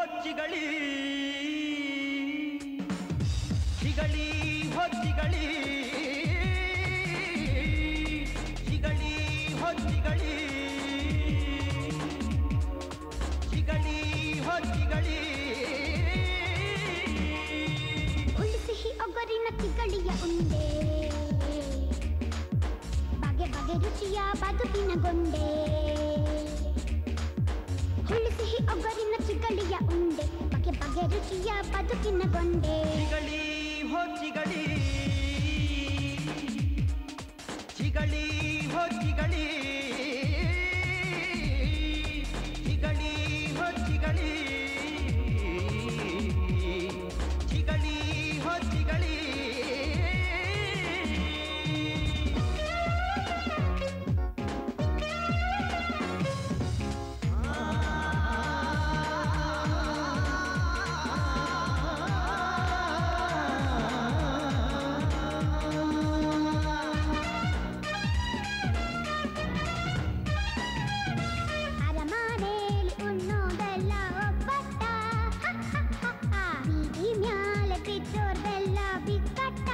ಚಿಗಳಿ ಚಿಗಳಿ ಹೋ ಚಿಗಳಿ ಚಿಗಳಿ ಹೋ ಚಿಗಳಿ ಚಿಗಳಿ ಹೋ ಚಿಗಳಿ ಹುಳಿ ಸಿಹಿ ಒಗರಿನ ಚಿಗಳಿಯ ಉಂಡೆ ಬಗೆ ಬಗೆ ರುಚಿಯ ಬದುಕಿನ ಗೊಂಡೆ ಹುಳಿ ಸಿಹಿ ಒಗರಿನ ಚಿಗಳಿಯ ಉಂಡೆ ಬಗೆ ಬಗೆ ರುಚಿಯ ಬದುಕಿನ ಗೊಂಡೆ ಚಿಗಳಿ ಹೋ ಚಿಗಳಿ ಚಿಗಳಿ ಹೋ ಚಿಗಳಿ ಚಿಗಳಿ ಹೋ ಚಿಗಳಿ ಚಿಗಳಿ ಹೋ ಚಿಗಳಿ ಅರಮನೆಯಲ್ಲಿ ಉಣ್ಣೋದೆಲ್ಲ ಒಬ್ಬಟ್ಟ ಬೀದಿ ಮ್ಯಾಲೆ ಬಿದ್ದೋರ್ದೆಲ್ಲ ಬಿಕ್ಕಟ್ಟ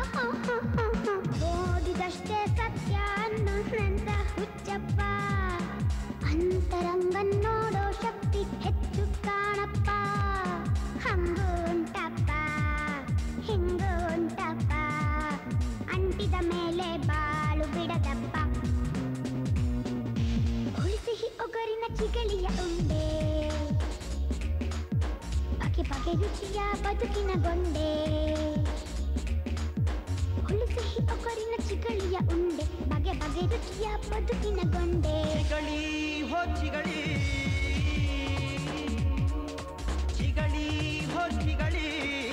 ಓದಿದಷ್ಟೇ ಸತ್ಯ ಅನ್ನೋನಂತ ಹುಚ್ಚಪ್ಪ ಅಂತರಂಗನ್ ನೋಡೋ ಶಕ್ತಿ ಹೆಚ್ಚು ಕಾಣಪ್ಪ ಹಂಗು ಉಂಟಪ್ಪ ಹಿಂಗು ಉಂಟಪ್ಪ ಅಂಟಿದ ಮೇಲೆ ಬಾಳು ಬಿಡದಪ್ಪ ಹುಳಿ ಸಿಹಿ ಒಗರಿನ ಚಿಗಳಿಯ ಉಂಡೆ ಬಗೆ ಬಗೆ ರುಚಿಯ ಬದುಕಿನ ಗೊಂಡೆ ಹುಳಿ ಸಿಹಿ ಒಗರಿನ ಚಿಗಳಿಯ ಉಂಡೆ ಬಗೆ ಬಗೆ ರುಚಿಯ ಬದುಕಿನ ಗೊಂಡೆ ಚಿಗಳಿ ಹೋ ಚಿಗಳಿ ಚಿಗಳಿ ಹೋ ಚಿಗಳಿ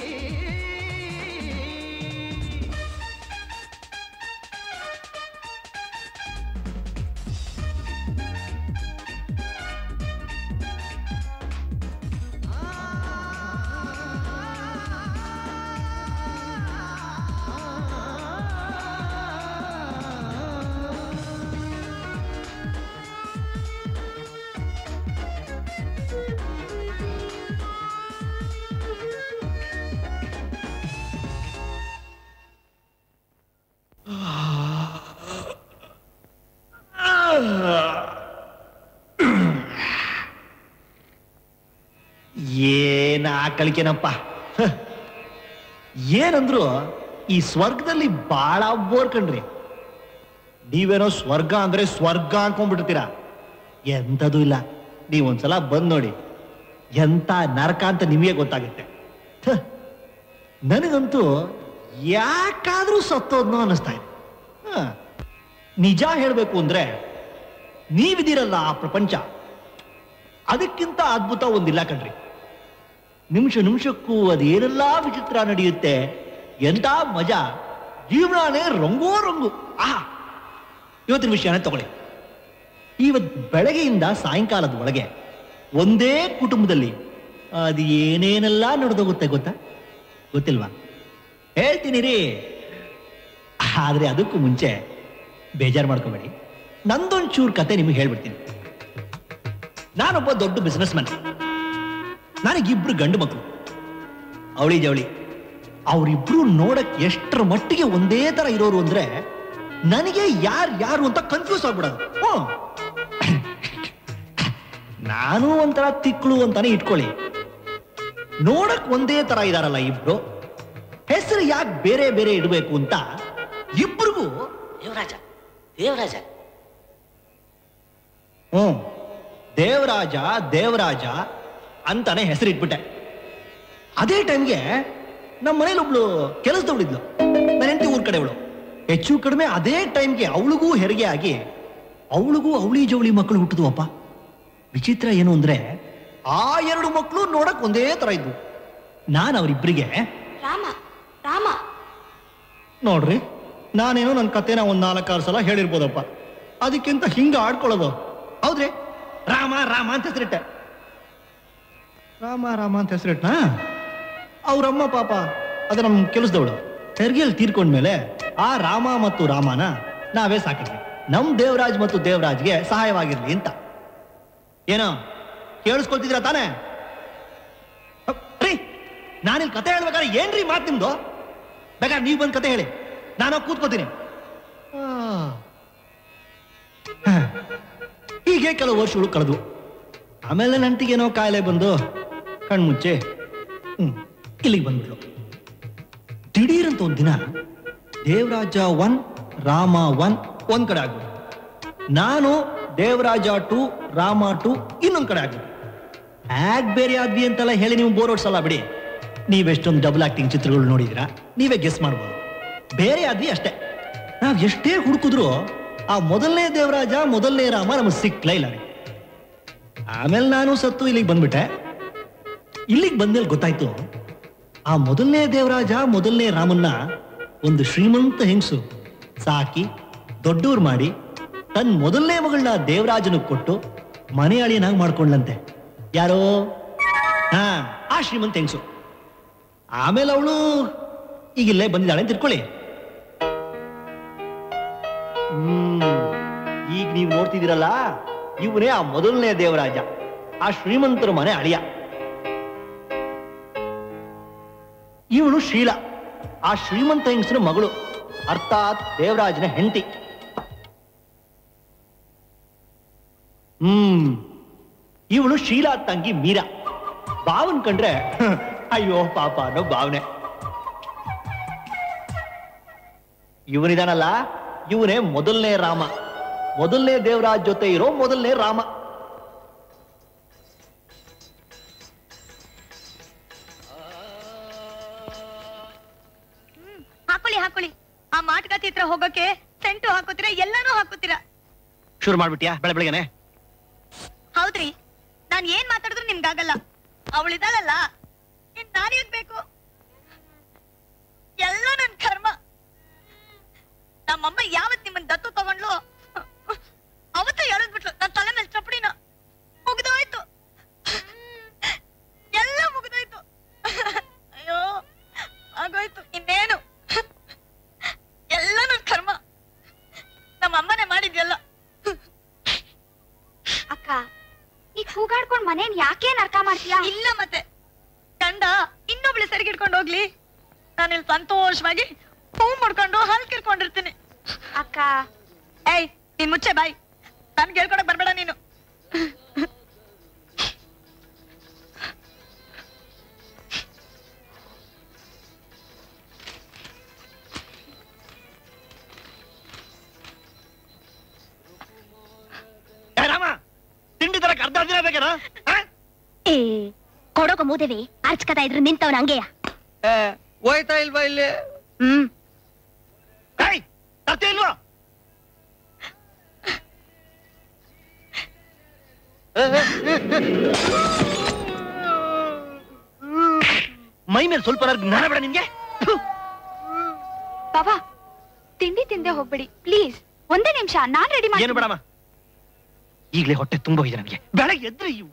ಏನ ಆಕಳಿಕೆನಪ್ಪ ಹ. ಏನಂದ್ರು ಈ ಸ್ವರ್ಗದಲ್ಲಿ ಬಾಳ ಬೋರ್ ಕಣ್ರಿ ನೀವೇನೋ ಸ್ವರ್ಗ ಅಂದ್ರೆ ಸ್ವರ್ಗ ಅನ್ಕೊಂಡ್ಬಿಡ್ತೀರಾ ಎಂಥದೂ ಇಲ್ಲ ನೀವೊಂದ್ಸಲ ಬಂದ್ ನೋಡಿ ಎಂತ ನರಕ ಅಂತ ನಿಮಗೆ ಗೊತ್ತಾಗುತ್ತೆ ಥ. ನನಗಂತೂ ಯಾಕಾದ್ರೂ ಸತ್ತೋದ್ನೋ ಅನ್ನಿಸ್ತಾ ಇದೆ ಹ. ನಿಜ ಹೇಳ್ಬೇಕು ಅಂದ್ರೆ ನೀವಿದ್ದೀರಲ್ಲ ಆ ಪ್ರಪಂಚ ಅದಕ್ಕಿಂತ ಅದ್ಭುತ ಒಂದಿಲ್ಲ ಕಣ್ರಿ ನಿಮಿಷ ನಿಮಿಷಕ್ಕೂ ಅದೇನೆಲ್ಲ ವಿಚಿತ್ರ ನಡೆಯುತ್ತೆ ಎಂತ ಮಜಾ ಜೀವನನೇ ರಂಗೋ ರಂಗು ಆ ಇವತ್ತಿನ ವಿಷಯನೇ ತಗೊಳ್ಳಿ ಇವತ್ ಬೆಳಗ್ಗೆಯಿಂದ ಸಾಯಂಕಾಲದ ಒಳಗೆ ಒಂದೇ ಕುಟುಂಬದಲ್ಲಿ ಅದು ಏನೇನೆಲ್ಲ ನಡೆದೋಗುತ್ತೆ ಗೊತ್ತಾ ಗೊತ್ತಿಲ್ವಾ ಹೇಳ್ತೀನಿ ರೀ ಆದ್ರೆ ಅದಕ್ಕೂ ಮುಂಚೆ ಬೇಜಾರು ಮಾಡ್ಕೋಬೇಡಿ ನಂದೊಂಚೂರು ಕತೆ ನಿಮಗೆ ಹೇಳ್ಬಿಡ್ತೀನಿ ನಾನೊಬ್ಬ ದೊಡ್ಡ ಬಿಸ್ನೆಸ್ ಮ್ಯಾನ್ ನನಗಿಬ್ರು ಗಂಡು ಮಕ್ಕಳು ಅವಳಿ ಜವಳಿ ಅವರಿಬ್ರು ನೋಡಕ್ ಎಷ್ಟರ ಮಟ್ಟಿಗೆ ಒಂದೇ ತರ ಇರೋರು ಅಂದ್ರೆ ನನಗೆ ಯಾರು ಯಾರು ಅಂತ ಕನ್ಫ್ಯೂಸ್ ಆಗ್ಬಿಡೋದು ಹ್ಮ್. ನಾನು ಒಂಥರ ತಿಕ್ಳು ಅಂತಾನೆ ಇಟ್ಕೊಳ್ಳಿ ನೋಡಕ್ ಒಂದೇ ತರ ಇದಾರಲ್ಲ ಇಬ್ರು ಹೆಸರು ಯಾಕೆ ಬೇರೆ ಬೇರೆ ಇಡಬೇಕು ಅಂತ ಇಬ್ರಿಗೂ ದೇವರಾಜ ದೇವರಾಜ ಹ್ಮ್ ದೇವರಾಜ ದೇವರಾಜ ಅಂತಾನೆ ಹೆಸರಿಟ್ಬಿಟ್ಟೆ ಅದೇ ಟೈಮ್ಗೆ ನಮ್ಮ ಮನೇಲಿ ಒಬ್ಳು ಕೆಲಸದವಳಿದ್ಲು ನನ್ನ ಹೆಂಡತಿ ಊರ್ ಕಡೆವಳು ಹೆಚ್ಚು ಕಡಿಮೆ ಅದೇ ಟೈಮ್ಗೆ ಅವಳಿಗೂ ಹೆರಿಗೆ ಆಗಿ ಅವಳಿಗೂ ಅವಳಿ ಜವಳಿ ಮಕ್ಕಳು ಹುಟ್ಟಿದ್ವಪ್ಪ ವಿಚಿತ್ರ ಏನು ಅಂದ್ರೆ ಆ ಎರಡು ಮಕ್ಕಳು ನೋಡಕ್ ಒಂದೇ ತರ ಇದ್ವು ನಾನು ಅವರಿಬ್ಬರಿಗೆ ರಾಮ ರಾಮ ನೋಡ್ರಿ ನಾನೇನೋ ನನ್ನ ಕತೆನ ಒಂದ್ ನಾಲ್ಕಾರು ಸಲ ಹೇಳಿರ್ಬೋದಪ್ಪ ಅದಕ್ಕಿಂತ ಹಿಂಗ ಆಡ್ಕೊಳ್ಳೋದು ಹೌದ್ರಿ ರಾಮ ರಾಮ ಅಂತ ಹೆಸರಿಟ್ಟೆ ರಾಮ ರಾಮ ಅಂತ ಹೆಸರಿಟ್ನಾ ಅವ್ರಮ್ಮ ಪಾಪ ಅದು ನಮ್ಮ ಕೆಲಸದವಳು ಹೆರಿಗೆಯಲ್ಲಿ ತೀರ್ಕೊಂಡ್ಮೇಲೆ ಆ ರಾಮ ಮತ್ತು ರಾಮನ ನಾವೇ ಸಾಕಿದ್ವಿ ನಮ್ ದೇವರಾಜ್ ಮತ್ತು ದೇವರಾಜ್ಗೆ ಸಹಾಯವಾಗಿರ್ಲಿ ಅಂತ ಏನೋ ಕೇಳಿಸ್ಕೊಳ್ತಿದ್ರ ತಾನೇ ನಾನಿಲ್ಲಿ ಕತೆ ಹೇಳ್ಬೇಕಾದ್ರೆ ಏನ್ರಿ ಮಾತು ನಿಮ್ದು ಬೇಕಾದ್ರೆ ನೀವು ಬಂದು ಕತೆ ಹೇಳಿ ನಾನು ಹೋಗ್ ಕೂತ್ಕೋತೀನಿ ಆ. ಹ. ಹೀಗೆ ಕೆಲವು ವರ್ಷಗಳು ಕಳೆದು ಆಮೇಲೆ ನಂಟಿಗೇನೋ ಕಾಯಿಲೆ ಬಂದು ಕಣ್ಮುಚ್ಚೆ ಹ್ಮ್ ಇಲ್ಲಿಗೆ ಬಂದ್ಬಿಟ್ಲು ದಿಢೀರಂತ ಒಂದ್ ದಿನ ದೇವರಾಜ ಒನ್ ರಾಮ ಒನ್ ಒಂದ್ ಕಡೆ ಆಗ್ಬಿಟ್ಟು ನಾನು ದೇವರಾಜ ಟು ರಾಮ ಟು ಇನ್ನೊಂದ್ ಕಡೆ ಆಗ್ಬಿಟ್ಟು ಹ್ಯಾಗ್ ಬೇರೆ ಆದ್ವಿ ಅಂತೆಲ್ಲ ಹೇಳಿ ನೀವು ಬೋರ್ ಹೊಡ್ಸಲ್ಲ ಬಿಡಿ ನೀವೆಷ್ಟೊಂದು ಡಬಲ್ ಆಕ್ಟಿಂಗ್ ಚಿತ್ರಗಳು ನೋಡಿದಿರಾ ನೀವೇ ಗೆಸ್ ಮಾಡ್ಬೋದು ಬೇರೆ ಆದ್ವಿ ಅಷ್ಟೇ ನಾವ್ ಎಷ್ಟೇ ಹುಡುಕಿದ್ರು ಆ ಮೊದಲನೇ ದೇವರಾಜ ಮೊದಲನೇ ರಾಮ ನಮಗೆ ಸಿಕ್ಲೇ ಇಲ್ಲ ರೀ ಆಮೇಲೆ ನಾನು ಸತ್ತು ಇಲ್ಲಿಗೆ ಬಂದ್ಬಿಟ್ಟೆ ಇಲ್ಲಿಗೆ ಬಂದ್ಮೇಲೆ ಗೊತ್ತಾಯ್ತು ಆ ಮೊದಲನೇ ದೇವರಾಜ ಮೊದಲನೇ ರಾಮನ್ನ ಒಂದು ಶ್ರೀಮಂತ ಹೆಂಗಸು ಸಾಕಿ ದೊಡ್ಡವ್ರು ಮಾಡಿ ತನ್ನ ಮೊದಲನೇ ಮಗಳನ್ನ ದೇವರಾಜನಿಗೆ ಕೊಟ್ಟು ಮನೆ ಅಳಿಯನಾಗಿ ಮಾಡ್ಕೊಂಡ್ಲಂತೆ ಯಾರೋ ಹಾ ಆ ಶ್ರೀಮಂತ ಹೆಂಗಸು ಆಮೇಲೆ ಅವಳು ಈಗ ಇಲ್ಲೇ ಬಂದಿದ್ದಾಳೆ ಅಂತ ತಿಳ್ಕೊಳ್ಳಿ ಹ್ಮ್ ಈಗ ನೀವು ನೋಡ್ತಿದ್ದೀರಲ್ಲ ಇವನೇ ಆ ಮೊದಲನೇ ದೇವರಾಜ ಆ ಶ್ರೀಮಂತರ ಮನೆ ಅಳಿಯ ಇವಳು ಶೀಲ ಆ ಶ್ರೀಮಂತ ಹೆಂಗಸನ ಮಗಳು ಅರ್ಥಾತ್ ದೇವರಾಜನ ಹೆಂಡತಿ ಹ್ಮ್ ಇವಳು ಶೀಲಾ ತಂಗಿ ಮೀರಾ ಬಾವನ್ ಕಂಡ್ರೆ ಅಯ್ಯೋ ಪಾಪ ಅನ್ನೋ ಭಾವನೆ ಇವನಿದಾನಲ್ಲ ಇವನೇ ಮೊದಲನೇ ರಾಮ ಮೊದಲನೇ ದೇವರಾಜ್ ಜೊತೆ ಇರೋ ಮೊದಲನೇ ರಾಮ ಹಾಕೊಳ್ಳಿ ಹಾಕೊಳ್ಳಿ ಆ ಮಾಟುಕತೆ ಹತ್ರ ಹೋಗೋಕೆ ಸೆಂಟು ಹಾಕೋತೀರಾ ಎಲ್ಲಾನು ಹಾಕೋತೀರಾ ಶುರು ಮಾಡ್ಬಿಟ್ಯಾ ಬೆಳೆ ಬೆಳಗ್ಗೆನೆ ಹೌದ್ರಿ ನಾನ್ ಏನ್ ಮಾತಾಡಿದ್ರು ನಿಮ್ಗಾಗಲ್ಲ ಅವಳಿದಾಳಲ್ಲ ಇನ್ ನಾನೇನ್ ಬೇಕು ಎಲ್ಲ ನನ್ ಕರ್ಮ ನಮ್ಮಮ್ಮ ಯಾವತ್ ನಿಮ್ಮನ್ ದತ್ತು ತಗೊಂಡ್ಲು ಅವತ್ತ ಎಳೆದ್ಬಿಟ್ಲು ನನ್ ತಲೆ ಮೇಲೆ ಚಪ್ಪಡಿನ ಮುಗ್ದೋಯ್ತು ಎಲ್ಲ ಮುಗ್ದೋಯ್ತು ಅಯ್ಯೋ ಆಗೋಯ್ತು ಇನ್ನೇನು ಎಲ್ಲ ನನ್ ಕರ್ಮ ನಮ್ಮ ಅಮ್ಮನೇ ಮಾಡಿದ್ಯಲ್ಲ ಅಕ್ಕ ಈಗ ಕೂಗಾಡ್ಕೊಂಡ್ ಮನೇನ್ ಯಾಕೆ ನರ್ಕ ಮಾಡ್ತೀಯಾ ಇಲ್ಲ ಮತ್ತೆ ಗಂಡ ಇನ್ನೊಬ್ಳು ಸರಿಗಿಡ್ಕೊಂಡು ಹೋಗ್ಲಿ ನಾನಿಲ್ಲಿ ಸಂತೋಷವಾಗಿ ಹೂ ಮಾಡ್ಕೊಂಡು ಹಾಲ್ ಕಿರ್ಕೊಂಡಿರ್ತೀನಿ ಅಕ್ಕ ಏಯ್ ನೀನ್ ಮುಚ್ಚೆ ಬಾಯ್ ನನ್ಗೆ ಹೇಳ್ಕೊಡಕ್ ಬರ್ಬೇಡ ನೀನು ಏ ರಾಮ ತಿಂಡಿ ತರಕ್ ಅರ್ಧ ದಿನ ಬೇಕೇನ ಏ ಕೊಡೋಕ ಮೂದೇವಿ ಅರ್ಚ್ಕತಾ ಇದ್ರು ನಿಂತವನ ಹಂಗೆಯ ಹೋಯ್ತಾ ಇಲ್ವಾ ಇಲ್ಲಿ ಹ್ಮ್ ತರ್ತಿ ಇಲ್ವಾ ಮೈ ಮೇಲೆ ಸ್ವಲ್ಪ ಜ್ಞಾನ ಬೇಡ ನಿನ್ಗೆ ಥು. ಬಾಬಾ ತಿಂಡಿ ತಿಂದೆ ಹೋಗ್ಬೇಡಿ ಪ್ಲೀಸ್ ಒಂದೇ ನಿಮಿಷ ನಾನ್ ರೆಡಿ ಏನು ಬೇಡಮ್ಮ ಈಗಲೇ ಹೊಟ್ಟೆ ತುಂಬೋಗಿದೆ ನನಗೆ ಬೆಳಗ್ಗೆ ಎದ್ರೆ ಇವು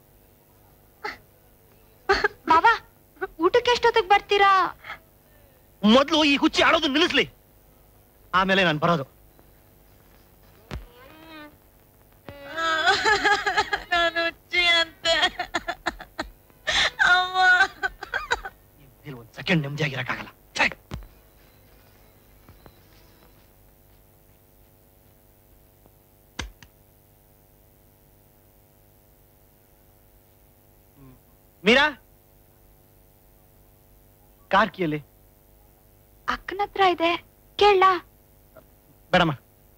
ಬಾಬಾ ಊಟಕ್ಕೆ ಎಷ್ಟೊತ್ತಿಗೆ ಬರ್ತೀರಾ ಮೊದಲು ಈ ಹುಚ್ಚಿ ಆಡೋದು ನಿಲ್ಲಿಸ್ಲಿ ಆಮೇಲೆ ನಾನು ಬರೋದು ನಾನು ಹುಚ್ಚಿ ಅಂತೆ ಅಮ್ಮ ಇಲ್ಲಿ ಒಂದ್ ಸೆಕೆಂಡ್ ನೆಮ್ಮದಿಯಾಗಿರಕ್ಕಾಗಲ್ಲ ಛೆ! ಮೀರಾ ಕಾರ್ ಕೀಯಲ್ಲಿ ಅಕ್ಕನ ಹತ್ರ ಇದೆ ಕೇಳ ಬೇಡಮ್ಮ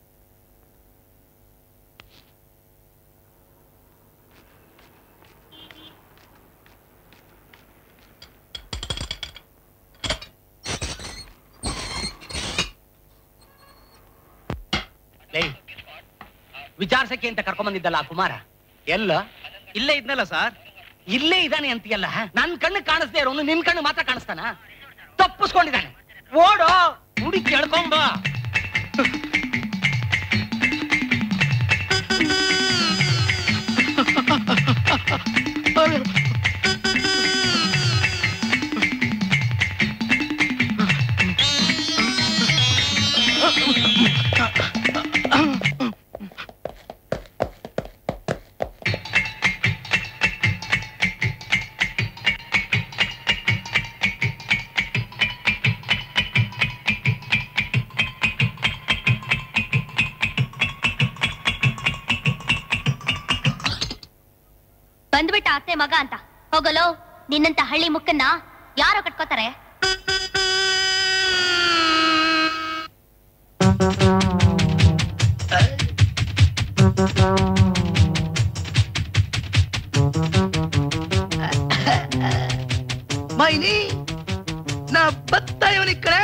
ವಿಚಾರಿಸಕ್ಕೆ ಅಂತ ಕರ್ಕೊಂಬಂದಿದ್ದಲ್ಲ ಆ ಕುಮಾರ ಎಲ್ಲ ಇಲ್ಲೇ ಇದ್ನಲ್ಲ ಸರ್ ಇಲ್ಲೇ ಇದ್ದಾನೆ ಅಂತೀಯಲ್ಲ ನನ್ ಕಣ್ಣು ಕಾಣಿಸ್ದೇ ಇರೋನು ನಿನ್ ಕಣ್ಣು ಮಾತ್ರ ಕಾಣಿಸ್ತಾನ ತಪ್ಪಿಸ್ಕೊಂಡಿದ್ದಾನೆ ಓಡೋ ಹುಡುಕಿ ಎಳ್ಕೊಂಬ ಬಂದ್ಬಿಟ್ಟ ಅತ್ತೆ ಮಗ ಅಂತ ಹೋಗಲೋ ನಿನ್ನಂತ ಹಳ್ಳಿ ಮುಕ್ಕನ್ನ ಯಾರೋ ಕಟ್ಕೋತಾರೆ ಮೈನಿ ನಾ ಬತ್ತ ಇವನಿ ಕಡೆ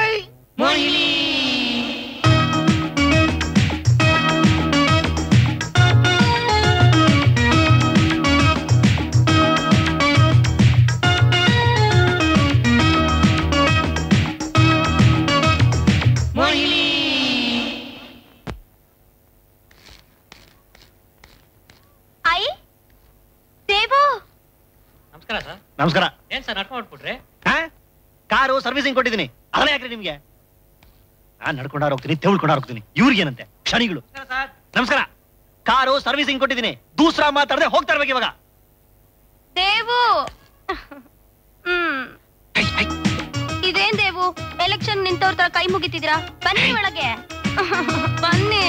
ಐ ದೇವು ನಮಸ್ಕಾರ ಸರ್ ನಮಸ್ಕಾರ ಏನ್ ಸರ್ ನಡ್ಕೊಂಡು ಹೊಟ್ಬಿಟ್ರಿ ಹಾ ಕಾರು ಸರ್ವಿಸಿಂಗ್ ಕೊಟ್ಟಿದ್ದೀನಿ ಅದನ್ನ ಯಾಕ್ರಿ ನಿಮ್ಗೆ ನಾನ್ ನಡ್ಕೊಂಡಾರ ಹೋಗ್ತೀನಿ ತೆವಳ್ಕೊಂಡಾರ ಹೋಗ್ತೀನಿ ಇವ್ರಿಗೇನಂತೆ ಕ್ಷಣಿಗಳು ಸರ್ ನಮಸ್ಕಾರ ಕಾರು ಸರ್ವಿಸಿಂಗ್ ಕೊಟ್ಟಿದ್ದೀನಿ ದೂಸರಾ ಮಾತಾಡದೆ ಹೋಗ್ತಾ ಇರ್ಬೇಕು ಇವಾಗ ದೇವು ಹ್ಮ್ ಹೈ, ಹೈ. ಇದೇನ್ ದೇವು ಎಲೆಕ್ಷನ್ ನಿಂತವ್ರ ತರ ಕೈ ಮುಗಿತಿದ್ದೀರಾ ಬನ್ನಿ ಒಳಗೆ ಬನ್ನಿ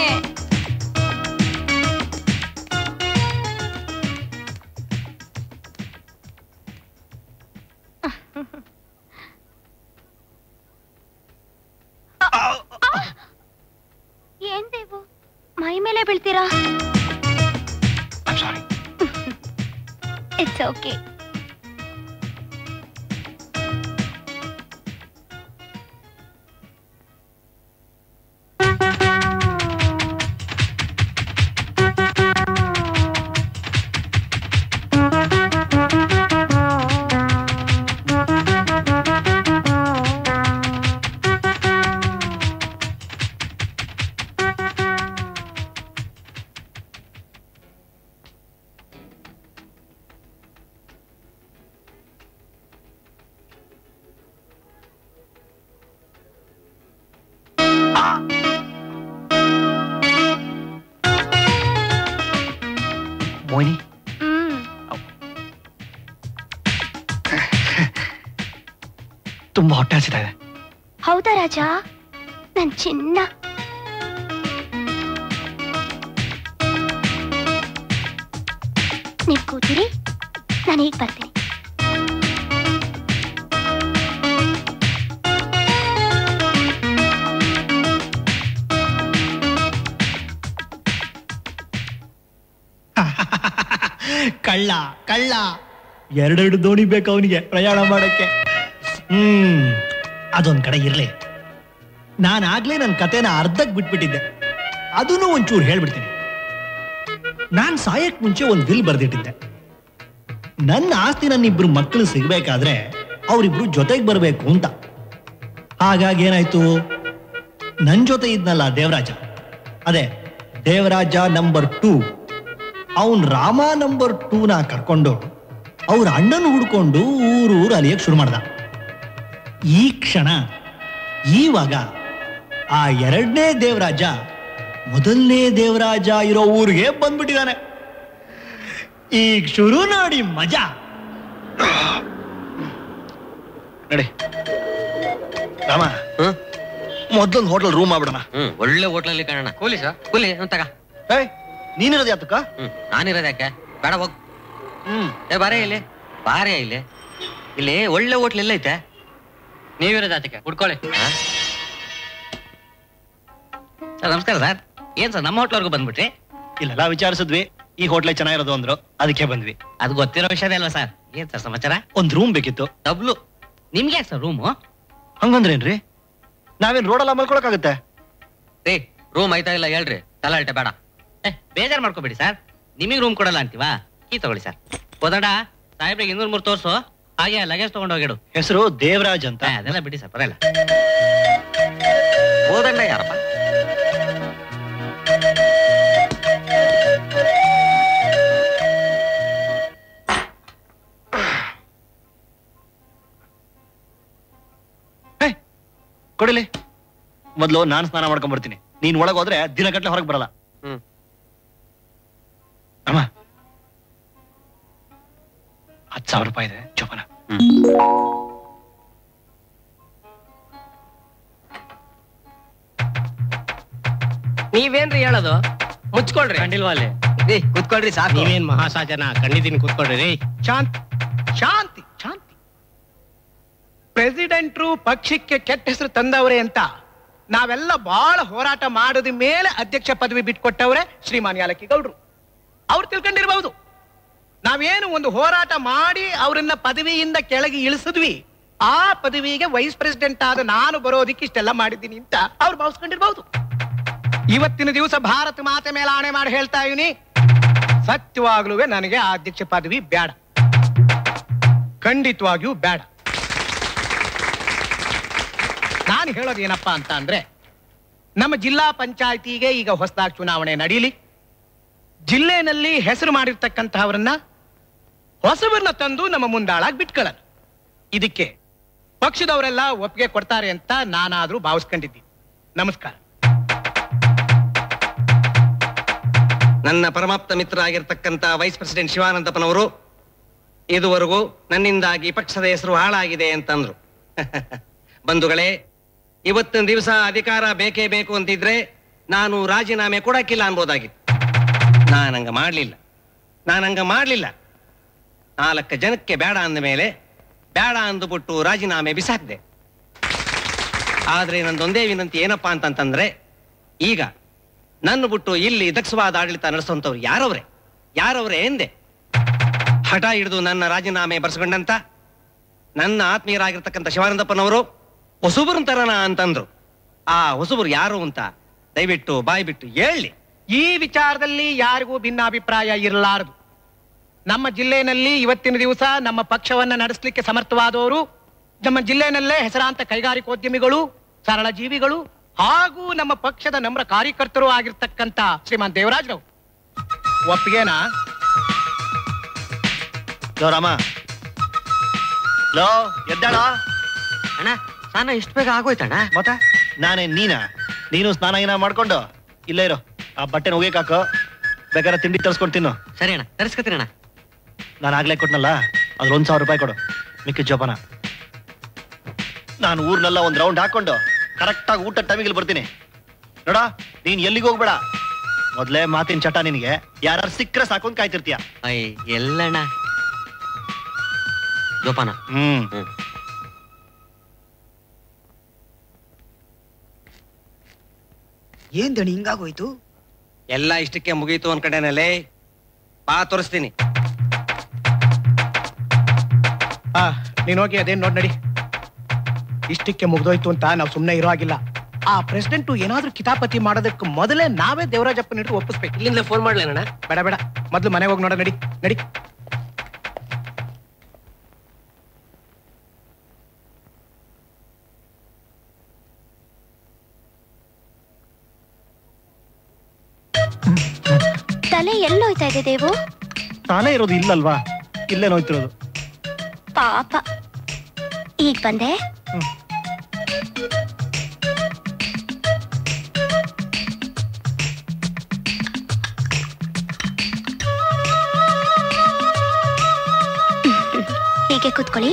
ಏನ್ ದೇವು ಮೈ ಮೇಲೆ ಬೀಳ್ತೀರಾ I'm sorry. It's okay Mohini hmm ತುಂಬಾ ಹೊಟ್ಟೆ ಹಸಿತಾ ಇದೆ ಹೌದಾ ರಾಜ ನನ್ ಚಿನ್ನ ನೀವ್ ಕೂತಿರಿ ನಾನು ಈಗ ಬರ್ತೀನಿ ಕಳ್ಳ ಕಳ್ಳ ಎರಡೆರಡು ದೋಣಿ ಬೇಕು ಅವನಿಗೆ ಪ್ರಯಾಣ ಮಾಡಕ್ಕೆ ಹ್ಮ್ ಅದೊಂದ್ ಕಡೆ ಇರ್ಲಿ ನಾನು ಆಗ್ಲೇ ನನ್ನ ಕತೆನ ಅರ್ಧಕ್ ಬಿಟ್ಬಿಟ್ಟಿದ್ದೆ ಅದನ್ನು ಒಂಚೂರು ಹೇಳ್ಬಿಡ್ತೀನಿ ನಾನ್ ಸಾಯಕ್ ಮುಂಚೆ ಒಂದ್ ವಿಲ್ ಬರ್ದಿಟ್ಟಿದ್ದೆ ನನ್ನ ಆಸ್ತಿ ನನ್ನ ಇಬ್ರು ಮಕ್ಕಳು ಸಿಗ್ಬೇಕಾದ್ರೆ ಅವರಿಬ್ರು ಜೊತೆಗೆ ಬರ್ಬೇಕು ಅಂತ ಹಾಗಾಗಿ ಏನಾಯ್ತು ನನ್ ಜೊತೆ ಇದ್ನಲ್ಲ ದೇವರಾಜ ಅದೇ ದೇವರಾಜ ನಂಬರ್ ಟೂ ಅವನ್ ರಾಮ ನಂಬರ್ ಟೂನ ಕರ್ಕೊಂಡು ಅವ್ರ ಅಣ್ಣನ ಹುಡ್ಕೊಂಡು ಊರೂರು ಅಲಿಯಕ್ ಶುರು ಮಾಡ್ದ ಈ ಕ್ಷಣ ಈವಾಗ ಆ ಎರಡನೇ ದೇವರಾಜ ಮೊದಲನೇ ದೇವರಾಜ ಇರೋ ಊರಿಗೆ ಬಂದ್ಬಿಟ್ಟಿದ್ದಾನೆ ಈಗ ಶುರು ನೋಡಿ ಮಜಾ ನಡಿ ರಾಮ ಮೊದ್ಲೊಂದು ಹೋಟೆಲ್ ರೂಮ್ ಮಾಡ್ಬಿಡೋಣ ಹ್ಮ್ ಒಳ್ಳೆ ಹೋಟ್ಲಲ್ಲಿ ಕಾಣೋಣ ಕೂಲಿ ಸರ್ ಕೂಲಿ ಹ್ಮ್ ತಗ ಏಯ್ ನೀನಿರೋದು ಯಾತಕ್ಕ ಹ್ಮ್ ನಾನಿರೋದು ಯಾಕೆ ಬೇಡ ಹೋಗ್ ಹ್ಮ್ ಏ ಬಾರೇ ಇಲ್ಲಿ ಬಾರೇ ಇಲ್ಲಿ ಇಲ್ಲಿ ಒಳ್ಳೆ ಹೋಟ್ಲ್ ಎಲ್ಲ ಐತೆ ನೀವಿರೋದು ಆತಕ್ಕೆ ಹುಡ್ಕೊಳ್ಳಿ ಹಾ? ಸರ್ ನಮಸ್ಕಾರ ಸರ್ ಏನ್ ಸರ್ ನಮ್ಮ ಹೋಟ್ಲವರೆಗೂ ಬಂದ್ಬಿಟ್ರಿ ಇಲ್ಲೆಲ್ಲ ವಿಚಾರಿಸಿದ್ವಿ ಈ ಹೋಟ್ಲೆ ಚೆನ್ನಾಗಿರೋದು ಅಂದ್ರು ಅದಕ್ಕೆ ಬಂದ್ವಿ ಅದು ಗೊತ್ತಿರೋ ವಿಷಯನೇ ಅಲ್ವಾ ಸರ್ ಏನ್ ಸರ್ ಸಮಾಚಾರ ಒಂದ್ ರೂಮ್ ಬೇಕಿತ್ತು ಡಬ್ಲು ನಿಮ್ಗೆ ಯಾಕೆ ಸರ್ ರೂಮು ಹಂಗಂದ್ರೇನ್ರಿ ನಾವೇನ್ ರೋಡಲ್ಲ ಮಲ್ಕೊಳಕಾಗತ್ತೆ ರೀ ರೂಮ್ ಐತಾ ಇಲ್ಲ ಹೇಳ್ರಿ ತಲಾಟೆ ಬೇಡ ಏ ಬೇಜಾರ್ ಮಾಡ್ಕೋಬೇಡಿ ಸರ್ ನಿಮಗೆ ರೂಮ್ ಕೊಡಲ್ಲ ಅಂತೀವಾ ಕೀ ತಗೊಳ್ಳಿ ಸರ್ ಹೋದಡ ಸಾಹೇಬ್ರಿಗೆ ಇನ್ನೂರ್ ಮೂರು ತೋರ್ಸು ಹಾಗೆ ಲಗೇಜ್ ತಗೊಂಡು ಹೋಗಿಡು ಹೆಸರು ದೇವರಾಜ್ ಅಂತ ಏ, ಅದೆಲ್ಲ ಬಿಡಿ ಸರ್ ಬರಲ್ಲ ಹೋದಂಡ ಯಾರಪ್ಪ ಏ, ಕೊಡಿಲಿ ಮೊದ್ಲು ನಾನ್ ಸ್ನಾನ ಮಾಡ್ಕೊಂಡ್ ಬರ್ತೀನಿ ನೀನ್ ಒಳಗ್ ಹೋದ್ರೆ ದಿನಗಟ್ಲೆ ಹೊರಗೆ ಬರಲ್ಲ ಹ್ಮ್ ಅಮ್ಮ ಹತ್ತು ಸಾವಿರ ರೂಪಾಯಿ ಇದೆ ಜೋಪಾನ ನೀವೇನ್ರಿ ಹೇಳೋದು ಮುಚ್ಕೊಳ್ರಿ ಕಂಡಿಲ್ವಾ ಅಲ್ಲಿ ರೀ ಕುತ್ಕೊಳ್ರಿ ಸಾಕು ನೀವೇನ್ ಮಹಾಸಾಜನ ಕಂಡಿದ್ದೀನಿ ಕೂತ್ಕೊಳ್ರಿ ರೀ ಶಾಂತಿ ಶಾಂತಿ ಶಾಂತಿ ಪ್ರೆಸಿಡೆಂಟ್ರು ಪಕ್ಷಕ್ಕೆ ಕೆಟ್ಟ ಹೆಸರು ತಂದವ್ರೆ ಅಂತ ನಾವೆಲ್ಲ ಬಹಳ ಹೋರಾಟ ಮಾಡಿದ ಮೇಲೆ ಅಧ್ಯಕ್ಷ ಪದವಿ ಬಿಟ್ಕೊಟ್ಟವ್ರೆ ಶ್ರೀಮಾನ್ ಯಾಲಕ್ಕಿ ಗೌಡ್ರು ಅವ್ರು ತಿಳ್ಕೊಂಡಿರ್ಬಹುದು ನಾವೇನು ಒಂದು ಹೋರಾಟ ಮಾಡಿ ಅವರನ್ನ ಪದವಿಯಿಂದ ಕೆಳಗೆ ಇಳಿಸಿದ್ವಿ ಆ ಪದವಿಗೆ ವೈಸ್ ಪ್ರೆಸಿಡೆಂಟ್ ಆದ ನಾನು ಬರೋದಿಕ್ಕೆ ಇಷ್ಟೆಲ್ಲ ಮಾಡಿದ್ದೀನಿ ಅಂತ ಅವ್ರು ಭಾವಿಸ್ಕೊಂಡಿರ್ಬಹುದು ಇವತ್ತಿನ ದಿವಸ ಭಾರತ ಮಾತೆ ಮೇಲೆ ಆಣೆ ಮಾಡಿ ಹೇಳ್ತಾ ಇದೀನಿ ಸತ್ಯವಾಗ್ಲೂ ನನಗೆ ಆ ಅಧ್ಯಕ್ಷ ಪದವಿ ಬೇಡ ಖಂಡಿತವಾಗಿಯೂ ಬೇಡ ನಾನು ಹೇಳೋದು ಏನಪ್ಪಾ ಅಂತ ಅಂದ್ರೆ ನಮ್ಮ ಜಿಲ್ಲಾ ಪಂಚಾಯತಿಗೆ ಈಗ ಹೊಸದಾಗಿ ಚುನಾವಣೆ ನಡೀಲಿ ಜಿಲ್ಲೆನಲ್ಲಿ ಹೆಸರು ಮಾಡಿರ್ತಕ್ಕಂತಹವರನ್ನ ಹೊಸಬರನ್ನ ತಂದು ನಮ್ಮ ಮುಂದಾಳಾಗಿ ಬಿಟ್ಕೊಳ್ಳೋಣ ಇದಕ್ಕೆ ಪಕ್ಷದವರೆಲ್ಲ ಒಪ್ಪಿಗೆ ಕೊಡ್ತಾರೆ ಅಂತ ನಾನಾದ್ರೂ ಭಾವಿಸ್ಕೊಂಡಿದ್ದೀನಿ ನಮಸ್ಕಾರ ನನ್ನ ಪರಮಾಪ್ತ ಮಿತ್ರ ಆಗಿರ್ತಕ್ಕಂಥ ವೈಸ್ ಪ್ರೆಸಿಡೆಂಟ್ ಶಿವಾನಂದಪ್ಪನವರು ಇದುವರೆಗೂ ನನ್ನಿಂದಾಗಿ ಪಕ್ಷದ ಹೆಸರು ಹಾಳಾಗಿದೆ ಅಂತಂದ್ರು ಬಂಧುಗಳೇ ಇವತ್ತಿನ ದಿವಸ ಅಧಿಕಾರ ಬೇಕೇ ಬೇಕು ಅಂತಿದ್ರೆ ನಾನು ರಾಜೀನಾಮೆ ಕೊಡಕ್ಕಿಲ್ಲ ಅನ್ಬೋದಾಗಿತ್ತು ನಾನಂಗ ಮಾಡ್ಲಿಲ್ಲ ನಾನಂಗ ಮಾಡ್ಲಿಲ್ಲ ನಾಲ್ಕು ಜನಕ್ಕೆ ಬೇಡ ಅಂದ ಮೇಲೆ ಬೇಡ ಅಂದುಬಿಟ್ಟು ರಾಜೀನಾಮೆ ಬಿಸಾಕ್ದೆ ಆದ್ರೆ ನಂದೊಂದೇ ವಿನಂತಿ ಏನಪ್ಪಾ ಅಂತಂತಂದ್ರೆ ಈಗ ನನ್ನ ಬಿಟ್ಟು ಇಲ್ಲಿ ದಕ್ಷವಾದ ಆಡಳಿತ ನಡೆಸುವಂತವ್ರು ಯಾರವ್ರೆ ಯಾರವ್ರೆ ಎಂದೆ ಹಠ ಹಿಡಿದು ನನ್ನ ರಾಜೀನಾಮೆ ಬರ್ಸ್ಕೊಂಡಂತ ನನ್ನ ಆತ್ಮೀಯರಾಗಿರ್ತಕ್ಕಂಥ ಶಿವಾನಂದಪ್ಪನವರು ಹೊಸಬರು ತರನ ಅಂತಂದ್ರು ಆ ಹೊಸಬರು ಯಾರು ಅಂತ ದಯವಿಟ್ಟು ಬಾಯಿ ಬಿಟ್ಟು ಹೇಳಿ ಈ ವಿಚಾರದಲ್ಲಿ ಯಾರಿಗೂ ಭಿನ್ನಾಭಿಪ್ರಾಯ ಇರಲಾರದು ನಮ್ಮ ಜಿಲ್ಲೆಯಲ್ಲಿ ಇವತ್ತಿನ ದಿವಸ ನಮ್ಮ ಪಕ್ಷವನ್ನ ನಡೆಸಲಿಕ್ಕೆ ಸಮರ್ಥವಾದವರು ನಮ್ಮ ಜಿಲ್ಲೆನಲ್ಲೇ ಹೆಸರಾಂತ ಕೈಗಾರಿಕೋದ್ಯಮಿಗಳು ಸರಳ ಜೀವಿಗಳು ಹಾಗೂ ನಮ್ಮ ಪಕ್ಷದ ನಮ್ರ ಕಾರ್ಯಕರ್ತರು ಆಗಿರ್ತಕ್ಕಂತ ಶ್ರೀಮಾನ್ ದೇವರಾಜ್ರವ್ ಒಪ್ಪಿಗೆನಾ ಲೋ ರಾಮ ಲೋ ಎದ್ದಾಳ ಅಣ್ಣ ಸ್ನಾನ ಇಷ್ಟು ಬೇಗ ಆಗೋಯ್ತಣ್ಣ ಮತ್ತೆ ನಾನೇ ನೀನಾ ನೀನು ಸ್ನಾನ ಏನ ಮಾಡ್ಕೊಂಡು ಇಲ್ಲೇ ಇರೋ ಆ ಬಟ್ಟೆನ ಒಗೆಕಾಕು ಬೇಕಾದ್ರೆ ತಿಂಡಿ ತರಿಸ್ಕೊಂಡು ತಿನ್ನು ಸರಿ ಅಣ್ಣ ತರಿಸ್ಕತೀನಿ ಅಣ್ಣ ನಾನು ಆಗ್ಲೇ ಕೊಟ್ನಲ್ಲ ಅದ್ರ ಒಂದ್ ಸಾವಿರ ರೂಪಾಯಿ ಕೊಡು ಮಿಕ್ಕಿದ ಜೋಪಾನ ನಾನು ಊರ್ನೆಲ್ಲ ಒಂದ್ ರೌಂಡ್ ಹಾಕೊಂಡು ಕರೆಕ್ಟಾಗಿ ಊಟ ಟೈಮಿಗೆ ಇಲ್ಲಿ ಬರ್ತೀನಿ ನೋಡ ನೀನ್ ಎಲ್ಲಿಗೆ ಹೋಗ್ಬೇಡ ಮೊದ್ಲೇ ಮಾತಿನ ಚಟ ನಿನಗೆ ಯಾರು ಸಿಕ್ಕರೆ ಸಾಕೊಂಡ್ ಕಾಯ್ತಿರ್ತೀಯ ಅಯ್ಯ ಎಲ್ಲಣ್ಣ ಜೋಪಾನ ಹ್ಮ್ ಏನ್ ದಣಿ ಹಿಂಗಾಗೋಯ್ತು ಎಲ್ಲ ಇಷ್ಟಕ್ಕೆ ಮುಗೀತು ಅನ್ಕಂಡೇನಲ್ಲೇ ಬಾ ತೋರಿಸ್ತೀನಿ ಆ ನೀನ್ ಹೋಗಿ ಅದೇನ್ ನೋಡ್ ನಡಿ ಇಷ್ಟಕ್ಕೆ ಮುಗ್ದೋಯ್ತು ಅಂತ ನಾವು ಸುಮ್ನೆ ಇರೋ ಹಾಗಿಲ್ಲ ಆ ಪ್ರೆಸಿಡೆಂಟ್ ಏನಾದ್ರೂ ಕಿತಾಪತಿ ಮಾಡೋದಕ್ಕೆ ಮೊದಲೇ ನಾವೇ ದೇವರಾಜಪ್ಪನ ಹಿಡಿದು ಒಪ್ಪಿಸ್ಬೇಕು ಇಲ್ಲಿಂದ ಫೋನ್ ಮಾಡ್ಲೇನಣ್ಣ ಬೇಡ ಬೇಡ ಮೊದ್ಲು ಮನೆಗೆ ಹೋಗಿ ನೋಡ ನಡಿ ನಡಿ ತಲೆ ಎಲ್ಲೋಯ್ತಾ ಇದೆ ದೇವು ತಾನೇ ಇರೋದು ಇಲ್ಲಲ್ವಾ ಇಲ್ಲೇ ನೋಯ್ತಿರೋದು ಪಾಪ ಈಗ ಬಂದೆ ಹೀಗೆ ಕೂತ್ಕೊಳ್ಳಿ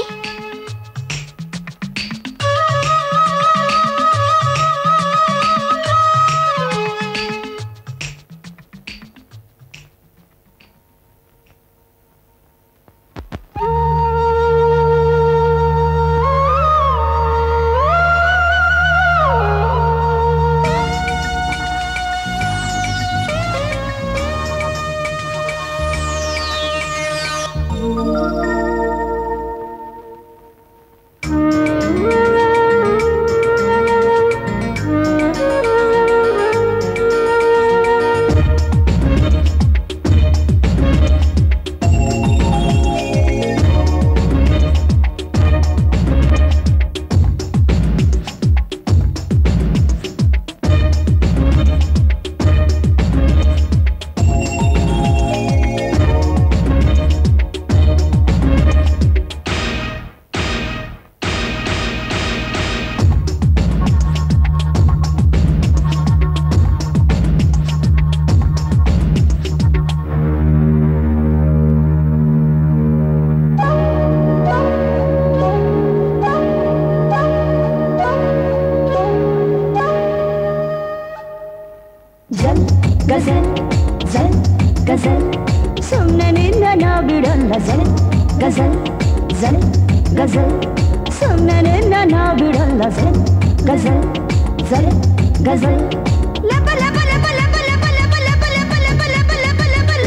ಜಲ್ ಗಜಲ್ ಜಲ್ ಗಜಲ್ ಸುಮ್ಮನೆ ನನ್ನ ಬಿಡಲ್ಲ ಜಲ್ ಗಜಲ್ ಜಲ್ ಗಜಲ್ ಲಪ ಲಪ ಲಪ ಲಪ ಲಪ ಲಪ ಲಪ ಲಪ ಲಪ ಲಪ ಲಪ ಲಪ ಲಪ.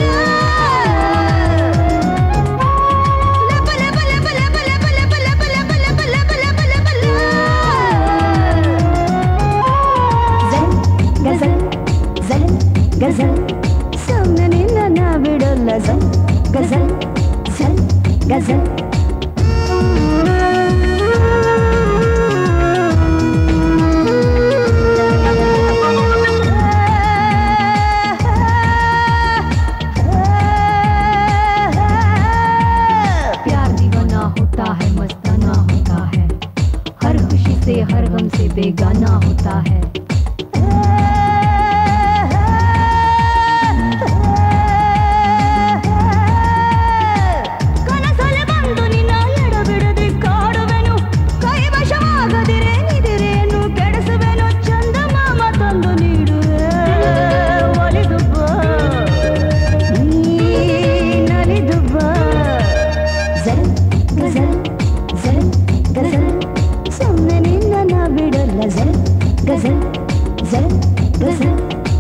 ಲಪ ಲಪ ಲಪ ಲಪ ಲಪ ಲಪ ಲಪ ಲಪ ಲಪ ಲಪ ಲಪ ಲಪ ಲ. ಜಲ್ ಗಜಲ್ ಜಲ್ ಗಜಲ್ ಸುಮ್ಮನೆ ನನ್ನ ಬಿಡಲ್ಲ ಜಲ್ ಗಜಲ್ ಜಲ್ ಗಜಲ್ प्यार दीवाना होता है मस्ताना होता है हर खुशी से हर गम से बेगाना होता है ಕನಸಲೆ ಬಂದು ನಿನ್ನ ಎಡಬಿಡದೆ ಕಾಡುವೆನು ಕೈ ವಶವಾಗದಿರೆ ನಿದಿರೇನು ಕೆಡಿಸುವೆನು ಚಂದಮಾಮ ತಂದು ನೀಡುವೆ ಒಲಿದು ಬಾ ನೀ ನಲಿದು ಬಾ ಜಲ್ ಗಜಲ್ ಜಲ್ ಗಜಲ್ ಸುಮ್ಮನೆ ನಿನ್ನ ನಾ ಬಿಡಲ್ಲ ಜಲ್ ಗಜಲ್ ಜಲ್ ಗಜಲ್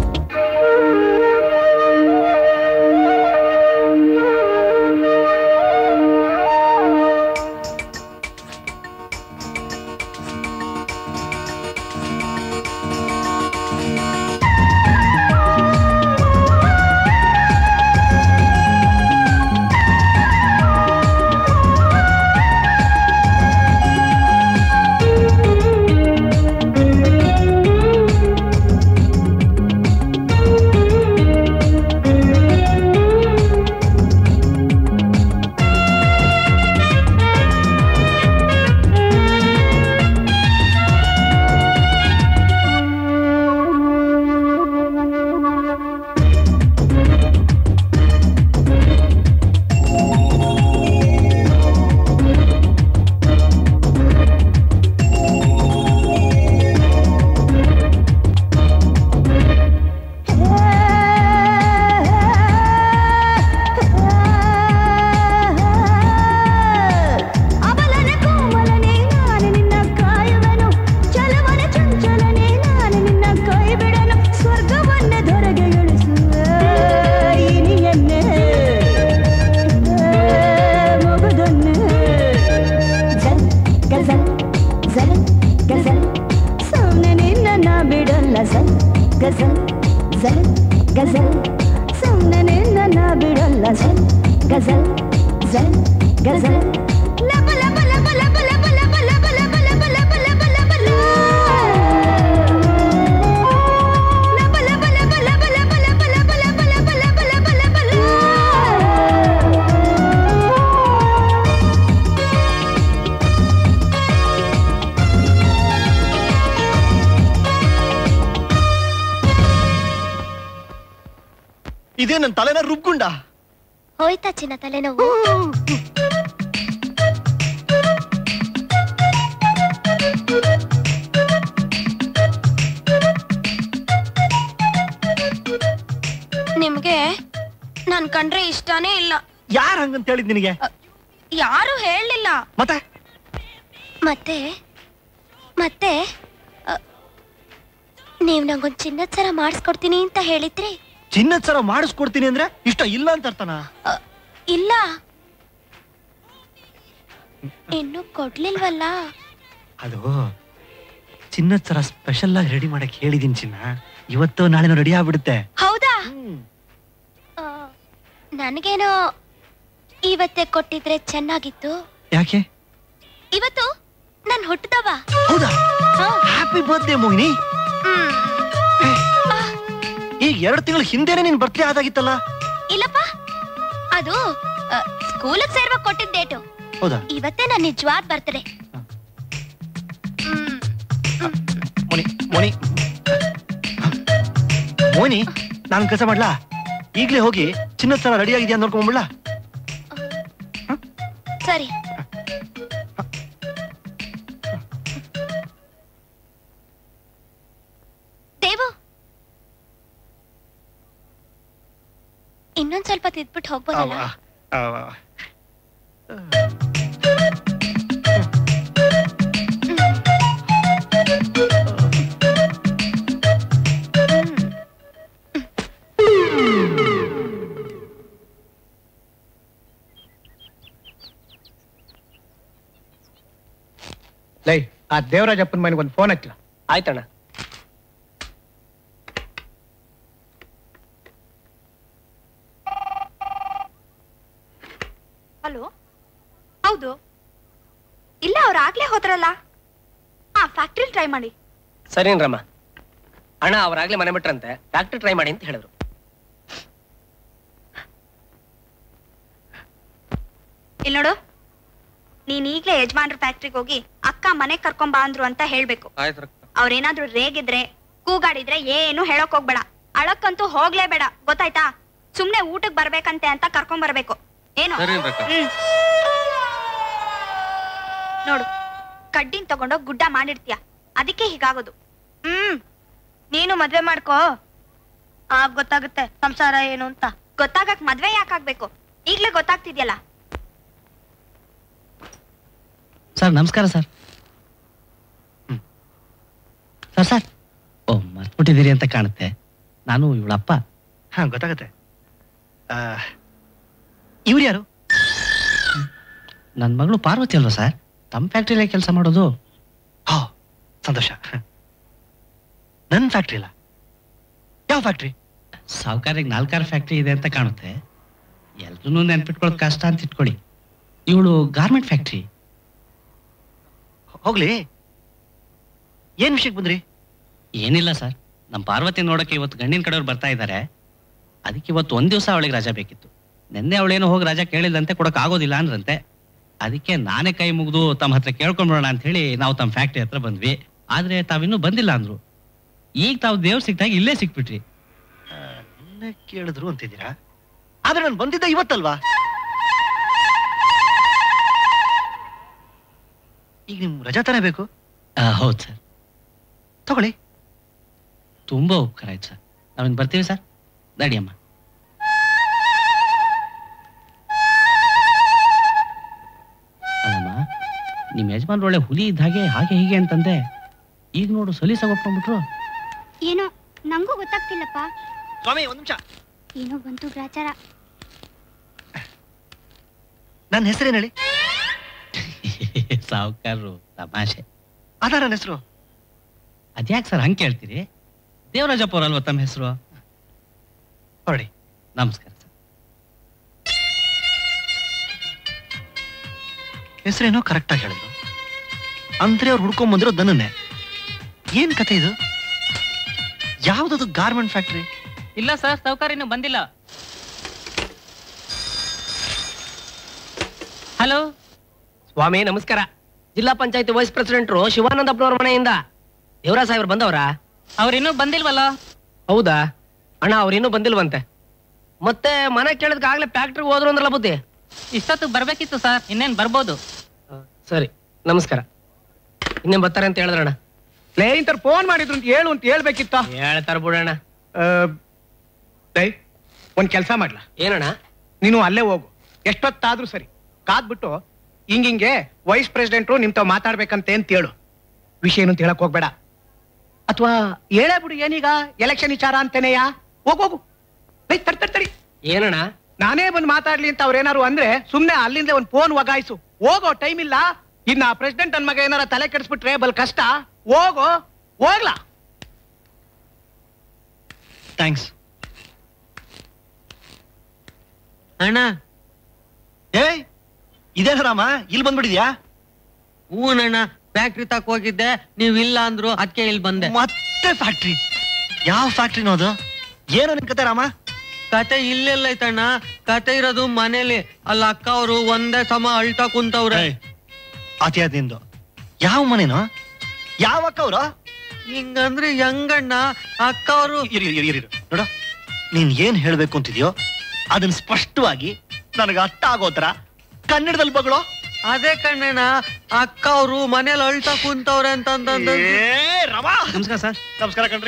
ಅಬಲನೆ ಕೋಮಲನೆ ನಾನು ನಿನ್ನ ಕಾಯುವೆನು ಚಲವನೆ ಚಂಚಲನೆ ನಾನು ನಿನ್ನ ಕೈ ಬಿಡನು ಸ್ವರ್ಗವನ್ನೇ ದೊರೆಗೆ ಇಳಿಸುವೆ ಇನಿಯನ್ನೇ ಮಗುದನ್ನೇ ಜಲ್ ಗಜಲ್ ಜಲ್ ಗಜಲ್ ಸುಮ್ಮನೆ ನಿನ್ನ ನಾ ಬಿಡಲ್ಲ ಜಲ್ ಗಜಲ್ ಜಲ್ ಗಜಲ್ ಸುಮ್ಮನೆ ನಿನ್ನ ನಾ ಬಿಡಲ್ಲ ಜಲ್ ಗಜಲ್ ಜಲ್ ಗಜಲ್ ಲಪ ಲಪ ಲಪ ಲಪ ಲಪ ಲಪ ಲಪ ಲಪ ಲಪ ಲಪ ಲಪ ಲಪ ಲ. ಲಪ ಲಪ ಲಪ ಲಪ ಲಪ ಲಪ ಲಪ ಲಪ ಲಪ ಲಪ ಲಪ ಲಪ ಲ. ಇದೇ ನನ್ನ ತಲೆನ ರುಬ್ಗುಂಡ ಹೋಯ್ತಾ ಚಿನ್ನ ತಲೆನೋವು ನಿಮ್ಗೆ ನನ್ ಕಂಡ್ರೆ ಇಷ್ಟಾನೇ ಇಲ್ಲ ಯಾರು ಹಂಗಂತ ಹೇಳಿದ್ ನಿನಗೆ ಯಾರು ಹೇಳಲಿಲ್ಲ ಮತ್ತೆ ಮತ್ತೆ ಮತ್ತೆ ಅ, ನೀವ್ ನಂಗೊಂದ್ ಚಿನ್ನದ ಸರ ಮಾಡಿಸ್ಕೊಡ್ತೀನಿ ಅಂತ ಹೇಳಿದ್ರಿ ಚಿನ್ನದ ಸರ ಮಾಡಿಸ್ಕೊಡ್ತೀನಿ ಅಂದ್ರೆ ಇಷ್ಟ ಇಲ್ಲ ಅಂತ ಅರ್ಥನ ಇಲ್ಲ ಇನ್ನು ಕೊಡ್ಲಿಲ್ವಲ್ಲ ಅದು ಚಿನ್ನದ ಸರ ಸ್ಪೆಷಲ್ ಆಗಿ ರೆಡಿ ಮಾಡಕ್ ಹೇಳಿದೀನಿ ಚಿನ್ನ ಇವತ್ತು ನಾಳೆನೂ ರೆಡಿ ಆಗ್ಬಿಡುತ್ತೆ ಹೌದಾ ಆ, ನನಗೇನೋ ಇವತ್ತೇ ಕೊಟ್ಟಿದ್ರೆ ಚೆನ್ನಾಗಿತ್ತು ಯಾಕೆ ಇವತ್ತು ನನ್ ಹುಟ್ಟದವ ಹೌದಾ ಹ್ಯಾಪಿ ಬರ್ತ್ಡೇ ಮೋಹಿನಿ ಈಗ ಎರಡು ತಿಂಗಳ ಹಿಂದೆನೆ ನಿನ್ ಬರ್ತ್ಡೇ ಆದಾಗಿತ್ತಲ್ಲ ಇಲ್ಲಪ್ಪ ಅದು ಸ್ಕೂಲಿಗೆ ಸೇರ್ವಾಗ ಕೊಟ್ಟಿದ್ದ ಡೇಟು ಹೌದಾ ಇವತ್ತೇ ನನ್ನ ನಿಜವಾದ ಬರ್ತಡೆ ಮೋನಿ ಮೋನಿ ಮೋನಿ ನಾನು ಕೆಲಸ ಮಾಡ್ಲಾ ಈಗ್ಲೇ ಹೋಗಿ ಚಿನ್ನದ ಸರ ರೆಡಿ ಆಗಿದ್ಯಾ ನೋಡ್ಕೊಂಡ್ಬಿಡ್ಲಾ ಸರಿ ದೇವು ಇನ್ನೊಂದ್ ಸ್ವಲ್ಪ ತಿದ್ಬಿಟ್ಟು ಹೋಗ್ಬೋದಲ್ಲ ಲೈ ಆ ದೇವರಾಜಪ್ಪನ ಮನೆಗೆ ಒಂದು ಫೋನ್ ಹಚ್ಚಲ ಆಯ್ತಣ್ಣ ಹಲೋ ಹೌದು ಇಲ್ಲ ಅವ್ರು ಆಗ್ಲೇ ಹೋದ್ರಲ್ಲ ಹಾ ಫ್ಯಾಕ್ಟ್ರಿಲ್ ಟ್ರೈ ಮಾಡಿ ಸರಿನ್ರಮ್ಮ ಅಣ್ಣ ಅವ್ರಾಗ್ಲೇ ಮನೆ ಬಿಟ್ರಂತೆ ಫ್ಯಾಕ್ಟ್ರಿ ಟ್ರೈ ಮಾಡಿ ಅಂತ ಹೇಳಿದ್ರು ಇಲ್ಲಿ ನೋಡು ನೀನ್ ಈಗ್ಲೇ ಯಜಮಾನ್ರ ಫ್ಯಾಕ್ಟ್ರಿಗೆ ಹೋಗಿ ಅಕ್ಕ ಮನೆಗ್ ಕರ್ಕೊಂಬಾ ಅಂದ್ರು ಅಂತ ಹೇಳ್ಬೇಕು ಆಯ್ತು ಅವ್ರೇನಾದ್ರೂ ರೇಗಿದ್ರೆ ಕೂಗಾಡಿದ್ರೆ ಏನು ಹೇಳಕ್ ಹೋಗ್ಬೇಡ ಅಳಕ್ಕಂತೂ ಹೋಗ್ಲೇಬೇಡ ಗೊತ್ತಾಯ್ತಾ ಸುಮ್ನೆ ಊಟಕ್ ಬರ್ಬೇಕಂತೆ ಅಂತ ಕರ್ಕೊಂಡ್ ಬರ್ಬೇಕು ಏನು ಸರಿ ಅಕ್ಕ. ಹ್ಮ್. ನೋಡು ಕಡ್ಡಿನ್ ತಗೊಂಡೋಗ್ ಗುಡ್ಡ ಮಾಡಿರ್ತೀಯ ಅದಕ್ಕೆ ಹೀಗಾಗೋದು ಹ್ಮ್ ನೀನು ಮದ್ವೆ ಮಾಡ್ಕೋ ಆಗ ಗೊತ್ತಾಗುತ್ತೆ ಸಂಸಾರ ಏನು ಅಂತ ಗೊತ್ತಾಗಕ್ ಮದ್ವೆ ಯಾಕಾಗ್ಬೇಕು ಈಗ್ಲೇ ಗೊತ್ತಾಗ್ತಿದ್ಯಲ್ಲ ಸರ್ ನಮಸ್ಕಾರ ಸರ್ ಹ್ಮ್. ಸರ್ ಸರ್ ಓ ಮರ್ತ್ಬಿಟ್ಟಿದ್ದೀರಿ ಅಂತ ಕಾಣುತ್ತೆ ನಾನು ಇವಳಪ್ಪ ಹಾ ಗೊತ್ತಾಗತ್ತೆ ಇವ್ರು ಯಾರು ನನ್ನ ಮಗಳು ಪಾರ್ವತಿ ಅಲ್ವಾ ಸರ್ ತಮ್ಮ ಫ್ಯಾಕ್ಟ್ರಿಲೇ ಕೆಲಸ ಮಾಡೋದು ಹೋ ಸಂತೋಷ ನನ್ನ ಫ್ಯಾಕ್ಟ್ರಿ ಇಲ್ಲ ಯಾವ ಫ್ಯಾಕ್ಟ್ರಿ ಸಾವುಕಾರಿಗೆ ನಾಲ್ಕಾರು ಫ್ಯಾಕ್ಟ್ರಿ ಇದೆ ಅಂತ ಕಾಣುತ್ತೆ ಎಲ್ರೂ ನೆನ್ಪಿಟ್ಕೊಳ್ಳೋದು ಕಷ್ಟ ಅಂತ ಇಟ್ಕೊಳ್ಳಿ ಇವಳು ಗಾರ್ಮೆಂಟ್ ಫ್ಯಾಕ್ಟ್ರಿ ಹೋಗ್ಲಿ ಏನ್ ವಿಷಯಕ್ಕೆ ಬಂದ್ರಿ ಏನಿಲ್ಲ ಸರ್ ನಮ್ಮ ಪಾರ್ವತಿ ನೋಡಕ್ಕೆ ಇವತ್ತು ಗಂಡಿನ ಕಡೆಯವ್ರು ಬರ್ತಾ ಇದ್ದಾರೆ ಅದಕ್ಕೆ ಇವತ್ತು ಒಂದ್ ದಿವಸ ಅವಳಿಗೆ ರಜಾ ಬೇಕಿತ್ತು ನಿನ್ನೆ ಅವಳೇನೋ ಹೋಗಿ ರಜಾ ಕೇಳಿಲ್ಲಂತೆ ಕೊಡಕ್ ಆಗೋದಿಲ್ಲ ಅಂದ್ರಂತೆ ಅದಕ್ಕೆ ನಾನೇ ಕೈ ಮುಗಿದು ತಮ್ಮ ಹತ್ರ ಕೇಳ್ಕೊಂಡ್ಬಿಡೋಣ ಅಂತ ಹೇಳಿ ನಾವು ತಮ್ಮ ಫ್ಯಾಕ್ಟ್ರಿ ಹತ್ರ ಬಂದ್ವಿ ಆದ್ರೆ ತಾವಿನ್ನೂ ಬಂದಿಲ್ಲ ಅಂದ್ರು ಈಗ ತಾವು ದೇವ್ರು ಸಿಕ್ತಾಗ ಇಲ್ಲೇ ಸಿಕ್ಬಿಟ್ರಿ ನಿನ್ನೆ ಕೇಳಿದ್ರು ಅಂತಿದ್ದೀರಾ ಆದ್ರೆ ನಾನು ಬಂದಿದ್ದ ಇವತ್ತಲ್ವಾ ಈಗ ನಿಮ್ ರಜಾ ತಾನೇ ಬೇಕು ಹೌದು ಸರ್ ತಗೊಳ್ಳಿ ತುಂಬಾ ಉಪಕಾರ ಆಯ್ತು ಸರ್ ನಾವಿನ್ ಬರ್ತೀವಿ ಸರ್ ನಡಿಯಮ್ಮ ಅಲ್ಲಮ್ಮ ನಿಮ್ ಯಜಮಾನ್ರು ಒಳ್ಳೆ ಹುಲಿ ಇದ್ದ ಹಾಗೆ ಹಾಗೆ ಹೀಗೆ ಅಂತಂದೆ ಈಗ ನೋಡು ಸಲೀಸಾಗಿ ಒಪ್ಕೊಂಡ್ಬಿಟ್ರು ಏನೋ ನಂಗೂ ಗೊತ್ತಾಗ್ತಿಲ್ಲಪ್ಪ ಸ್ವಾಮಿ ಒಂದ್ ನಿಮಿಷ ಏನೋ ಬಂತು ಗ್ರಾಚಾರ ನನ್ನ ಹೆಸರೇನು ಹೇಳಿ ಸಾವುಕಾರರು ತಮಾಷೆ ಅದ ನನ್ನ ಹೆಸರು ಅದ್ಯಾಕೆ ಸರ್ ಹಂಗೆ ಕೇಳ್ತೀರಿ ದೇವರಾಜಪ್ಪ ಅವ್ರಲ್ವಾ ತಮ್ಮ ಹೆಸರು ಹೊರಡಿ ನಮಸ್ಕಾರ ಸರ್ ಹೆಸರೇನೋ ಕರೆಕ್ಟ್ ಆಗಿ ಹೇಳಿದ್ರು ಅಂದ್ರೆ ಅವ್ರು ಹುಡ್ಕೊಂಡ್ ಬಂದಿರೋ ದನನ್ನೇ ಏನ್ ಕತೆ ಇದು ಯಾವ್ದದು ಗಾರ್ಮೆಂಟ್ ಫ್ಯಾಕ್ಟ್ರಿ ಇಲ್ಲ ಸರ್ ಸೌಕರ್ಯ ಇನ್ನೂ ಬಂದಿಲ್ಲ ಹಲೋ ಸ್ವಾಮಿ ನಮಸ್ಕಾರ ಜಿಲ್ಲಾ ಪಂಚಾಯತಿ ವೈಸ್ ಪ್ರೆಸಿಡೆಂಟ್ರು ಶಿವಾನಂದಪ್ಪನವ್ರ ಮನೆಯಿಂದ ದೇವರಾಜ್ ಸಾಹೇಬ್ರು ಬಂದವರಾ ಅವ್ರಿನ್ನೂ ಬಂದಿಲ್ವಲ್ಲ ಹೌದಾ ಅಣ್ಣ ಅವ್ರಿನ್ನೂ ಬಂದಿಲ್ವಂತೆ ಮತ್ತೆ ಮನೆ ಕೇಳಿದ್ಕೆ ಆಗ್ಲೇ ಫ್ಯಾಕ್ಟ್ರಿಗೆ ಹೋದ್ರು ಅಂದ್ರಲ್ಲ ಬುದ್ಧಿ ಇಷ್ಟೊತ್ತು ಬರ್ಬೇಕಿತ್ತು ಸರ್ ಇನ್ನೇನ್ ಬರ್ಬೋದು ಸರಿ ನಮಸ್ಕಾರ ಇನ್ನೇನ್ ಬರ್ತಾರೆ ಅಂತ ಹೇಳಿದ್ರಣ್ಣ ಲೇ ಇಂತರ ಫೋನ್ ಮಾಡಿದ್ರು ಅಂತ ಹೇಳು ಅಂತ ಹೇಳ್ಬೇಕಿತ್ತ ಹೇಳ್ತಾರ ಬಿಡಣ್ಣ ಲೈ ಒಂದ್ ಕೆಲಸ ಮಾಡ್ಲಾ ಏನಣ್ಣ ನೀನು ಅಲ್ಲೇ ಹೋಗು ಎಷ್ಟೊತ್ತಾದ್ರೂ ಸರಿ ಕಾದ್ಬಿಟ್ಟು ಹಿಂಗಿಂಗೆ ವೈಸ್ ಪ್ರೆಸಿಡೆಂಟ್ರು ನಿಮ್ ತಾವ್ ಮಾತಾಡ್ಬೇಕಂತೆ ಅಂತ ಹೇಳು ವಿಷಯ ಏನು ಅಂತ ಹೇಳಕ್ ಹೋಗ್ಬೇಡ ಅಥವಾ ಹೇಳೇ ಬಿಡು ಏನೀಗ ಎಲೆಕ್ಷನ್ ವಿಚಾರ ಅಂತೇನೆಯಾ ಹೋಗೋಗು ಲೈ ತಡಿ ತಡಿ ತಡಿ ಏನಣ್ಣ ನಾನೇ ಬಂದು ಮಾತಾಡ್ಲಿ ಅಂತ ಅವ್ರೇನಾರು ಅಂದ್ರೆ ಸುಮ್ನೆ ಅಲ್ಲಿಂದ ಒಂದ್ ಫೋನ್ ಒಗಾಯಿಸು ಹೋಗೋ ಟೈಮ್ ಇಲ್ಲ ಇನ್ನ ಪ್ರೆಸಿಡೆಂಟ್ ನನ್ ಮಗ ಏನಾರ ತಲೆ ಕೆಡಿಸ್ಬಿಟ್ರೆ ಬಲ್ ಕಷ್ಟ ಹೋಗೋ ಹೋಗ್ಲಾ ಥ್ಯಾಂಕ್ಸ್ ಅಣ್ಣ ಏಯ್ ಇದೇನ ರಾಮ ಇಲ್ಲಿ ಬಂದ್ಬಿಟ್ಟಿದ್ಯಾ ಹೂನಣ್ಣ ಫ್ಯಾಕ್ಟ್ರಿ ತಕ ಹೋಗಿದ್ದೆ ನೀವ್ ಇಲ್ಲ ಅಂದ್ರು ಅದಕ್ಕೆ ಇಲ್ಲಿ ಬಂದೆ ಮತ್ತೆ ಫ್ಯಾಕ್ಟ್ರಿ ಯಾವ ಫ್ಯಾಕ್ಟ್ರಿನೋ ಅದು ಏನೋ ನಿನ್ ಕತೆ ರಾಮ ಕತೆ ಇಲ್ಲೆಲ್ಲ ಐತಣ್ಣ ಕತೆ ಇರೋದು ಮನೇಲಿ ಅಲ್ಲ ಅಕ್ಕ ಅವರು ಒಂದೇ ಸಮ ಅಳ್ತಾ ಕುಂತವ್ರೆ ಅತಿ ನಿಂದು ಯಾವ ಮನೇನೋ ಯಾವ ಅಕ್ಕ ಅವರು ಹಿಂಗಂದ್ರೆ ಹೆಂಗಣ್ಣ ಅಕ್ಕ ಅವರು ಇರಿ ಇರಿ ಇರಿ ನೋಡ ನೀನ್ ಏನ್ ಹೇಳ್ಬೇಕು ಅಂತಿದ್ಯೋ ಅದನ್ನ ಸ್ಪಷ್ಟವಾಗಿ ನನಗೆ ಅರ್ಥ ಆಗೋ ತರ ಕನ್ನಡದಲ್ಲಿ ಬಗಳೋ ಅದೇ ಕಣ್ಣಣ್ಣ ಅಕ್ಕ ಅವರು ಮನೇಲಿ ಅಳ್ತಾ ಕುಂತವ್ರೆ ಅಂತಂದ ರಮ ನಮಸ್ಕಾರ ಸರ್ ನಮಸ್ಕಾರ ಕಣ್ರಿ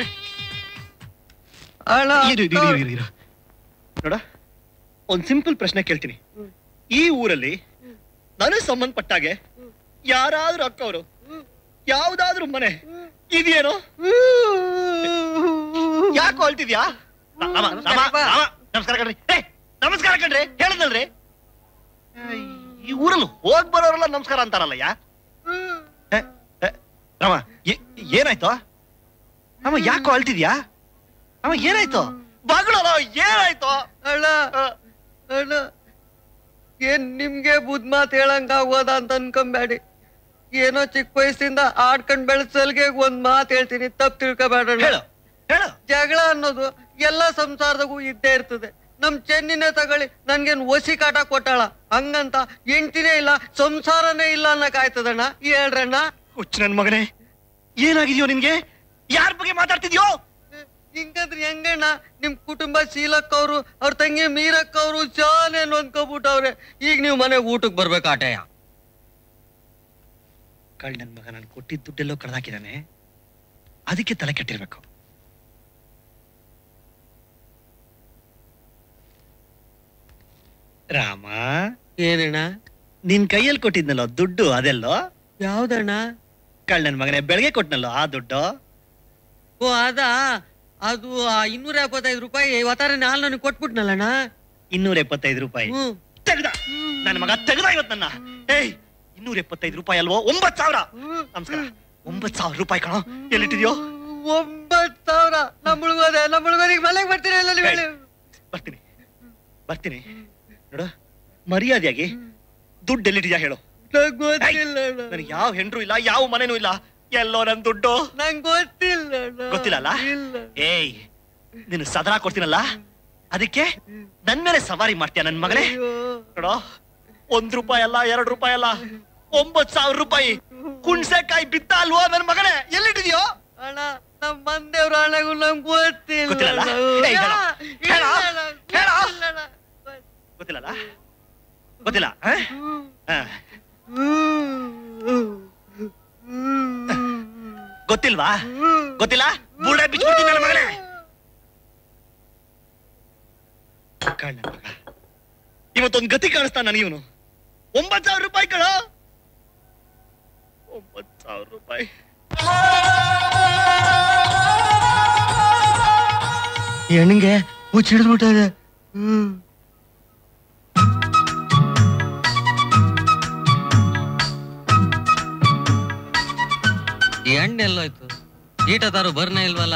ಅಳ ಇರು, ಇರು, ಇರು, ಇರು, ಇರು. ನೋಡ ಒಂದ್ ಸಿಂಪಲ್ ಪ್ರಶ್ನೆ ಕೇಳ್ತೀನಿ ಈ ಊರಲ್ಲಿ ನನಗೆ ಸಂಬಂಧಪಟ್ಟಾಗೆ ಯಾರಾದ್ರೂ ಅಕ್ಕವರು ಯಾವ್ದಾದ್ರೂ ಮನೆ ಇದೆಯೇನೋ ಯಾಕೋ ಅಳ್ತಿದ್ಯಾ ರಾಮ, ರಾಮ, ರಾಮ, ನಮಸ್ಕಾರ ಕಣ್ರಿ ಏ, ನಮಸ್ಕಾರ ಕಣ್ರಿ ಹೇಳಿದ್ನಲ್ರಿ ಈ ಊರಲ್ಲಿ ಹೋಗ್ ಬರೋರೆಲ್ಲ ನಮಸ್ಕಾರ ಅಂತಾರಲ್ಲ ಯಾ ಏ, ಏ, ರಾಮ ಏ- ಏನಾಯ್ತು ರಾಮ ಯಾಕೋ ಅಳ್ತಿದ್ಯಾ ರಾಮ ಏನಾಯ್ತು ಬಾಗಳಲ್ಲ ಏನಾಯ್ತು ಅಣ್ಣ ಅಣ್ಣ ಏನ್ ನಿಮ್ಗೆ ಬುದ್ ಮಾತ್ ಹೇಳಂಗ ಆಗೋದ ಅಂತ ಅನ್ಕೊಂಬೇಡಿ ಏನೋ ಚಿಕ್ಕ ವಯಸ್ಸಿಂದ ಆಡ್ಕೊಂಡ್ ಬೆಳೆಸಲ್ಗೆ ಒಂದ್ ಮಾತ್ ಹೇಳ್ತೀನಿ ತಪ್ಪು ತಿಳ್ಕೊಬೇಡ ಹೇಳು ಹೇಳು ಜಗಳ ಅನ್ನೋದು ಎಲ್ಲ ಸಂಸಾರದಾಗೂ ಇದ್ದೇ ಇರ್ತದೆ ನಮ್ ಚೆನ್ನಿನೇ ತಗೊಳ್ಳಿ ನನ್ಗೇನ್ ಒಸಿ ಕಾಟ ಕೊಟ್ಟಾಳ ಹಂಗಂತ ಹೆಂಡ್ತಿನೇ ಇಲ್ಲ ಸಂಸಾರನೇ ಇಲ್ಲ ಅನ್ನಕ್ ಆಯ್ತದಣ್ಣ ಹೇಳ್ರಣ್ಣ ಹುಚ್ಚ ನನ್ ಮಗನೇ ಏನಾಗಿದ್ಯೋ ನಿನ್ಗೆ ಯಾರ ಬಗ್ಗೆ ಮಾತಾಡ್ತಿದ್ಯೋ ಹಿಂಗಂದ್ರೆ ಹೆಂಗಣ್ಣ ನಿಮ್ ಕುಟುಂಬ ಶೀಲಕ್ಕವ್ರು ಅವ್ರ ತಂಗಿ ಮೀರಕ್ಕವ್ರು ಶಾನೆ ನೊಂದ್ಕೊಬಿಟ್ಟವ್ರೆ ಈಗ ನೀವು ಮನೆಗೆ ಊಟಕ್ಕೆ ಬರ್ಬೇಕು ಆಟಯ ಕಳ್ ನನ್ ಮಗ ನಾನು ಕೊಟ್ಟಿದ್ದ ದುಡ್ಡೆಲ್ಲೋ ಕಳ್ದಾಕಿದಾನೆ ಅದಕ್ಕೆ ತಲೆ ಕೆಟ್ಟಿರ್ಬೇಕು ರಾಮ ಏನಣ್ಣ ನಿನ್ ಕೈಯಲ್ಲಿ ಕೊಟ್ಟಿದ್ನಲ್ಲೋ ದುಡ್ಡು ಅದೆಲ್ಲೋ ಯಾವ್ದಣ್ಣ ಕಳ್ ನನ್ ಮಗನೇ ಬೆಳಗ್ಗೆ ಕೊಟ್ನಲ್ಲೋ ಆ ದುಡ್ಡು ಓ ಅದ ಅದು ಇನ್ನೂರ ಎಪ್ಪತ್ತೈದು ರೂಪಾಯಿ ಇವತ್ತಾರೆ ನಾಲ್ ನನಗೆ ಕೊಟ್ಬಿಟ್ನಲ್ಲಣ್ಣ ಇನ್ನೂರ ಎಪ್ಪತ್ತೈದು ರೂಪಾಯಿ ಹ್ಮ್ ತೆಗ್ದ ನನ್ನ ಮಗ ತೆಗ್ದ ಇವತ್ ನನ್ನ ಏಯ್ ಇನ್ನೂರ ಎಪ್ಪತ್ತೈದು ರೂಪಾಯಿ ಅಲ್ವೋ ಒಂಬತ್ ಸಾವಿರ ನಮಸ್ಕಾರ ಒಂಬತ್ ಸಾವಿರ ರೂಪಾಯಿ ಕಣೋ ಎಲ್ಲಿಟ್ಟಿದ್ಯೋ ಒಂಬತ್ ಸಾವಿರ ನಮ್ಮ ಹುಡುಗದೆ ನಮ್ಮ ಹುಡುಗರಿಗೆ ಮನೆಗೆ ಬರ್ತೀರಾ ಇಲ್ಲ ನೀವು ಹೇಳಿ ಬರ್ತೀನಿ ಬರ್ತೀನಿ ನೋಡು ಮರ್ಯಾದೆಯಾಗಿ ದುಡ್ಡು ಎಲ್ಲಿಟ್ಟಿದ್ಯಾ ಹೇಳು ನಂಗ್ ಗೊತ್ತಿಲ್ಲ ಅಣ್ಣ. ನನಗೆ ಯಾವ ಹೆಂಡ್ರು ಇಲ್ಲ ಯಾವ ಮನೆನೂ ಇಲ್ಲ ಎಲ್ಲೋ ನನ್ ದುಡ್ಡು ನಂಗ್ ಗೊತ್ತಿಲ್ಲ ಅಣ್ಣ. ಗೊತ್ತಿಲ್ಲ ಅಲ್ಲ ಇಲ್ಲ ಏಯ್ ನಿನ್ ಸದರ ಕೊಡ್ತೀನಲ್ಲ ಅದಕ್ಕೆ ನನ್ ಮೇಲೆ ಸವಾರಿ ಮಾಡ್ತೀಯ ನನ್ ಮಗಳೇ ಅಯ್ಯೋ. ನೋಡೋ ಒಂದ್ ರೂಪಾಯಿ ಅಲ್ಲ ಎರಡ್ ರೂಪಾಯಿ ಅಲ್ಲ ಒಂಬತ್ ಸಾವಿರ ರೂಪಾಯಿ ಕುಣ್ಸೆಕಾಯಿ ಬಿತ್ತ ಅಲ್ವೋ ನನ್ ಮಗನೇ ಎಲ್ಲಿಟ್ಟಿದ್ಯೋ ಅಣ್ಣ ನಮ್ ಮಂದೇವ್ರ ಅಣ್ಣಗೂ ನಂಗ್ ಗೊತ್ತಿಲ್ಲ ಗೊತ್ತಿಲ್ಲಲ್ಲ? ಅಣ್ಣ. ಏಯ್, ಹೇಳು. ಇಲ್ಲ ಹೇಳು. ಅಣ್ಣ, ಹೇಳು. ಗೊತ್ತಿಲ್ಲ ಅಣ್ಣ. ಗೊತ್ತಿಲ್ಲಲ್ಲ ಗೊತ್ತಿಲ್ಲ ಆ? ಆ. ಗೊತ್ತಿಲ್ವಾ ಗೊತ್ತಿಲ್ಲ ಬುಡ ಬಿಚ್ಬಿಡ್ತೀನಿ ನನ್ನ ಮಗನೇ ಕಳ್ಳ ಮಗ ಇವತ್ತೊಂದ್ ಗತಿ ಕಾಣಿಸ್ತಾ ನನಗಿವನು ಒಂಬತ್ ಸಾವಿರ ರೂಪಾಯಿ ಕಣ ಒಂಬತ್ ಸಾವಿರ ರೂಪಾಯಿ ಹೆಣ್ಣಿಗೆ ಮುಚ್ಚಿಡ್ಬಿಟ್ಟದೆ ಹ್ಮ್ ಎಣ್ಣೆ ಎಲ್ಲೋಯ್ತು ಈಟ ತಾರು ಬರ್ನೇ ಇಲ್ವಲ್ಲ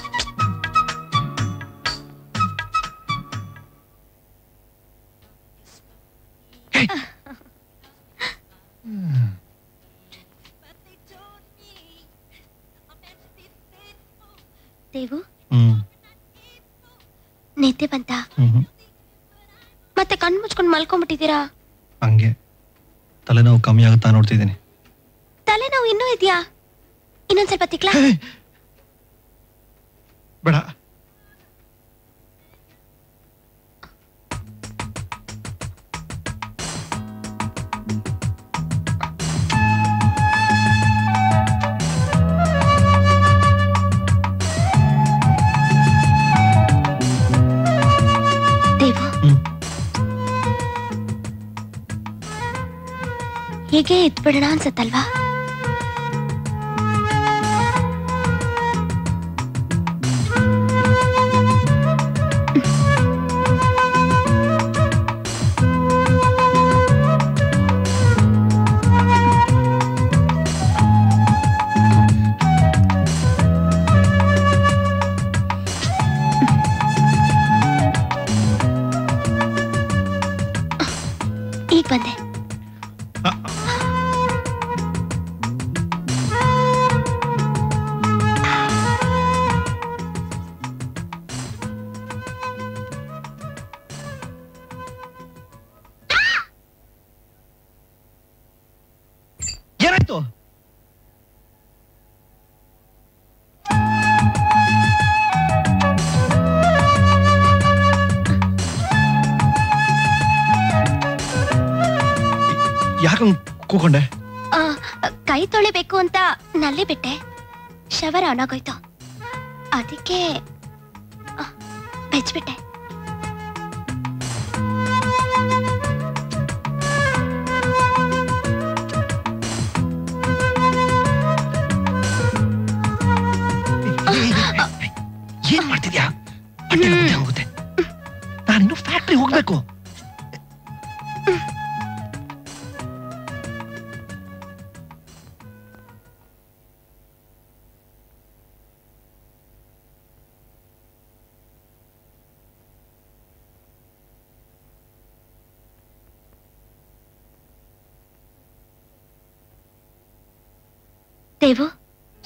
ದೇವು ಹ್ಮ್ ನಿದ್ದೆ ಬಂತ ಮತ್ತೆ ಕಣ್ ಮುಚ್ಕೊಂಡ್ ಮಲ್ಕೊಂಡ್ಬಿಟ್ಟಿದ್ದೀರಾ ಹಂಗೆ ತಲೆನೋವು ಕಮ್ಮಿ ಆಗುತ್ತಾ ನೋಡ್ತಿದ್ದೀನಿ ತಲೆನೋವು ಇನ್ನೂ ಇದೆಯಾ ಇನ್ನೊಂದ್ ಸ್ವಲ್ಪ ತಿಕ್ಲಾ ಬೇಡ ದೇವು ಹೀಗೆ ಇದ್ಬಿಡೋಣ ಅನ್ಸತ್ತಲ್ವಾ ಈಗ ಬಂದೆ ಏನಾಯ್ತು ಯಾಕಂಗ್ ಕೂಕೊಂಡೆ ಆ, ಕೈ ತೊಳಿಬೇಕು ಅಂತ ನಲ್ಲಿ ಬಿಟ್ಟೆ ಶವರ್ ಆನ್ ಆಗೋಯ್ತು ಅದಕ್ಕೆ ಆ, ಬೆಚ್ಬಿಟ್ಟೆ ಏನ್ ಮಾಡ್ತಿದ್ಯಾ ಹೊಟ್ಟೆ ಮುದ್ದೆ ಹೋಗುತ್ತೆ ನಾನಿನ್ನು ಫ್ಯಾಕ್ಟ್ರಿ ಹೋಗ್ಬೇಕು ದೇವು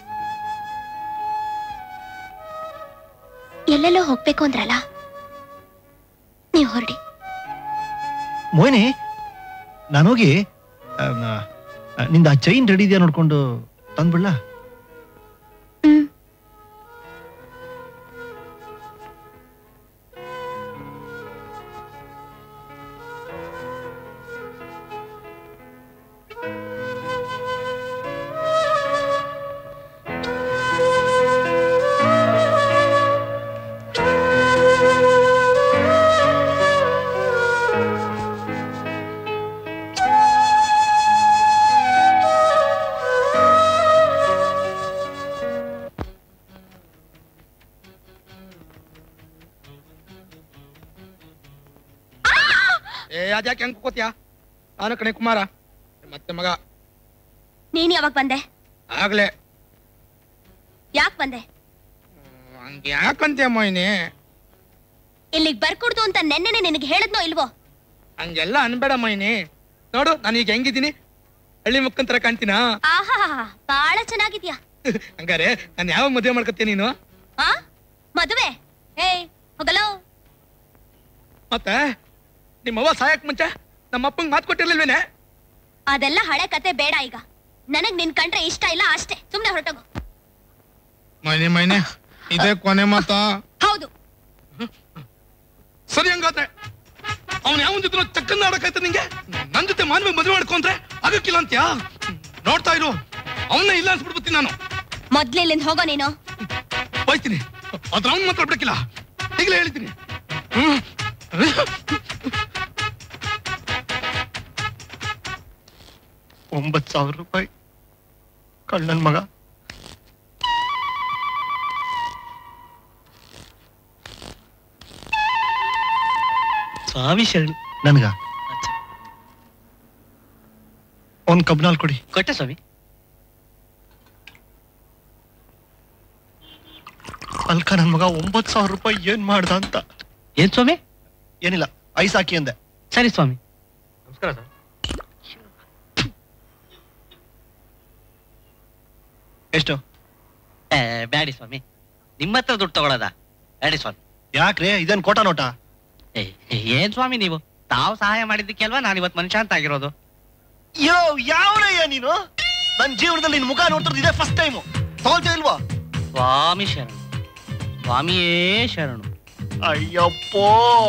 ಎಲ್ಲೆಲ್ಲೋ ಹೋಗ್ಬೇಕು ಅಂದ್ರಲ್ಲ ನೀವು ಹೊರಡಿ ಮೋಹಿನಿ ನಾನೋಗಿ ಆಮ್, ಆ, ನಿಂದ ಆ ಚೈನ್ ರೆಡಿ ಇದೆಯಾ ನೋಡ್ಕೊಂಡು ತಂದ್ಬಿಡ್ಲಾ ಏ ಅದ್ಯಾಕೆ ಹೆಂಗ್ ಕೂತ್ಯಾ ನಾನು ಕಣೆ ಕುಮಾರ ಮತ್ತೆ ಮಗ ನೀನ್ ಯಾವಾಗ ಬಂದೆ ಆಗ್ಲೇ ಯಾಕೆ ಬಂದೆ ಹಂಗೆ ಯಾಕಂತೆ ಮೋಹಿನಿ ಇಲ್ಲಿಗ್ ಬರ್ಕೊಡ್ದು ಅಂತ ನೆನ್ನೆನೆ ನಿನಗೆ ಹೇಳದ್ನೋ ಇಲ್ವೋ ಹಂಗೆಲ್ಲ ಅನ್ಬೇಡ ಮೋಹಿನಿ ನೋಡು ನಾನು ಈಗ ಹೆಂಗಿದ್ದೀನಿ ಹಳ್ಳಿ ಮುಕ್ಕಂತರ ಕಾಣ್ತೀನಾ ಆಹಾ ಬಾಳ ಚೆನ್ನಾಗಿದ್ಯಾ ಹಂಗಾರೆ ನಾನು ಯಾವ ಮದುವೆ ಮಾಡ್ಕೊತೀನಿ ನೀನು ಆ ಮದುವೆ ಏಯ್ ಹೋಗಲೋ ಮತ್ತೆ ನಿಮ್ಮವ್ವ ಸಾಯಕ್ ಮುಂಚೆ ನಮ್ಮ ಅಪ್ಪಂಗ್ ಮಾತು ಕೊಟ್ಟಿರ್ಲಿಲ್ವೇನೆ ಅದೆಲ್ಲ ಹಳೆ ಕತೆ ಬೇಡ ಈಗ ನನಗ್ ನಿನ್ ಕಂಡ್ರೆ ಇಷ್ಟ ಇಲ್ಲ ಅಷ್ಟೇ ಸುಮ್ನೆ ಹೊರಟೋಗು ಮೈನೆ ಮೈನೆ ಇದೇ ಕೊನೆ ಮಾತ ಹೌದು ಸರಿ ಹಂಗಾದ್ರೆ ಅವನ್ ಯಾವ ಜೊತೆ ಚಕ್ಕಂದ ಆಡಕ್ಕಾಯ್ತ ನಿಂಗೆ ನನ್ ಜೊತೆ ಮಾನವ ಮದುವೆ ಮಾಡ್ಕೊಂಡ್ರೆ ಆಗಕ್ಕಿಲ್ಲ ಅಂತ್ಯಾ ನೋಡ್ತಾ ಇರು ಅವನ್ನ ಇಲ್ಲ ಅನ್ಸ್ಬಿಡ್ಬಿಡ್ತೀನಿ ನಾನು ಮೊದ್ಲು ಇಲ್ಲಿಂದ ಹೋಗೋ ನೀನು ಹೋಯ್ತೀನಿ ಅದ್ರ ಅವ್ನ್ ಮಾತ್ರ ಬಿಡಕ್ಕಿಲ್ಲ ಈಗಲೇ ಹೇಳ್ತೀನಿ ಹ್ಮ್. ಒಂಬತ್ ಸಾವಿರ ರೂಪಾಯಿ ಕಳ್ಳನ್ ಮಗ ಸ್ವಾಮಿ ಶರಣು ನನ್ಗ ಒಂದ್ ಕಬ್ನಾಲ್ ಕೊಡಿ ಕೊಟ್ಟೆ ಸ್ವಾಮಿ ಅಲ್ಕ ನನ್ ಮಗ ಒಂಬತ್ ಸಾವಿರ ರೂಪಾಯಿ ಏನ್ ಮಾಡ್ದ ಅಂತ ಏನ್ ಸ್ವಾಮಿ ಏನಿಲ್ಲ ಐಸ್ ಹಾಕಿ ಅಂದೆ ಸರಿ ಸ್ವಾಮಿ ನಮಸ್ಕಾರ ಸರ್ ಎಷ್ಟು ಏ, ಬ್ಯಾಡಿ ಸ್ವಾಮಿ ನಿಮ್ಮ ಹತ್ರ ದುಡ್ಡು ತಗೊಳದ ಬ್ಯಾಡಿ ಸ್ವಾಮಿ ಯಾಕ್ರೆ ಇದೇನ್ ಕೋಟ ನೋಟ ಏ, ಏನ್ ಸ್ವಾಮಿ ನೀವು ತಾವು ಸಹಾಯ ಮಾಡಿದ್ದಕ್ಕೆ ಅಲ್ವಾ ನಾನು ಇವತ್ತು ಮನುಷ್ಯ ಅಂತ ಆಗಿರೋದು ಯೋ ಯಾವನಯ್ಯ ನೀನು ನನ್ ಜೀವನದಲ್ಲಿ ನಿನ್ ಮುಖ ನೋಡ್ತಿರೋದು ಇದೇ ಫಸ್ಟ್ ಟೈಮು ತಗೊಳ್ತೀಯ ಇಲ್ವಾ ಸ್ವಾಮಿ ಶರಣು ಸ್ವಾಮಿಯೇ ಶರಣು ಅಯ್ಯಪ್ಪೋ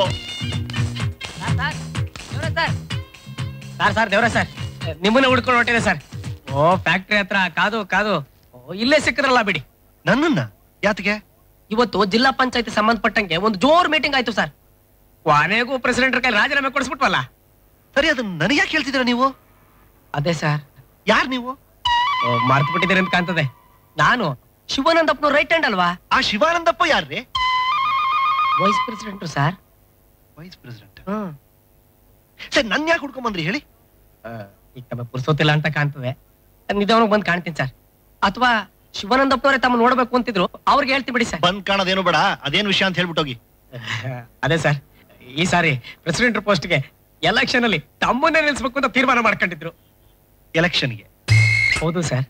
ಸರ್ ಸರ್ ದೇವ್ರ ಸರ್ ನಿಮ್ಮನ್ನ ಹುಡ್ಕೊಂಡು ಹೊಟ್ಟಿದೆ ಸರ್ ಓ ಫ್ಯಾಕ್ಟ್ರಿ ಹತ್ರ ಕಾದು ಕಾದು ಓ, ಇಲ್ಲೇ ಸಿಕ್ಕರಲ್ಲ ಬಿಡಿ ನನ್ನನ್ನ ಯಾತಕ್ಕೆ ಇವತ್ತು ಜಿಲ್ಲಾ ಪಂಚಾಯತಿ ಸಂಬಂಧಪಟ್ಟಂಗೆ ಒಂದು ಜೋರ್ ಮೀಟಿಂಗ್ ಆಯ್ತು ಸರ್ ಕೊನೆಗೂ ಪ್ರೆಸಿಡೆಂಟ್ ಕೈ ರಾಜೀನಾಮೆ ಕೊಡಿಸ್ಬಿಟ್ವಲ್ಲ ಸರಿ ಅದನ್ನ ನನಗೆ ಯಾಕೆ ಹೇಳ್ತಿದ್ದೀರಾ ನೀವು ಅದೇ ಸರ್ ಯಾರ್ ನೀವು ಮರ್ತು ಬಿಟ್ಟಿದ್ದೀರಿ ಅಂತ ಕಾಣ್ತದೆ ನಾನು ಶಿವಾನಂದಪ್ಪನ ರೈಟ್ ಹ್ಯಾಂಡ್ ಅಲ್ವಾ ಆ ಶಿವಾನಂದಪ್ಪ ಯಾರ್ರಿ vice president sir vice president sir ನನ್ ಯಾಕೆ ಹುಡ್ಕೊಂಡ್ ಬಂದ್ರಿ ಹೇಳಿ ಈಗ ತಮ್ಮ ಪುರ್ಸೋತಿಲ್ಲ ಅಂತ ಕಾಣ್ತದೆ ನಿಧಾನಕ್ಕೆ ಬಂದು ಕಾಣ್ತೀನಿ ಸರ್ ಅಥವಾ ಶಿವಾನಂದಪ್ಪನವರೇ ತಮ್ಮ ನೋಡ್ಬೇಕು ಅಂತಿದ್ರು ಅವ್ರಿಗೆ ಹೇಳ್ತೀನಿ ಬಿಡಿ ಸರ್ ಬಂದ್ ಕಾಣೋದೇನು ಬೇಡ ಅದೇನ್ ವಿಷಯ ಅಂತ ಹೇಳ್ಬಿಟ್ಟೋಗಿ ಅದೇ ಸರ್ ಈ ಸಾರಿ ಪ್ರೆಸಿಡೆಂಟ್ ಪೋಸ್ಟ್ಗೆ ಎಲೆಕ್ಷನ್ ಅಲ್ಲಿ ತಮ್ಮನ್ನೇ ನಿಲ್ಸ್ಬೇಕು ಅಂತ ತೀರ್ಮಾನ ಮಾಡ್ಕೊಂಡಿದ್ರು ಎಲೆಕ್ಷನ್ಗೆ ಹೌದು ಸರ್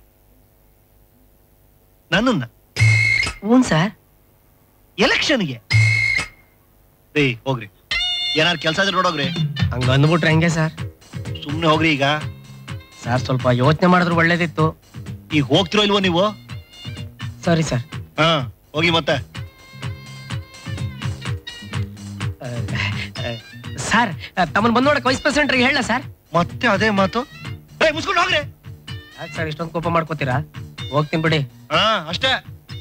ನನ್ನನ್ನ ಹ್ಞೂ ಸರ್ ಎಲೆಕ್ಷನ್ಗೆ ಏ ಹೋಗ್ರಿ ಏನಾರು ಕೆಲಸ ಇದ್ರೆ ನೋಡೋಗ್ರಿ ಹಂಗ ಅಂದ್ಬಿಟ್ರೆ ಹೆಂಗೆ ಸರ್ ಸುಮ್ನೆ ಹೋಗ್ರಿ ಈಗ ಸರ್ ಸ್ವಲ್ಪ ಯೋಚನೆ ಮಾಡಿದ್ರು ಒಳ್ಳೇದಿತ್ತು ಈಗ ಹೋಗ್ತಿರೋ ಇಲ್ವೋ ನೀವು ಸರಿ ಸರ್ ಹಾ ಹೋಗಿ ಮತ್ತೆ ಸರ್ ತಮ್ಮನ್ ಬಂದ್ ನೋಡಕ್ ವೈಸ್ ಪ್ರೆಸಿಡೆಂಟ್ ಹೇಳ ಸರ್ ಮತ್ತೆ ಅದೇ ಮಾತು ಏ ಮುಸ್ಕೊಂಡು ಹೋಗ್ರಿ ಯಾಕೆ ಸರ್ ಇಷ್ಟೊಂದು ಕೋಪ ಮಾಡ್ಕೋತೀರಾ ಹೋಗ್ತೀನಿ ಬಿಡಿ ಹಾ ಅಷ್ಟೇ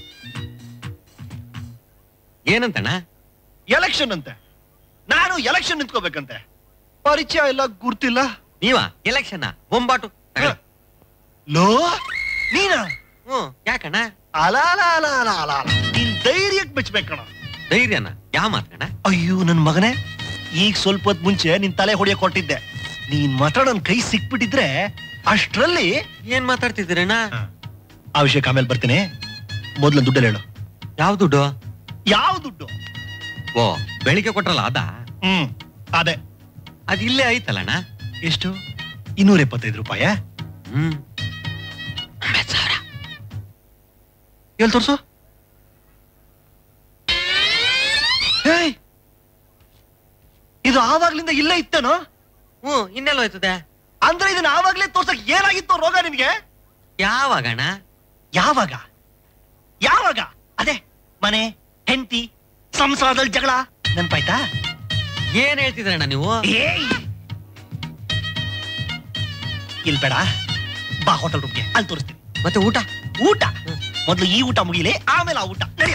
ಏನಂತಣ್ಣ ಎಲೆಕ್ಷನ್ ಅಂತೆ ನಾನು ಎಲೆಕ್ಷನ್ ನಿಂತ್ಕೋಬೇಕಂತೆ ಪರಿಚಯ ಇಲ್ಲ ಗುರ್ತಿಲ್ಲ ನೀವಾ ಎಲೆಕ್ಷನ್ ಬೊಂಬಾಟು ತಗೊಳ್ಳಿ. ಲೋ ನೀನಾ ಹ್ಮ್ ಯಾಕಣ್ಣ ಅಲ ಅಲ ಅಲ ಅಲ ಅಲ ಅಲ. ನಿನ್ ಧೈರ್ಯಕ್ಕೆ ಮೆಚ್ಬೇಕಣ ಧೈರ್ಯನ ಯಾವ ಮಾತ್ಕಣ್ಣ ಅಯ್ಯೋ ನನ್ ಮಗನೇ ಈಗ ಸ್ವಲ್ಪ ಹೊತ್ತು ಮುಂಚೆ ನಿನ್ ತಲೆ ಹೊಡಿಯಕ್ ಕೊಟ್ಟಿದ್ದೆ ನೀನ್ ಮಾತ್ರ ನನ್ ಕೈ ಸಿಕ್ಬಿಟ್ಟಿದ್ರೆ ಅಷ್ಟ್ರಲ್ಲಿ ಏನ್ ಮಾತಾಡ್ತಿದ್ದೀರಣ್ಣ ಆ ವಿಷಯಕ್ಕೆ ಆಮೇಲೆ ಬರ್ತೀನಿ ಮೊದ್ಲು ದುಡ್ಡಲ್ಲಿ ಹೇಳು ಯಾವ ದುಡ್ಡು ಯಾವ ದುಡ್ಡು ಓ ಬೆಳಿಗ್ಗೆ ಕೊಟ್ರಲ್ಲ ಅದ ಹ್ಮ್ ಅದೇ ಅದ್ ಇಲ್ಲೇ ಐತಲ್ಲಣ್ಣ ಎಷ್ಟು ಇನ್ನೂರ ಎಪ್ಪತ್ತೈದು ರೂಪಾಯ ಹ್ಮ್ ಎಲ್ಲಿ ತೋರ್ಸು ಏಯ್! ಇದು ಆವಾಗ್ಲಿಂದ ಇಲ್ಲೇ ಇತ್ತೇನೋ ಹ್ಮ್ ಇನ್ನೆಲ್ಲ ಹೋಯ್ತದೆ ಅಂದ್ರೆ ಇದನ್ನ ಆವಾಗ್ಲೇ ತೋರ್ಸಕ್ ಏನಾಗಿತ್ತು ರೋಗ ನಿನ್ಗೆ ಯಾವಾಗಣ್ಣ ಯಾವಾಗ ಯಾವಾಗ ಅದೇ ಮನೆ ಹೆಂಡತಿ ಸಂಸಾರದಲ್ಲಿ ಜಗಳ ನೆನ್ಪಾಯ್ತಾ ಏನ್ ಹೇಳ್ತಿದ್ರಣ್ಣ ನೀವು ಏಯ್ ಇಲ್ ಬೇಡ ಬಾ ಹೋಟೆಲ್ ರೂಮ್ಗೆ ಅಲ್ಲಿ ತೋರಿಸ್ತೀನಿ ಮತ್ತೆ ಊಟ ಊಟ ಮೊದ್ಲು ಈ ಊಟ ಮುಗಿಲಿ ಆಮೇಲೆ ಆ ಊಟ ನಡಿ.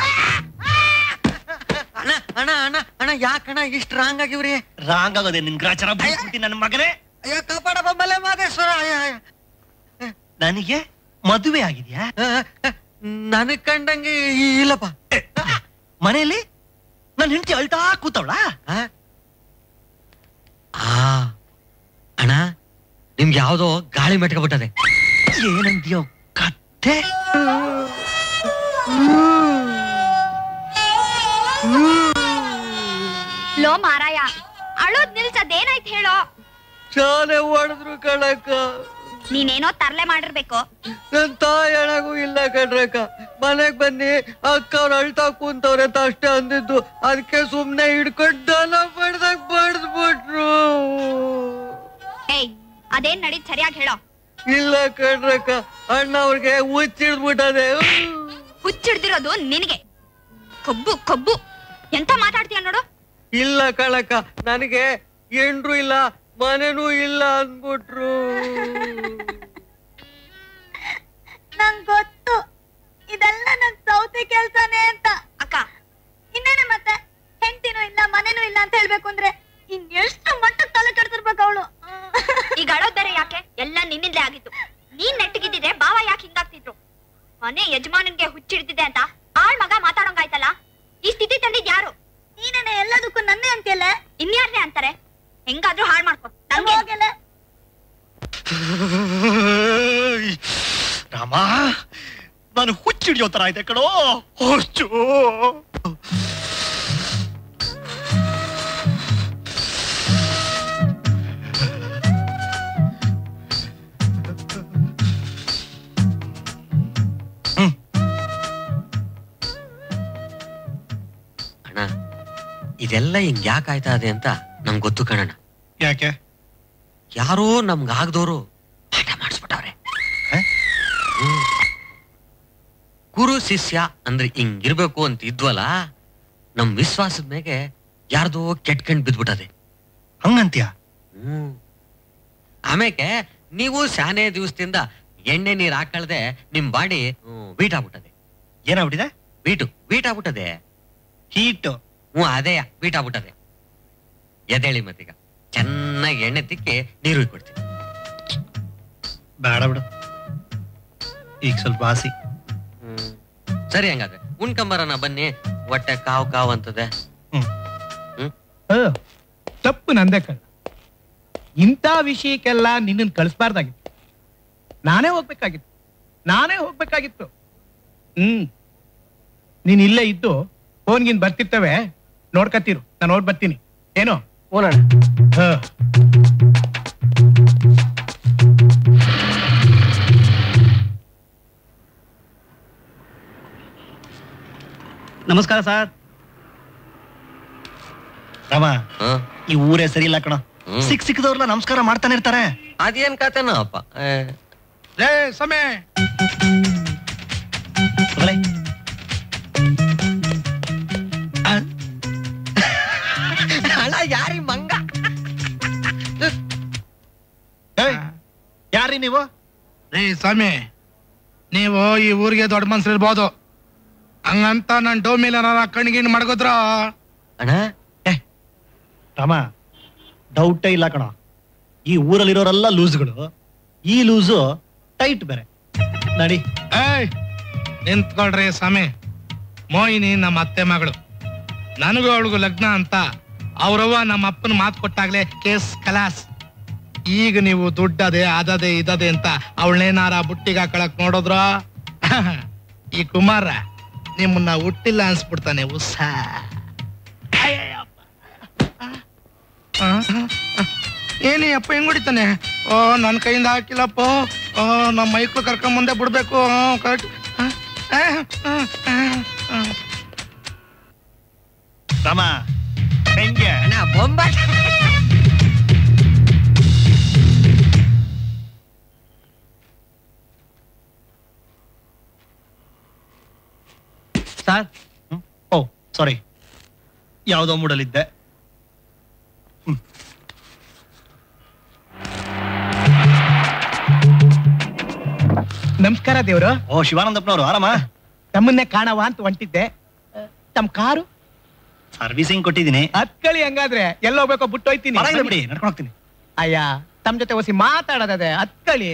ಅಣ್ಣ ಅಣ್ಣ ಅಣ್ಣ ಅಣ್ಣ ಯಾಕಣ್ಣ ಇಷ್ಟು ರಾಂಗ್ ಆಗಿವ್ರಿ ರಾಂಗ್ ಆಗೋದೆ ನಿನ್ ಗ್ರಾಚಾರ ಬಿಟ್ಬಿಟ್ಟು ನನ್ನ ಮಗನೇ ಅಯ್ಯೋ ಕಾಪಾಡ ಬೊಮ್ಮಲೆ ಮಾದೇಶ್ವರ ಅಯ್ಯೋ, ಅಯ್ಯೋ. ನನಗೆ ಮದುವೆ ಆಗಿದ್ಯಾ ನನಗ್ ಕಂಡಂಗೆ ಇಲ್ಲಪ್ಪ ಮನೆಯಲ್ಲಿ ನನ್ನ ಹೆಂಡತಿ ಅಳ್ತಾ ಕೂತವಳ ಆ ಅಣ್ಣ ನಿಮ್ಗೆ ಯಾವ್ದೋ ಗಾಳಿ ಮೆಟ್ಕೊಬಿಟ್ಟದೆ ಏನಂದ್ಯೋ ಕತ್ತೆ ಲೋ ಮಾರಾಯ ಅಳೋದ್ ನಿಲ್ಸದೇನಾಯ್ತು ಹೇಳೋ ಶಾಲೆ ಹೊಡೆದ್ರು ಕಣಕ್ಕ ನೀನೇನೋ ತರ್ಲೆ ಮಾಡಿರ್ಬೇಕು ನನ್ ತಾಯಿ ಅಣಗೂ ಇಲ್ಲ ಕಣ್ರಕ್ಕ ಮನೆಗ್ ಬನ್ನಿ ಅಕ್ಕ ಅವ್ರು ಅಳ್ತಾ ಕುಂತವ್ರೆ ಅಂತ ಅಷ್ಟೇ ಅಂದಿದ್ದು ಅದಕ್ಕೆ ಸುಮ್ನೆ ಹಿಡ್ಕೊಂಡು ದನ ಬಡ್ದಾಗ ಬಡ್ದ್ಬಿಟ್ರು ಏಯ್ ಅದೇನ್ ನಡೀದ್ ಸರಿಯಾಗಿ ಹೇಳೋ ಇಲ್ಲ ಕಣ್ರಕ್ಕ ಅಣ್ಣ ಅವ್ರಿಗೆ ಹುಚ್ಚಿಡ್ದ್ಬಿಟ್ಟದೆ ಹುಚ್ಚಿಡ್ದಿರೋದು ನಿನಗೆ ಕೊಬ್ಬು ಕೊಬ್ಬು ಎಂತ ಮಾತಾಡ್ತೀಯ ನೋಡು ಇಲ್ಲ ಕಣಕ್ಕ ನನಗೆ ಎಂಡ್ರು ಇಲ್ಲ ಮನೆನೂ ಇಲ್ಲ ಅಂದ್ಬಿಟ್ರು ನಂಗ್ ಗೊತ್ತು ಇದೆಲ್ಲ ನನ್ ಸೌತಿ ಕೆಲ್ಸನೇ ಅಂತ ಅಕ್ಕ ಇನ್ನೇನೆ ಮತ್ತೆ ಹೆಂಡತಿನೂ ಇಲ್ಲ ಮನೆನೂ ಇಲ್ಲ ಅಂತ ಹೇಳ್ಬೇಕು ಅಂದ್ರೆ ಇನ್ ಎಷ್ಟು ಮಟ್ಟಕ್ಕೆ ತಲೆ ಕೆಡ್ತಿರ್ಬೇಕು ಅವಳು ಈಗ ಅಳೋದ್ ಬೇರೆ ಯಾಕೆ ಎಲ್ಲ ನಿನ್ನಿಂದಲೇ ಆಗಿತ್ತು ನೀನ್ ನೆಟ್ಟಿಗಿದ್ದಿದ್ರೆ ಬಾವ ಯಾಕೆ ಹಿಂಗಾಗ್ತಿದ್ರು ಮನೆ ಯಜಮಾನನ್ಗೆ ಹುಚ್ಚಿಡ್ತಿದೆ ಅಂತ ಆಳ್ ಮಗ ಮಾತಾಡೋಂಗಾಯ್ತಲ್ಲ ಈ ಸ್ಥಿತಿ ತಂದಿದ್ ಯಾರು ನೀನೇನೆ ಎಲ್ಲದಕ್ಕೂ ನನ್ನೇ ಅಂತೀಯಲ್ಲ ಇನ್ಯಾರ್ನೇ ಅಂತಾರೆ ಹೆಂಗಾದ್ರೂ ಹಾಳ್ ಮಾಡ್ಕೊ ನಂಗೆ ಹೋಗಲ್ಲ ರಾಮ ನಾನು ಹುಚ್ಚಿಡಿಯೋ ತರ ಇದೆ ಕಣೋ ಹುಚ್ಚು ಅಣ್ಣ ಇದೆಲ್ಲ ಹಿಂಗ್ ಯಾಕೆ ಆಯ್ತಾ ಇದೆ ಅಂತ ನಂಗೆ ಗೊತ್ತು ಕಣಣ್ಣ ಯಾಕೆ ಯಾರೋ ನಮ್ಗ್ ಆಗ್ದೋರು ಪಾಠ ಮಾಡಿಸ್ಬಿಟ್ಟವ್ರೆ ಹ್ಮ್. ಗುರು ಶಿಷ್ಯ ಅಂದ್ರೆ ಹಿಂಗಿರ್ಬೇಕು ಅಂತ ಇದ್ವಲ್ಲ ನಮ್ ವಿಶ್ವಾಸದ ಮೇಲೆ ಯಾರ್ದೋ ಕೆಟ್ಕಂಡ್ ಬಿದ್ಬಿಟ್ಟದೆ ಹಂಗಂತ್ಯ ಹ್ಮ್ ಆಮೇಲೆ ನೀವು ಶಾನೆ ದಿವಸದಿಂದ ಎಣ್ಣೆ ನೀರ್ ಹಾಕಳ್ದೆ ನಿಮ್ ಬಾಡಿ ವೀಟ್ ಆಗ್ಬಿಟ್ಟದೆ ಏನಾಗ್ಬಿಟ್ಟಿದೆ ವೀಟು ವೀಟ್ ಆಗ್ಬಿಟ್ಟದೆ ಹೀಟ್ ಹ್ಞೂ ಅದೇ ವೀಟ್ ಆಗ್ಬಿಟ್ಟದೆ ಎದೇಳಿ ಮತ್ತೀಗ ಚೆನ್ನಾಗಿ ಎಣ್ಣೆ ತಿಕ್ಕಿ ನೀರು ಕೊಡ್ತೀನಿ ಬೇಡ ಬಿಡು ಈಗ ಸ್ವಲ್ಪ ಆಸಿ ಸರಿ ಹಂಗಾದ್ರೆ ಉಣ್ಕಂಬರನ ಬನ್ನಿ ಹೊಟ್ಟೆ ಕಾವ್ ಕಾವ್ ಅಂತದೆ ತಪ್ಪು ನಂದೇ ಕಳ್ಳ ಇಂಥ ವಿಷಯಕ್ಕೆಲ್ಲ ನಿನ್ನನ್ನು ಕಳಿಸ್ಬಾರ್ದಾಗಿತ್ತು ನಾನೇ ಹೋಗ್ಬೇಕಾಗಿತ್ತು ನಾನೇ ಹೋಗ್ಬೇಕಾಗಿತ್ತು ಹ್ಮ್ ನೀನ್ ಇಲ್ಲೇ ಇದ್ದು ಫೋನ್ಗಿನ್ ಬರ್ತಿರ್ತವೆ ನೋಡ್ಕತ್ತೀರು ನಾನು ನೋಡ್ ಬರ್ತೀನಿ ಏನೋ ಓನಣ್ಣ ಹ ನಮಸ್ಕಾರ ಸರ್ ರಾಮ ಈ ಊರೇ ಸರಿ ಇಲ್ಲ ಕಣ ಸಿಕ್ ಸಿಕ್ಕದವ್ರಲ್ಲ ನಮಸ್ಕಾರ ಮಾಡ್ತಾನೆ ಇರ್ತಾರೆ ಅದೇನ್ ಕತೆನೋ ಅಪ್ಪ ರೇ ಸಮಯ ಅಣ್ಣ ಯಾರಿ ಮಂಗ ಯಾರಿ ನೀವು ರೇ ಸ್ವಾಮಿ ನೀವು ಈ ಊರಿಗೆ ದೊಡ್ಡ ಮನ್ಸರು ಇರ್ಬೋದು ಹಂಗಂತ ನನ್ ಡೋ ಮೇಲೆ ಕಣ್ಗಿಣ್ ಮಡಗೋದ್ರ ಅಣ್ಣ ರಾಮ ಡೌಟೇ ಇಲ್ಲ ಕಣ ಈ ಊರಲ್ಲಿರೋರೆಲ್ಲ ಲೂಸ್ಗಳು ಈ ಲೂಸು ಟೈಟ್ ಬೇರೆ ನಡಿ ಏಯ್ ನಿಂತ್ಕೊಳ್ರಿ ಸ್ವಾಮಿ ಮೋಹಿನಿ ನಮ್ಮ ಅತ್ತೆ ಮಗಳು ನನಗೂ ಅವಳಿಗೂ ಲಗ್ನ ಅಂತ ಅವ್ರವ್ವ ನಮ್ಮ ಅಪ್ಪನ ಮಾತು ಕೊಟ್ಟಾಗ್ಲೇ ಕೇಸ್ ಕಲಾಸ್ ಈಗ ನೀವು ದುಡ್ಡದೆ ಅದದೆ ಇದದೆ ಅಂತ ಅವಳನ್ನೇನಾರ ಬುಟ್ಟಿಗೆ ಹಾಕೊಳಕ್ ನೋಡಿದ್ರ ಈ ಕುಮಾರ ನಿಮ್ಮನ್ನ ಹುಟ್ಟಿಲ್ಲ ಅನ್ಸ್ಬಿಡ್ತಾನೆ ಉಸ್ಸ ಏನಿ ಅಪ್ಪ ಹೆಂಗ್ ಹೊಡಿತಾನೆ ಓ ನನ್ನ ಕೈಯಿಂದ ಹಾಕಿಲ್ಲಪ್ಪ ಓ ನಮ್ಮ ಮೈಕ್ಳು ಕರ್ಕೊಂಡ್ ಮುಂದೆ ಬಿಡ್ಬೇಕು ಕರೆಕ್ಟ್ ರಾಮ ಹೆಂಗೆ ಬೊಂಬ ಸರ್ ಓ ಸಾರಿ ಯಾವುದೋ ಮೂಡಲಿದ್ದೆ ನಮಸ್ಕಾರ ದೇವ್ರು ಓ ಶಿವಾನಂದಪ್ಪನವರು ಆರಾಮ ತಮ್ಮನ್ನೇ ಕಾಣವ ಅಂತ ಹೊಂಟಿದ್ದೆ ತಮ್ಮ ಕಾರು ಸರ್ವಿಸಿಂಗ್ ಕೊಟ್ಟಿದ್ದೀನಿ ಹತ್ಕಳಿ ಹಂಗಾದ್ರೆ ಎಲ್ಲೋಗ್ಬೇಕೋ ಬಿಟ್ಟು ಹೋಯ್ತೀನಿ ಪರವಾಗಿಲ್ಲ ಬಿಡಿ ನಡ್ಕೊಂಡು ಹೋಗ್ತೀನಿ ಅಯ್ಯ ತಮ್ಮ ಜೊತೆ ಹೊಸಿ ಮಾತಾಡೋದದೆ ಹತ್ಕಳಿ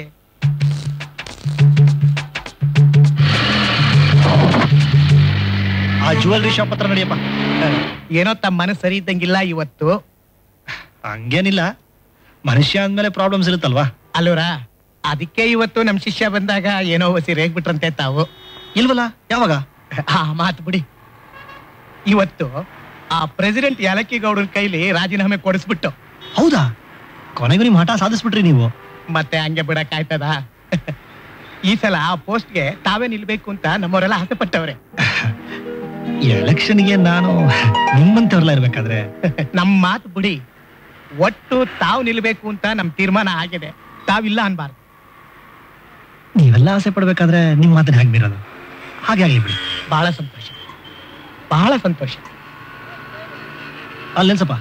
ಆ ಜುವೆಲ್ರಿ ಶಾಪ್ ಹತ್ರ ನಡಿಯಪ್ಪ ಏನೋ ತಮ್ಮ ಮನಸ್ಸು ಸರಿ ಇದ್ದಂಗಿಲ್ಲ ಇವತ್ತು ಹಂಗೇನಿಲ್ಲ ಮನುಷ್ಯ ಅಂದ್ಮೇಲೆ ಪ್ರಾಬ್ಲಮ್ಸ್ ಇರುತ್ತಲ್ವಾ ಅಲ್ವರಾ ಅದಕ್ಕೆ ಇವತ್ತು ನಮ್ ಶಿಷ್ಯ ಬಂದಾಗ ಏನೋ ಹೊಸಿ ರೇಗ್ಬಿಟ್ರಂತೆ ತಾವು ಇಲ್ವಲ್ಲ ಯಾವಾಗ ಆ ಮಾತು ಬಿಡಿ ಇವತ್ತು ಆ ಪ್ರೆಸಿಡೆಂಟ್ ಯಾಲಕ್ಕಿ ಗೌಡರ ಕೈಲಿ ರಾಜೀನಾಮೆ ಕೊಡಿಸ್ಬಿಟ್ಟು ಹೌದಾ ಕೊನೆಗೂ ನಿಮ್ ಹಠ ಸಾಧಿಸ್ಬಿಟ್ರಿ ನೀವು ಮತ್ತೆ ಹಂಗೆ ಬಿಡಕ್ ಆಯ್ತದ ಈ ಸಲ ಆ ಪೋಸ್ಟ್ಗೆ ತಾವೇ ನಿಲ್ಬೇಕು ಅಂತ ನಮ್ಮವರೆಲ್ಲ ಆಸೆ ಪಟ್ಟವ್ರೆ ಎಲೆಕ್ಷನ್ಗೆ ನಾನು ನಿಮ್ಮಂತವ್ರಲ್ಲ ಇರ್ಬೇಕಾದ್ರೆ ನಮ್ ಮಾತು ಬಿಡಿ ಒಟ್ಟು ತಾವು ನಿಲ್ಬೇಕು ಅಂತ ನಮ್ ತೀರ್ಮಾನ ಆಗಿದೆ ತಾವಿಲ್ಲ ಅನ್ಬಾರ್ದು ನೀವೆಲ್ಲ ಆಸೆ ಪಡ್ಬೇಕಾದ್ರೆ ನಿಮ್ ಮಾತನ್ನ ಹೇಗೆ ಬೀರೋದು ಹಾಗೆ ಆಗ್ಲಿ ಬಿಡಿ ಬಹಳ ಸಂತೋಷ ಬಹಳ ಸಂತೋಷ ಅಲ್ಲಿ ನಿಲ್ಸಪ್ಪ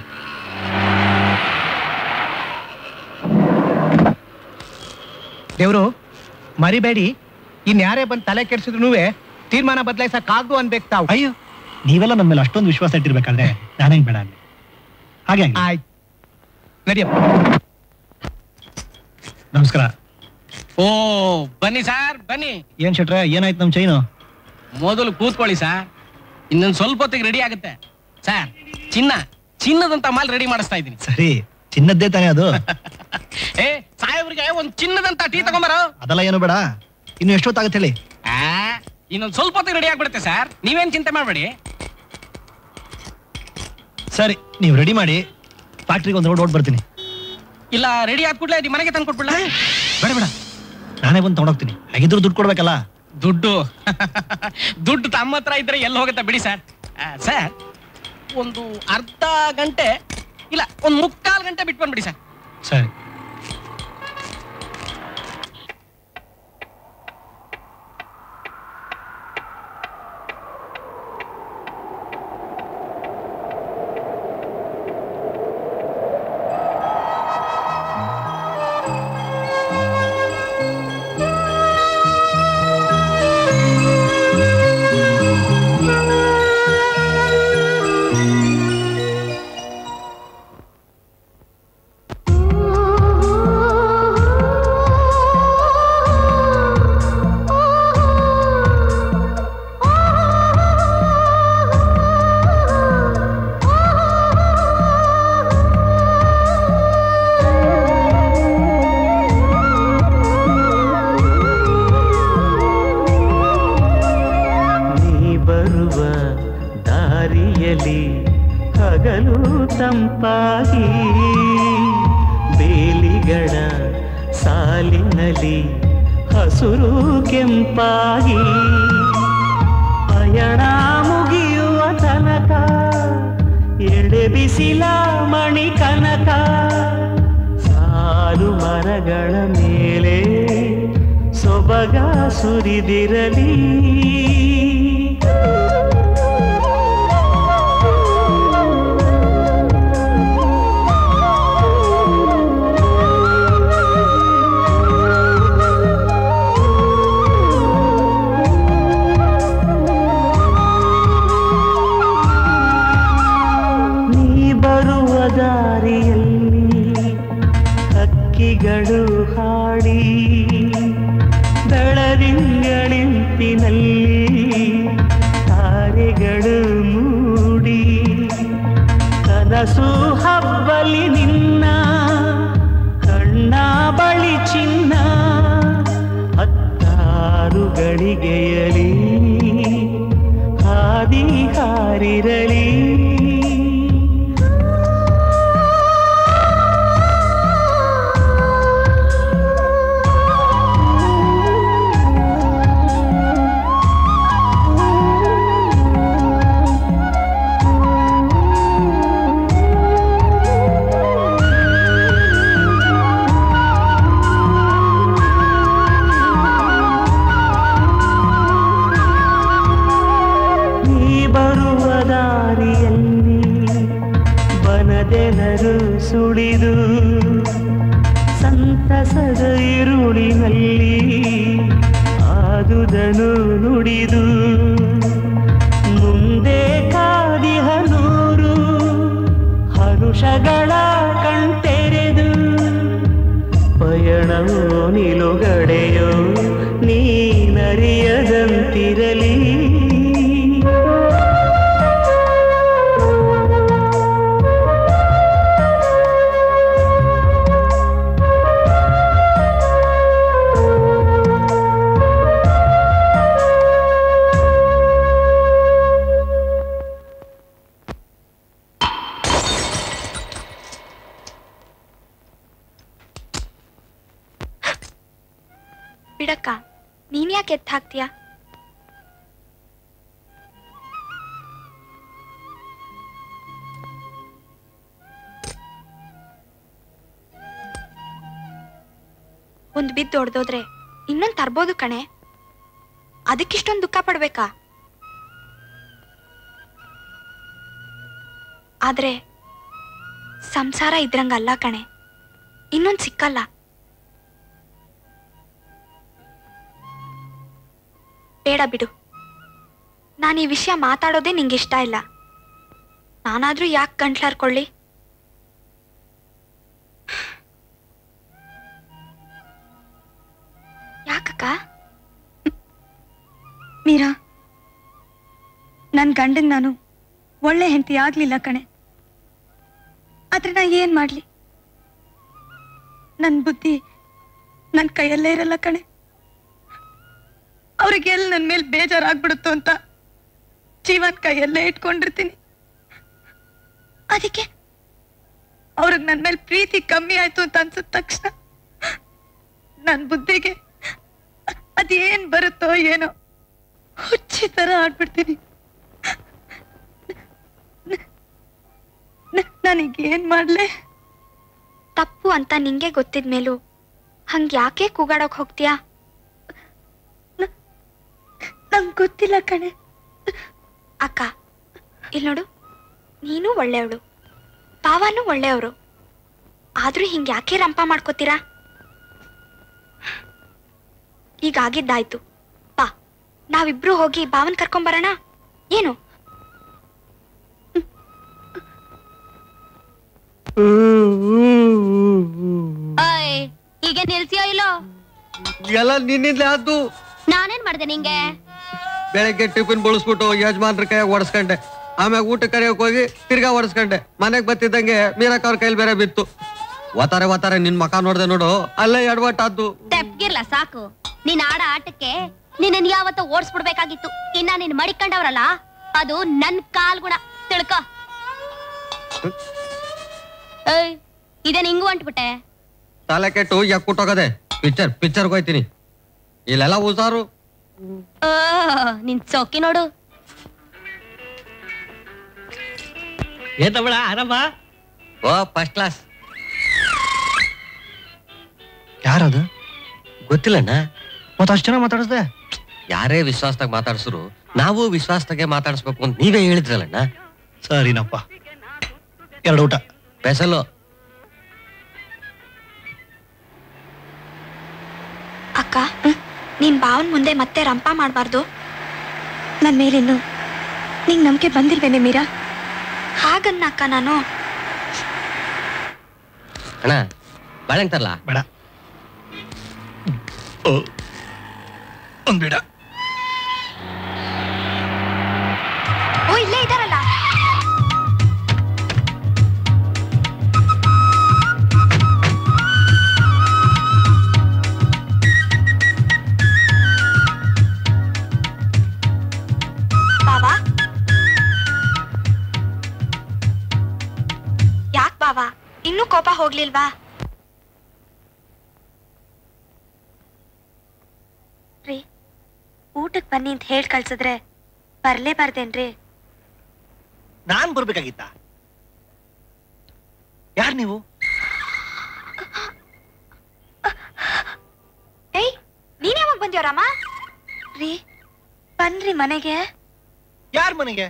ದೇವ್ರು ಮರಿಬೇಡಿ ಇನ್ಯಾರೇ ಬಂದ್ ತಲೆ ಕೆಡ್ಸಿದ್ರು ತೀರ್ಮಾನ ಬದಲಾಯಿಸಕ್ ಆಗ್ದು ಅನ್ಬೇಕು ತಾವು ಅಯ್ಯೋ ನೀವೆಲ್ಲ ನಮ್ಮ ಮೇಲೆ ಅಷ್ಟೊಂದು ವಿಶ್ವಾಸ ಇಟ್ಟಿರ್ಬೇಕಾದ್ರೆ ನಾನು ಹೆಂಗ್ ಬೇಡ ಅಲ್ಲಿ ಹಾಗೆ ಆಗ್ಲಿ. ಆಯ್ತು ನಡಿಯಪ್ಪ ನಮಸ್ಕಾರ ಓ ಬನ್ನಿ ಸರ್ ಬನ್ನಿ ಏನ್ ಶೆಟ್ರೆ ಏನಾಯ್ತು ನಮ್ ಚೈನು ಮೊದಲು ಕೂತ್ಕೊಳ್ಳಿ ಸರ್ ಇನ್ನೊಂದು ಸ್ವಲ್ಪ ಹೊತ್ತಿಗೆ ರೆಡಿ ಆಗುತ್ತೆ ಸರ್ ಚಿನ್ನ ಚಿನ್ನದಂತ ಮಾಲ್ ರೆಡಿ ಮಾಡಿಸ್ತಾ ಇದ್ದೀನಿ ಸರಿ ಚಿನ್ನದ್ದೇ ತಾನೇ ಅದು ಏ ಸಾಹೇಬ್ರಿಗೆ ಒಂದ್ ಚಿನ್ನದಂತ ಟೀ ತಗೊಂಬರೋ ಅದೆಲ್ಲ ಏನು ಬೇಡ ಇನ್ನು ಎಷ್ಟೊತ್ತಾಗತ್ತೆ ಹೇಳಿ ಆ, ಇನ್ನೊಂದ್ ಸ್ವಲ್ಪ ಹೊತ್ತಿಗೆ ರೆಡಿ ಆಗ್ಬಿಡುತ್ತೆ ಸರ್ ನೀವೇನ್ ಚಿಂತೆ ಮಾಡ್ಬೇಡಿ ಸರಿ ನೀವು ರೆಡಿ ಮಾಡಿ ಫ್ಯಾಕ್ಟ್ರಿಗೆ ಒಂದು ರೋಡ್ ಓಡ್ ಬರ್ತೀನಿ ಇಲ್ಲ ರೆಡಿ ಆದ ಕೂಡಲೇ ನಿಮ್ಮ ಮನೆಗೆ ತಂದು ಕೊಟ್ಬಿಡ್ಲ ಬೇಡ ಬೇಡ ನಾನೇ ಬಂದು ತಗೊಂಡೋಗ್ತೀನಿ ಹಾಗಿದ್ರು ದುಡ್ಡು ಕೊಡ್ಬೇಕಲ್ಲ ದುಡ್ಡು ದುಡ್ಡು ತಮ್ಮ ಹತ್ರ ಇದ್ರೆ ಎಲ್ಲಿ ಹೋಗುತ್ತೆ ಬಿಡಿ ಸರ್ ಆ, ಸರ್ ಒಂದು ಅರ್ಧ ಗಂಟೆ ಇಲ್ಲ ಒಂದ್ ಮುಕ್ಕಾಲ್ ಗಂಟೆ ಬಿಟ್ಟು ಬಂದ್ಬಿಡಿ ಸರ್ ಸರಿ ನೀ ಬರುವ ದಾರಿಯಲಿ ಹಗಲು ತಂಪಾಗಿ ಬೇಲಿಗಳ ಸಾಲಿನಲ್ಲಿ ಹಸುರು ಕೆಂಪಾಗಿ ಪಯಣ ಮುಗಿಯುವ ತನಕ ಎಡೆ ಬಿಸಿಲ ಮಣಿ ಕನಕ ಸಾಲು ಮರಗಳ ಮೇಲೆ ಸೊಬಗ ಸುರಿದಿರಲಿ ನೀ ಬರುವ ದಾರಿಯಲ್ಲಿ ಹಕ್ಕಿಗಳು ಹಾಡಿ ಬೆಳದಿಂಗಳಿಂಪಿನಲ್ಲಿ ಮನಸ್ಸು ಹಬ್ಬಲಿ ನಿನ್ನ ಕಣ್ಣ ಬಳಿ ಚಿನ್ನ ಹತ್ತಾರು ಗಳಿಗೆಯಲಿ ಹಾದಿ ಹಾರಿರಲಿ ನೀ ಬರುವ ದಾರಿಯಲ್ಲಿ ಬನದೆನರು ಸುಳಿದು ಸಂತಸದ ಇರುಳಿನಲ್ಲಿ ಆದುದನು ನುಡಿದು ಮುಂದೆ ಕಾದಿಹ ನೂರು ಹರುಷಗಳ ಕಣ್ತೆರೆದು ಪಯಣವೋ ನಿಲುಗಡೆಯೋ ನೀನರಿಯದಂತಿರಲಿ ಬಿಡಕ್ಕ ನೀನ್ ಯಾಕೆ ಎತ್ತ ಹಾಕ್ತೀಯ ಒಂದ್ ಬಿದ್ದು ಹೊಡೆದೋದ್ರೆ ಇನ್ನೊಂದ್ ತರ್ಬೋದು ಕಣೆ ಅದಕ್ಕಿಷ್ಟೊಂದು ದುಃಖ ಪಡ್ಬೇಕಾ ಆದ್ರೆ ಸಂಸಾರ ಇದ್ರಂಗಲ್ಲ ಕಣೆ ಇನ್ನೊಂದ್ ಸಿಕ್ಕಲ್ಲ ಬೇಡ ಬಿಡು ನಾನು ಈ ವಿಷಯ ಮಾತಾಡೋದೇ ನಿಂಗೆ ಇಷ್ಟ ಇಲ್ಲ ನಾನಾದ್ರೂ ಯಾಕೆ ಗಂಟ್ಲಾರ್ಕೊಳ್ಳಿ ಯಾಕಕ್ಕ ಮೀರಾ ನನ್ನ ಗಂಡನ್ ನಾನು ಒಳ್ಳೆ ಹೆಂಡತಿ ಆಗ್ಲಿಲ್ಲ ಕಣೆ ಆದ್ರೆ ನಾ ಏನ್ ಮಾಡ್ಲಿ ನನ್ ಬುದ್ಧಿ ನನ್ ಕೈಯಲ್ಲೇ ಇರಲ್ಲ ಕಣೆ ಅವ್ರಿಗೆ ಎಲ್ಲಿ ನನ್ ಮೇಲೆ ಬೇಜಾರಾಗ್ಬಿಡುತ್ತೋ ಅಂತ ಜೀವನ್ ಕೈಯಲ್ಲೇ ಇಟ್ಕೊಂಡಿರ್ತೀನಿ ಅದಕ್ಕೆ ಅವ್ರಿಗೆ ನನ್ ಮೇಲೆ ಪ್ರೀತಿ ಕಮ್ಮಿ ಆಯ್ತು ಅಂತ ಅನ್ಸಿದ ತಕ್ಷಣ ನನ್ ಬುದ್ಧಿಗೆ ಅದೇನ್ ಬರುತ್ತೋ ಏನೋ ಹುಚ್ಚಿ ತರ ಆಡ್ಬಿಡ್ತೀನಿ ನನಗೆ ಏನ್ ಮಾಡ್ಲೆ ತಪ್ಪು ಅಂತ ನಿಂಗೆ ಗೊತ್ತಿದ್ಮೇಲೂ ಹಂಗ್ ಯಾಕೆ ಕೂಗಾಡೋಕ್ ಹೋಗ್ತೀಯಾ ನಂಗ್ ಗೊತ್ತಿಲ್ಲ ಕಣೆ ಅಕ್ಕ ಇಲ್ಲಿ ನೋಡು ನೀನು ಒಳ್ಳೆಯವಳು ಪಾವನು ಒಳ್ಳೆಯವರು ಆದ್ರೂ ಹಿಂಗ್ ಯಾಕೆ ರಂಪ ಮಾಡ್ಕೋತೀರಾ ಈಗ ಆಗಿದ್ದಾಯ್ತು ಬಾ ನಾವಿಬ್ರು ಹೋಗಿ ಭಾವನ್ ಕರ್ಕೊಂಬರೋಣ ಏನು ಓಯ್ ಈಗ ನಿಲ್ಸಿಯೋ ಇಲ್ಲೋ ಎಲ್ಲ ನಿನ್ನಿಂದಲೇ ಆದ್ದು ನಾನೇನ್ ಮಾಡ್ದೆ ನಿಂಗೆ ಬೆಳಗ್ಗೆ ಟಿಫಿನ್ ಬಳಸ್ಬಿಟ್ಟು ಯಜಮಾನ್ರ ಕೈ ಒಡ್ಸ್ಕೊಂಡೆ ಆಮ್ಯಾಗ ಊಟ ಕರೆಯೋಕ್ ಹೋಗಿ ತಿರ್ಗಾ ಒಡ್ಸ್ಕೊಂಡೆ ಮನೆಗ್ ಬತ್ತಿದ್ದಂಗೆ ಮೀರಕ್ಕ ಅವ್ರ ಕೈಲಿ ಬೇರೆ ಬಿತ್ತು ಓತಾರೆ ಓತಾರೆ ನಿನ್ ಮಕ ನೋಡ್ದೆ ನೋಡು ಅಲ್ಲೇ ಎಡವಟ್ಟಾದ್ದು ತೆಪ್ಗಿರ್ಲ ಸಾಕು ನೀನ್ ಆಡ ಆಟಕ್ಕೆ ನಿನ್ನ ಯಾವತ್ತ ಓಡಿಸ್ಬಿಡ್ಬೇಕಾಗಿತ್ತು ಇನ್ನ ನೀನ್ ಮಡಿಕೊಂಡವ್ರಲ್ಲ ಅದು ನನ್ ಕಾಲ್ ಗುಣ ತಿಳ್ಕೊ ಏಯ್ ಇದೇನ್ ಹಿಂಗು ಅಂಟ್ಬಿಟ್ಟೆ ತಲೆ ಕೆಟ್ಟು ಎಕ್ಕುಟ್ಟೋಗದೆ ಪಿಕ್ಚರ್ ಪಿಕ್ಚರ್ಗೆ ಹೋಯ್ತೀನಿ ಇಲ್ಲೆಲ್ಲ ಉಸಾರು ಓ ನಿನ್ ಚೌಕಿ ನೋಡು ಏ ತಮ್ಮಳ ಆರಾಮ ಓ ಫಸ್ಟ್ ಕ್ಲಾಸ್ ಯಾರದು ಗೊತ್ತಿಲ್ಲಣ್ಣ ಮತ್ತ ಅಷ್ಟು ಜನ ಮಾತಾಡಿಸ್ದೆ ಯಾರೇ ವಿಶ್ವಾಸದಾಗ ಮಾತಾಡ್ಸರು ನಾವು ವಿಶ್ವಾಸದಾಗೆ ಮಾತಾಡಿಸ್ಬೇಕು ಅಂತ ನೀವೇ ಹೇಳಿದ್ರಲ್ಲಣ್ಣ ಸರಿನಪ್ಪ ಎರಡು ಊಟ ಸ್ಪೆಷಲ್ಲು ಅಕ್ಕ ನೀನ್ ಭಾವನ್ ಮುಂದೆ ಮತ್ತೆ ರಂಪ ಮಾಡಬಾರ್ದು ನನ್ ಮೇಲಿನ್ನು ನಿಂಗ್ ನಂಬಿಕೆ ಬಂದಿಲ್ವೇನೆ ಮೀರಾ ಹಾಗನ್ನ ಅಕ್ಕ ನಾನು ಅಣ್ಣ ಬಾಳೆಂಗ್ ತರ್ಲಾ ಬೇಡ ಒಂದ್ ಬೇಡ ಓ ಇಲ್ಲೇ ಇದಾರಲ್ಲ ಕೋಪ ಹೋಗ್ಲಿಲ್ವಾ ರೀ ಊಟಕ್ ಬನ್ನಿ ಅಂತ ಹೇಳ್ ಕಳ್ಸಿದ್ರೆ ಬರ್ಲೇಬಾರ್ದೇನ್ರಿ ನಾನ್ ಬರ್ಬೇಕಾಗಿತ್ತ ಯಾರ್ ನೀವು ಏಯ್ ನೀನ್ ಯಾವಾಗ ಬಂದ್ಯೋರಮ್ಮ ರೀ ಬನ್ರಿ ಮನೆಗೆ ಯಾರ್ ಮನೆಗೆ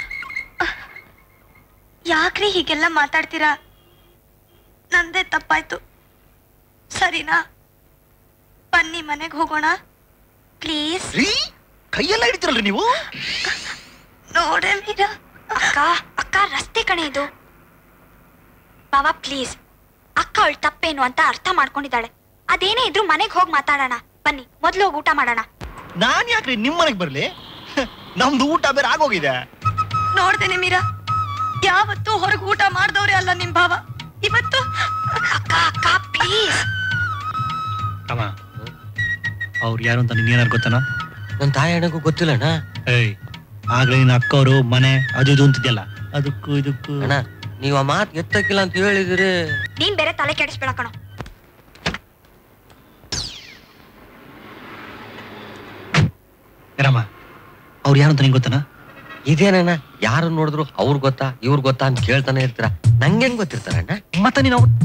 ಯಾಕ್ರಿ ಹೀಗೆಲ್ಲ ಮಾತಾಡ್ತೀರಾ ನಂದೇ ತಪ್ಪಾಯ್ತು ಸರಿನಾ ಬನ್ನಿ ಮನೆಗೆ ಹೋಗೋಣ ಪ್ಲೀಸ್ ರೀ ಕೈಯೆಲ್ಲ ಹಿಡಿತಿರಲ್ರಿ ನೀವು ನೋಡೆ ಮೀರಾ ಅಕ್ಕ ಅಕ್ಕ ರಸ್ತೆ ಕಣೆ ಇದು ಬಾವಾ ಪ್ಲೀಸ್ ಅಕ್ಕ ಅವಳ ತಪ್ಪೇನು ಅಂತ ಅರ್ಥ ಮಾಡ್ಕೊಂಡಿದ್ದಾಳೆ ಅದೇನೇ ಇದ್ರು ಮನೆಗೆ ಹೋಗಿ ಮಾತಾಡೋಣ ಬನ್ನಿ ಮೊದ್ಲು ಹೋಗಿ ಊಟ ಮಾಡೋಣ ನಾನ್ ಯಾಕ್ರಿ ನಿಮ್ ಮನೆಗ್ ಬರ್ಲಿ ನಮ್ದು ಊಟ ಬೇರೆ ಆಗೋಗಿದೆ ನೋಡ್ದೇನೆ ಮೀರಾ ಯಾವತ್ತೂ ಹೊರಗೆ ಊಟ ಮಾಡ್ದವ್ರೆ ಅಲ್ಲ ನಿಮ್ ಭಾವ ಇವತ್ತು ಅಕ್ಕ ಅಕ್ಕ ಪ್ಲೀಸ್ ಅಮ್ಮ ಅವ್ರು ಯಾರು ಅಂತ ನಿನ್ ಏನಾರು ಗೊತ್ತನ ನನ್ ತಾಯಿ ಅಣ್ಣಗೂ ಗೊತ್ತಿಲ್ಲಣ್ಣ ಏಯ್ ಆಗ್ಲೇ ನಿನ್ನ ಅಕ್ಕವರು ಮನೆ ಅದು ಇದು ಅಂತಿದ್ಯಲ್ಲ ಅದಕ್ಕೂ ಇದಕ್ಕೂ ಅಣ್ಣ ನೀವ್ ಆ ಮಾತ್ ಎತ್ತಕ್ಕಿಲ್ಲ ಅಂತ ಹೇಳಿದಿರಿ ನೀನ್ ಬೇರೆ ತಲೆ ಕೆಡಿಸ್ಬೇಡ ಕಣೋ ರಮ್ಮ ಅವ್ರು ಯಾರು ಅಂತ ನಿಂಗೆ ಗೊತ್ತನ ಇದೇನಣ್ಣ ಯಾರು ನೋಡಿದ್ರು ಅವ್ರ್ ಗೊತ್ತಾ ಇವ್ರ್ ಗೊತ್ತಾ ಅಂತ ಕೇಳ್ತಾನೆ ಇರ್ತೀರ ನಂಗೇನ್ ಗೊತ್ತಿರ್ತಾರಣ್ಣ ಮತ್ತೆ ನೀನು ಅವ್ರು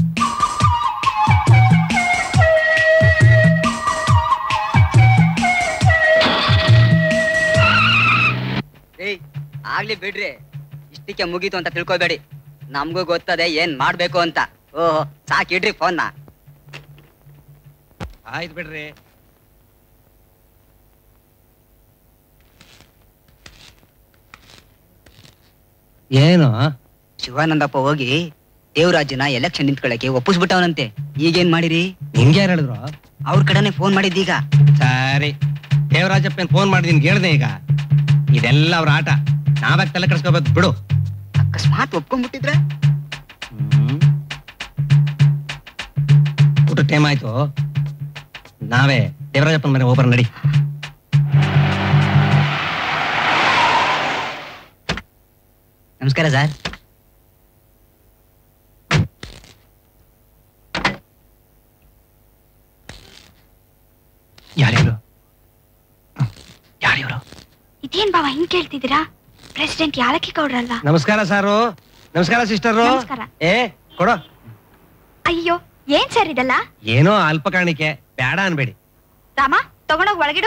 ಏಯ್ ಆಗ್ಲಿ ಬಿಡ್ರಿ ಇಷ್ಟಕ್ಕೆ ಮುಗೀತು ಅಂತ ತಿಳ್ಕೊಬೇಡಿ ನಮ್ಗೂ ಗೊತ್ತದೆ ಏನ್ ಮಾಡ್ಬೇಕು ಅಂತ ಓಹೋ ಸಾಕಿಡ್ರಿ ಫೋನ್ನ ಆಯ್ತು ಬಿಡ್ರಿ ಏನು ಶಿವಾನಂದಪ್ಪ ಹೋಗಿ ದೇವರಾಜನ ಎಲೆಕ್ಷನ್ ನಿಂತ್ಕೊಳ್ಳಕ್ಕೆ ಒಪ್ಪಿಸ್ಬಿಟ್ಟವನಂತೆ ಈಗೇನ್ ಮಾಡಿರಿ ನಿಮ್ಗೆ ಯಾರು ಹೇಳಿದ್ರು ಅವ್ರ ಕಡೆನೆ ಫೋನ್ ಮಾಡಿದ್ದೀಗ ಸರಿ ದೇವರಾಜಪ್ಪನ್ ಫೋನ್ ಮಾಡಿದೀನಿ ಹೇಳ್ದೆ ಈಗ ಇದೆಲ್ಲ ಅವ್ರ ಆಟ ನಾವ್ಯಾಕ್ ತಲೆ ಕೆಡ್ಸ್ಕೋಬೇಕು ಬಿಡು ಅಕಸ್ಮಾತ್ ಒಪ್ಕೊಂಡ್ಬಿಟ್ಟಿದ್ರೆ ಊಟ ಟೈಮ್ ಆಯ್ತು ನಾವೇ ದೇವರಾಜಪ್ಪನ ಮನೆ ಹೋಗ್ಬರ ನಡಿ ನಮಸ್ಕಾರ ಸರ್ ಯಾರಿವ್ರು ಯಾರಿವ್ರು ಇದೇನ್ ಬಾವ ಹಿಂಗ್ ಕೇಳ್ತಿದ್ದೀರಾ ಪ್ರೆಸಿಡೆಂಟ್ ಯಾಲಕ್ಕಿ ಗೌಡ್ರಲ್ವಾ ನಮಸ್ಕಾರ ಸಾರು ನಮಸ್ಕಾರ ಸಿಸ್ಟರು ನಮಸ್ಕಾರ. ಏ ಕೊಡೋ ಅಯ್ಯೋ ಏನ್ ಸರ್ ಇದಲ್ಲ ಏನೋ ಅಲ್ಪ ಕಾಣಿಕೆ ಬೇಡ ಅನ್ಬೇಡಿ ರಾಮ ತಗೊಂಡೋಗ್ ಒಳಗಿಡು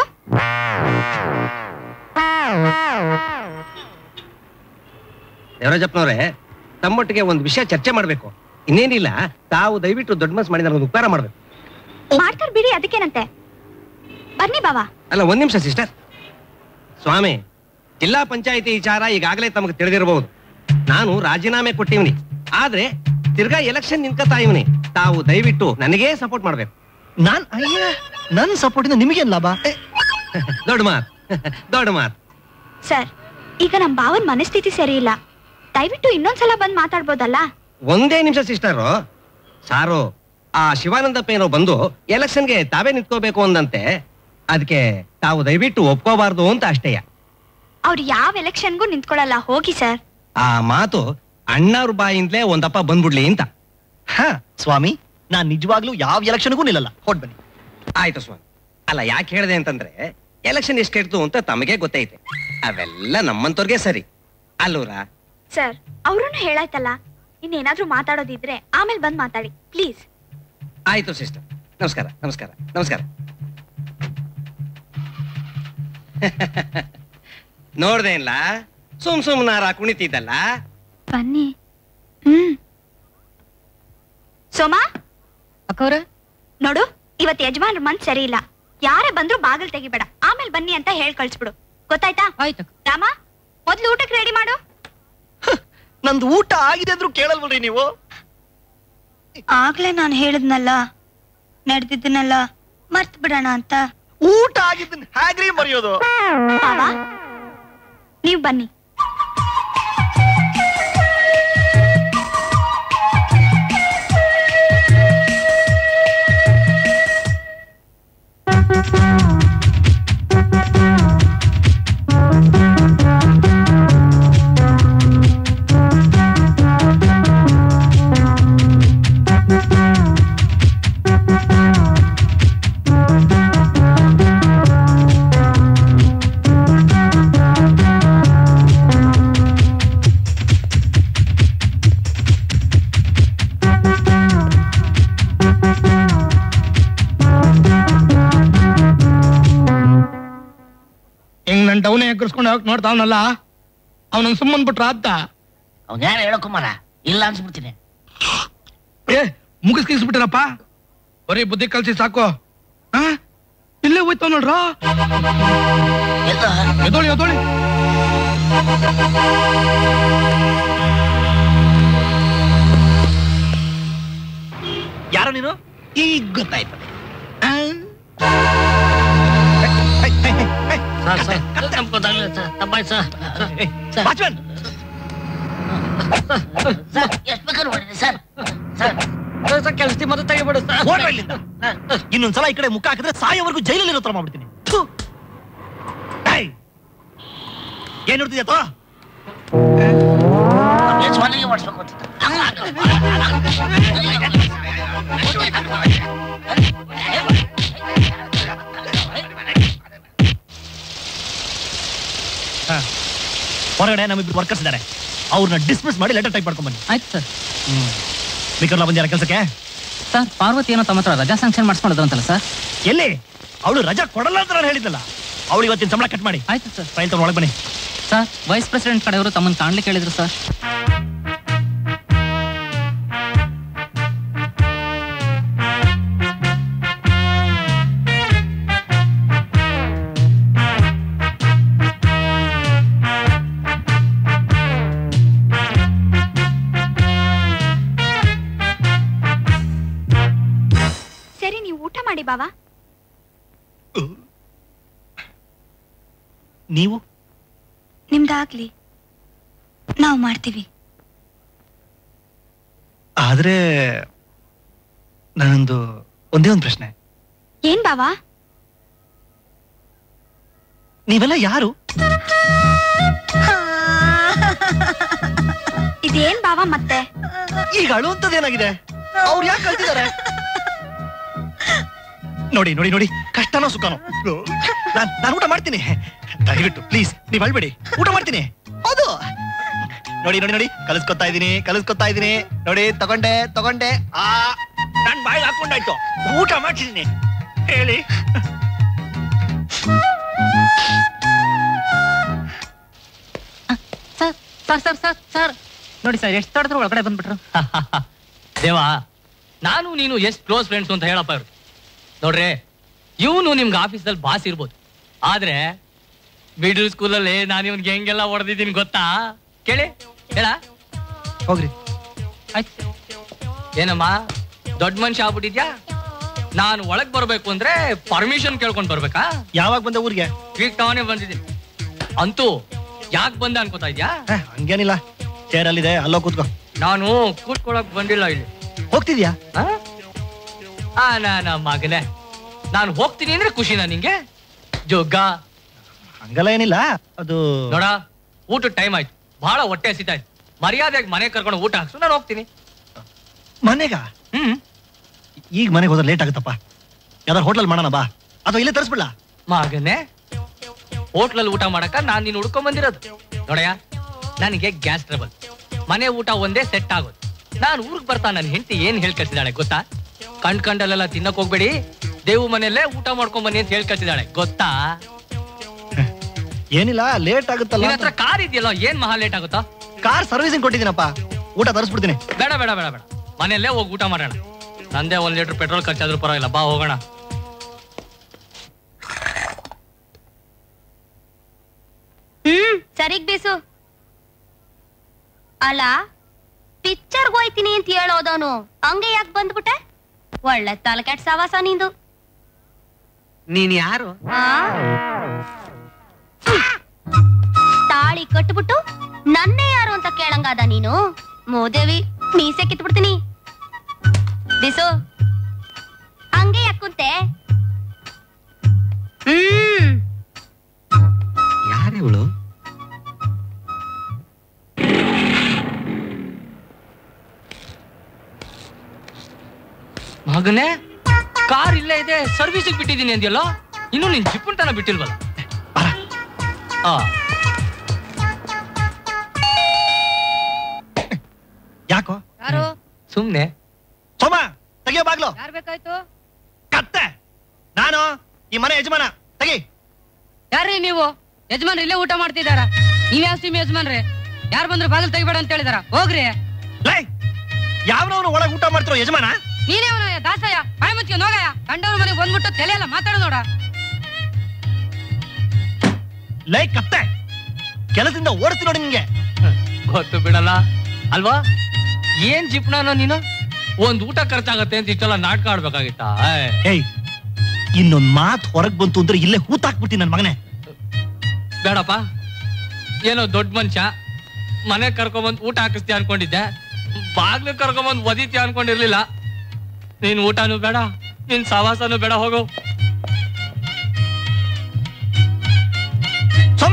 ದೇವರಾಜಪ್ಪನವ್ರೆ ತಮ್ಮೊಟ್ಟಿಗೆ ಒಂದು ವಿಷಯ ಚರ್ಚೆ ಮಾಡ್ಬೇಕು ಇನ್ನೇನಿಲ್ಲ ತಾವು ದಯವಿಟ್ಟು ದೊಡ್ಡ ಮನಸ್ಸು ಮಾಡಿ ನನಗೆ ಉಪಕಾರ ಮಾಡ್ಬೇಕು ಮಾಡ್ತಾರ್ ಬಿಡಿ ಅದಕ್ಕೇನಂತೆ ಬನ್ನಿ ಬಾವ ಅಲ್ಲ ಒಂದ್ ನಿಮಿಷ ಸಿಸ್ಟರ್ ಸ್ವಾಮಿ ಜಿಲ್ಲಾ ಪಂಚಾಯತಿ ವಿಚಾರ ಈಗಾಗಲೇ ತಮಗೆ ತಿಳಿದಿರಬಹುದು ನಾನು ರಾಜೀನಾಮೆ ಕೊಟ್ಟಿವ್ನಿ ಆದ್ರೆ ತಿರ್ಗಾ ಎಲೆಕ್ಷನ್ ನಿಂತ್ಕತಾ ಇವನಿ ತಾವು ದಯವಿಟ್ಟು ನನಗೇ ಸಪೋರ್ಟ್ ಮಾಡ್ಬೇಕು ನಾನ್ ಅಯ್ಯ ನನ್ ಸಪೋರ್ಟಿಂದ ನಿಮಗೇನ್ ಲಾಭ ದೊಡ್ಡ ಮಾತ್ ದೊಡ್ಡ ಮಾತ್ ಸರ್ ಈಗ ನಮ್ ಭಾವನ್ ಮನಸ್ಥಿತಿ ಸರಿ ಇಲ್ಲ ದಯವಿಟ್ಟು ಇನ್ನೊಂದ್ಸಲ ಬಂದ್ ಮಾತಾಡ್ಬೋದಲ್ಲ ಒಂದೇ ನಿಮಿಷ ಸಿಸ್ಟರ್ ಸಾರು ಆ ಶಿವಾನಂದಪ್ಪ ಏನೋ ಬಂದು ಎಲೆಕ್ಷನ್ಗೆ ತಾವೇ ನಿಂತ್ಕೋಬೇಕು ಅಂದಂತೆ ಅದಕ್ಕೆ ತಾವು ದಯವಿಟ್ಟು ಒಪ್ಕೋಬಾರ್ದು ಅಂತ ಅಷ್ಟೇಯ ಅವ್ರು ಯಾವ ಎಲೆಕ್ಷನ್ಗೂ ನಿಂತ್ಕೊಳ್ಳಲ್ಲ ಹೋಗಿ ಸರ್ ಆ ಮಾತು ಅಣ್ಣವ್ರ ಬಾಯಿಂದಲೇ ಒಂದಪ್ಪ ಬಂದ್ಬಿಡ್ಲಿ ಅಂತ ಹ ಸ್ವಾಮಿ ನಾನ್ ನಿಜವಾಗ್ಲೂ ಯಾವ ಎಲೆಕ್ಷನ್ಗೂ ನಿಲ್ಲಲ್ಲ ಹೊಡ್ ಬನ್ನಿ ಆಯ್ತು ಸ್ವಾಮಿ ಅಲ್ಲ ಯಾಕೆ ಹೇಳಿದೆ ಅಂತಂದ್ರೆ ಎಲೆಕ್ಷನ್ ಎಷ್ಟು ಕೆಡ್ತು ಅಂತ ತಮಗೆ ಗೊತ್ತೈತೆ ಅವೆಲ್ಲ ನಮ್ಮಂತವ್ರಿಗೆ ಸರಿ ಅಲ್ಲೂರ ಸರ್ ಅವ್ರನ್ನು ಹೇಳಾಯ್ತಲ್ಲ ಇನ್ನೇನಾದ್ರೂ ಮಾತಾಡೋದಿದ್ರೆ ಆಮೇಲೆ ಬಂದ್ ಮಾತಾಡಿ ಪ್ಲೀಸ್ ಆಯ್ತು ಸಿಸ್ಟರ್ ನಮಸ್ಕಾರ ನಮಸ್ಕಾರ ನಮಸ್ಕಾರ ನೋಡ್ದೆ ಇಲ್ಲ ಸುಮ್ ಸುಮ್ನಾರ ಕುಣಿತಿದ್ದಲ್ಲ ಬನ್ನಿ ಹ್ಮ್ ಸೋಮಾ ಅಕ್ಕವ್ರ ನೋಡು ಇವತ್ ಯಜಮಾನ್ರ ಮನ್ಸ್ ಸರಿ ಇಲ್ಲ ಯಾರೇ ಬಂದ್ರು ಬಾಗಿಲ್ ತೆಗಿಬೇಡ ಆಮೇಲೆ ಬನ್ನಿ ಅಂತ ಹೇಳ್ ಕಳ್ಸ್ಬಿಡು ಗೊತ್ತಾಯ್ತಾ ಆಯ್ತು ರಾಮ ಮೊದ್ಲು ಊಟಕ್ಕೆ ರೆಡಿ ಮಾಡು ನಂದು ಊಟ ಆಗಿದೆ ಅಂದ್ರೂ ಕೇಳಲ್ವಲ್ರಿ ನೀವು ಆಗ್ಲೇ ನಾನು ಹೇಳಿದ್ನಲ್ಲ ನಡೆದಿದ್ದನ್ನೆಲ್ಲ ಮರ್ತ್ ಬಿಡೋಣ ಅಂತ ಊಟ ಆಗಿದ್ದನ್ ಹೇಗ್ರಿ ಮರೆಯೋದು ಬಾವ ನೀವ್ ಬನ್ನಿ Thank you. ಎಮ್ಮೆ ಎಗ್ರಿಸ್ಕೊಂಡು ಹೋಗಿ ನೋಡ್ತಾವನಲ್ಲ ಅವನನ್ನ ಸುಮ್ಮನ್ ಬಿಟ್ರ ಅದ್ದ ಅವ್ನ ಯಾರು ಹೇಳೋ ಕುಮಾರ ಇಲ್ಲ ಅನ್ಸ್ಬಿಡ್ತೀನಿ ಏ ಮುಗಿಸ್ಕಿಸ್ಬಿಟ್ಟಿರಪ್ಪ ಬರೀ ಬುದ್ಧಿ ಕಲ್ಸಿ ಸಾಕು ಆ? ಇಲ್ಲೇ ಹೋಯ್ತಾವ ನೋಡ್ರ ಎದೋಳಿ ಎದೋಳಿ ಯಾರೋ ನೀನು ಈಗ ಗೊತ್ತಾಯ್ತದೆ ಸರ್, ಸರ್ ನಮ್ಗೆ ಗೊತ್ತಾಗ್ಲಿಲ್ಲ ಸರ್ ತಪ್ಪಾಯ್ತು ಸರ್ ವಾಚ್ಮನ್ ಸರ್ ಎಷ್ಟು ಬೇಕಾದ್ರೂ ಮಾಡಿದೆ ಸರ್ ಸರ್ ಕೆಲಸದಿ ಮತ್ತೆ ತೆಗಿಬಿಡು ಓಡ್ರ ಇಲ್ಲಿಂದ ಇನ್ನೊಂದ್ಸಲ ಈ ಕಡೆ ಮುಖ ಹಾಕಿದ್ರೆ ಸಾಯೋವರೆಗೂ ಜೈಲಲ್ಲಿ ಇರೋ ತರ ಮಾಡ್ಬಿಡ್ತೀನಿ ಥು. ಏಯ್! ಏನ್ ನೋಡ್ತಿದ್ಯಾ ತೋ ಯಜಮಾನಿಗೆ ಮಾಡಿಸ್ಬೇಕು ಅಂತ ಹಾ. ಹೊರಗಡೆ ನಮ್ಮಿಬ್ರು ವರ್ಕರ್ಸ್ ಇದ್ದಾರೆ ಅವ್ರನ್ನ ಡಿಸ್ಮಿಸ್ ಮಾಡಿ ಲೆಟರ್ ಟೈಪ್ ಮಾಡ್ಕೊಂಡ್ ಬನ್ನಿ ಆಯ್ತು ಸರ್ ಹ್ಮ್ ಬಿಕರ್ಲ ಬಂದ್ಯಾರ ಕೆಲಸಕ್ಕೆ ಸರ್ ಪಾರ್ವತಿ ಏನೋ ತಮ್ಮ ಹತ್ರ ರಜಾ ಸ್ಯಾಂಕ್ಷನ್ ಮಾಡಿಸ್ಕೊಂಡಿದ್ರು ಅಂತಲ್ಲ ಸರ್ ಎಲ್ಲಿ ಅವಳು ರಜಾ ಕೊಡಲ್ಲ ಅಂತ ನಾನು ಹೇಳಿದ್ನಲ್ಲ ಅವಳು ಇವತ್ತಿನ ಸಂಬಳ ಕಟ್ ಮಾಡಿ ಆಯ್ತು ಸರ್ ಫೈಲ್ ತಗೊಂಡು ಒಳಗೆ ಬನ್ನಿ ಸರ್ ವೈಸ್ ಪ್ರೆಸಿಡೆಂಟ್ ಕಡೆಯವರು ತಮ್ಮನ್ನು ಕಾಣ್ಲಿಕ್ಕೆ ಹೇಳಿದ್ರು ಸರ್ ಸರಿ ನೀವು ಊಟ ಮಾಡಿ ಬಾವಾ ನೀವು ನಿಮ್ದಾಗ್ಲಿ ನಾವು ಮಾಡ್ತೀವಿ ಆದ್ರೆ ನಾನೊಂದು ಒಂದೇ ಒಂದು ಪ್ರಶ್ನೆ ಏನ್ ಬಾವಾ ನೀವೆಲ್ಲ ಯಾರು ಇದೇನ್ ಬಾವಾ ಮತ್ತೆ ಈಗ ಅಳುವಂತದ್ದೇನಾಗಿದೆ ಅವ್ರು ಯಾಕೆ ಕಳ್ತಿದ್ದಾರೆ ನೋಡಿ ನೋಡಿ ನೋಡಿ ಕಷ್ಟನೋ ಸುಖನೋ ನಾನ್ ನಾನು ಊಟ ಮಾಡ್ತೀನಿ ದಯವಿಟ್ಟು ಪ್ಲೀಸ್ ನೀವ್ ಅಳ್ಬೇಡಿ ಊಟ ಮಾಡ್ತೀನಿ ಅದು ನೋಡಿ ನೋಡಿ ನೋಡಿ ಕಲಿಸ್ಕೊತಾ ಇದೀನಿ ಕಲಿಸ್ಕೊತಾ ಇದೀನಿ ನೋಡಿ ತಗೊಂಡೆ ತಗೊಂಡೆ ಆ ನನ್ ಬಾಯಿಗೆ ಹಾಕೊಂಡಾಯ್ತು ಊಟ ಮಾಡ್ತಿದ್ದೀನಿ ಹೇಳಿ sir sir sir sir sir ನೋಡಿ ಸರ್ ಎಷ್ಟು ತಡೆದ್ರು ಒಳಗಡೆ ಬಂದ್ಬಿಟ್ರು ದೇವಾ ನಾನು ನೀನು ಎಷ್ಟು ಕ್ಲೋಸ್ ಫ್ರೆಂಡ್ಸ್ ಅಂತ ಹೇಳಪ್ಪ ಇವ್ರು ನೋಡ್ರಿ ಇವನು ನಿಮ್ಗೆ ಆಫೀಸಲ್ಲಿ ಬಾಸ್ ಇರ್ಬೋದು ಆದ್ರೆ ಮಿಡಲ್ ಸ್ಕೂಲಲ್ಲಿ ನಾನು ಇವ್ನಿಗೆ ಹೆಂಗೆಲ್ಲ ಹೊಡೆದಿದ್ದೀನಿ ಗೊತ್ತಾ ಕೇಳಿ ಹೇಳ ಹೋಗ್ರಿ ಆಯ್ತು ಏನಮ್ಮ ದೊಡ್ಡ ಮನುಷ್ಯ ಆಗ್ಬಿಟ್ಟಿದ್ಯಾ ನಾನು ಒಳಗ್ ಬರ್ಬೇಕು ಅಂದ್ರೆ ಪರ್ಮಿಷನ್ ಕೇಳ್ಕೊಂಡ್ ಬರ್ಬೇಕಾ ಯಾವಾಗ ಬಂದ ಊರಿಗೆ ಈಗ ತಾನೇ ಬಂದಿದ್ದೀನಿ ಅಂತೂ ಯಾಕೆ ಬಂದ ಅನ್ಕೋತಾ ಇದ್ಯಾ ಹಂಗೇನಿಲ್ಲ ಚೇರ್ ಅಲ್ಲಿದೆ ಅಲ್ಲೋ ಕೂತ್ಕೋ ನಾನು ಕೂತ್ಕೊಳಕ್ ಬಂದಿಲ್ಲ ಇಲ್ಲಿ ಹೋಗ್ತಿದ್ಯಾ ಆ ನಾ ಮಗನೇ ನಾನು ಹೋಗ್ತೀನಿ ಅಂದ್ರೆ ಖುಷಿನಾ ನಿಂಗೆ ಜೋಗ ಹಂಗಲ್ಲ ಏನಿಲ್ಲ ಅದು ನೋಡ ಊಟದ ಟೈಮ್ ಆಯ್ತು ಬಹಳ ಹೊಟ್ಟೆ ಹಸಿತಾಯ್ತು ಮರ್ಯಾದೆಗೆ ಮನೆ ಕರ್ಕೊಂಡು ಊಟ ಹಾಕ್ಸು ನಾನು ಹೋಗ್ತೀನಿ ಮನೆಗ ಹ್ಮ್ ಈಗ ಮನೆಗೆ ಹೋದ್ರೆ ಲೇಟ್ ಆಗುತ್ತಪ್ಪ ಯಾವ್ದಾರು ಹೋಟ್ಲಲ್ಲಿ ಮಾಡೋಣ ಬಾ ಅಥವಾ ಇಲ್ಲೇ ತರಿಸ್ಬಿಡ್ಲಾ ಮಗನೇ ಹೋಟ್ಲಲ್ಲಿ ಊಟ ಮಾಡಕ ನಾನ್ ನೀನು ಹುಡ್ಕೊಂಡ್ ಬಂದಿರೋದು ನೋಡಯ್ಯ ನನಗೆ ಗ್ಯಾಸ್ ಟ್ರಬಲ್ ಮನೆ ಊಟ ಒಂದೇ ಸೆಟ್ ಆಗೋದು ನಾನು ಊರಿಗೆ ಬರ್ತಾ ನನ್ನ ಹೆಂಡತಿ ಏನ್ ಹೇಳ್ ಕಳ್ಸಿದಾಳೆ ಗೊತ್ತಾ ಕಂಡ್ ಕಂಡಲ್ಲೆಲ್ಲ ತಿನ್ನಕ್ ಹೋಗ್ಬೇಡಿ ದೇವು ಮನೆಯಲ್ಲೇ ಊಟ ಮಾಡ್ಕೊಂಡ್ ಬನ್ನಿ ಅಂತ ಹೇಳ್ ಕಳ್ಸಿದಾಳೆ ಗೊತ್ತಾ ಏನಿಲ್ಲ ಲೇಟ್ ಆಗುತ್ತಲ್ಲ ನಿನ್ ಹತ್ರ ಕಾರ್ ಇದೆಯಲ್ಲ ಏನ್ ಮಹಾ ಲೇಟ್ ಆಗುತ್ತಾ ಕಾರ್ ಸರ್ವಿಸಿಂಗ್ ಕೊಟ್ಟಿದ್ದೀನಪ್ಪ ಊಟ ತರಿಸ್ಬಿಡ್ತೀನಿ ಬೇಡ ಬೇಡ ಬೇಡ ಬೇಡ ಮನೆಯಲ್ಲೇ ಹೋಗಿ ಊಟ ಮಾಡೋಣ ನಂದೇ ಒಂದ್ ಲೀಟರ್ ಪೆಟ್ರೋಲ್ ಖರ್ಚಾದ್ರೂ ಪರವಾಗಿಲ್ಲ ಬಾ ಹೋಗೋಣ ಹ್ಮ್ ಸರಿಗ್ ಬೀಸು ಅಲ್ಲ ಪಿಕ್ಚರ್ಗ್ ಹೋಯ್ತೀನಿ ಅಂತ ಹೇಳೋದವನು ಹಂಗೆ ಯಾಕೆ ಬಂದ್ಬಿಟ್ಟೆ ಒಳ್ಳೆ ತಲೆಕೆಟ್ ಸವಾಸ ನಿಂದು ನೀನ್ ಯಾರು ಆ? ತಾಳಿ ಕಟ್ಬಿಟ್ಟು ನನ್ನೇ ಯಾರು ಅಂತ ಕೇಳಂಗಾದ ನೀನು ಮೋದೇವಿ ಮೀಸೆ ಕಿತ್ಬಿಡ್ತೀನಿ ಬಿಸು ಹಂಗೆ ಯಾಕುಂತೆ ಹ್ಮ್ ಯಾರು ಇವಳು ಮಗನೇ ಕಾರ್ ಇಲ್ಲೇ ಇದೆ ಸರ್ವಿಸಿಗೆ ಬಿಟ್ಟಿದ್ದೀನಿ ಅಂದ್ಯಲ್ಲ ಇನ್ನು ನಿನ್ ಜಿಪ್ಪುನ್ ತನ ಬಿಟ್ಟಿಲ್ವಲ್ಲ ಆ ಯಾಕೋ ಯಾರು ಸುಮ್ನೆ ಸೋಮ ತೆಗಿಯೋ ಬಾಗ್ಲು ಯಾರ್ ಬೇಕಾಯ್ತು ಕತ್ತೆ ನಾನು ಈ ಮನೆ ಯಜಮಾನ ತೆಗಿ ಯಾರ್ರಿ ನೀವು ಯಜಮಾನ್ರು ಇಲ್ಲೇ ಊಟ ಮಾಡ್ತಿದಾರ ನೀವ್ಯಾವ ಸಿಮ್ ಯಜಮಾನ್ರಿ ಯಾರು ಬಂದ್ರು ಬಾಗಿಲು ತೆಗಿಬೇಡ ಅಂತ ಹೇಳಿದಾರ ಹೋಗ್ರಿ ಯಾವನವನು ಒಳಗೆ ಊಟ ಮಾಡ್ತಿರೋ ಯಜಮಾನ ನೀನೇ ಅವನ ದಾಸಯ್ಯ ಬಾಯ್ ಮುಚ್ಕೊಂಡು ಹೋಗಯ್ಯ ಕಂಡವ್ರ ಮನೆಗೆ ಬಂದ್ಬಿಟ್ಟು ತಲೆ ಎಲ್ಲ ಮಾತಾಡ ನೋಡ ಲೈ ಕತ್ತೆ ಕೆಲಸದಿಂದ ಓಡಿಸ್ತೀನಿ ನೋಡಿ ನಿಮ್ಗೆ ಗೊತ್ತು ಬಿಡಲ್ಲ ಅಲ್ವಾ ಏನ್ ಜಿಪ್ನಾನೋ ನೀನು ಒಂದ್ ಊಟ ಖರ್ಚಾಗತ್ತೆ ಅಂತ ಇಷ್ಟೆಲ್ಲ ನಾಟಕ ಆಡ್ಬೇಕಾಗಿತ್ತ ಏಯ್ ಇನ್ನೊಂದ್ ಮಾತ್ ಹೊರಗ್ ಬಂತು ಅಂದ್ರೆ ಇಲ್ಲೇ ಹೂತಾಕ್ಬಿಡ್ತೀನಿ ನನ್ ಮಗನೇ ಬೇಡಪ್ಪ ಏನೋ ದೊಡ್ಡ ಮನುಷ್ಯ ಮನೆ ಕರ್ಕೊಂಬಂದ್ ಊಟ ಹಾಕಿಸ್ತೀಯ ಅನ್ಕೊಂಡಿದ್ದೆ ಬಾಗ್ಲು ಕರ್ಕೊಂಬಂದ್ ಒದಿತೀಯ ಅನ್ಕೊಂಡಿರ್ಲಿಲ್ಲ ನೀನ್ ಊಟನೂ ಬೇಡ ನಿನ್ ಸವಾಸನೂ ಬೇಡ ಹೋಗು ಸೋಮ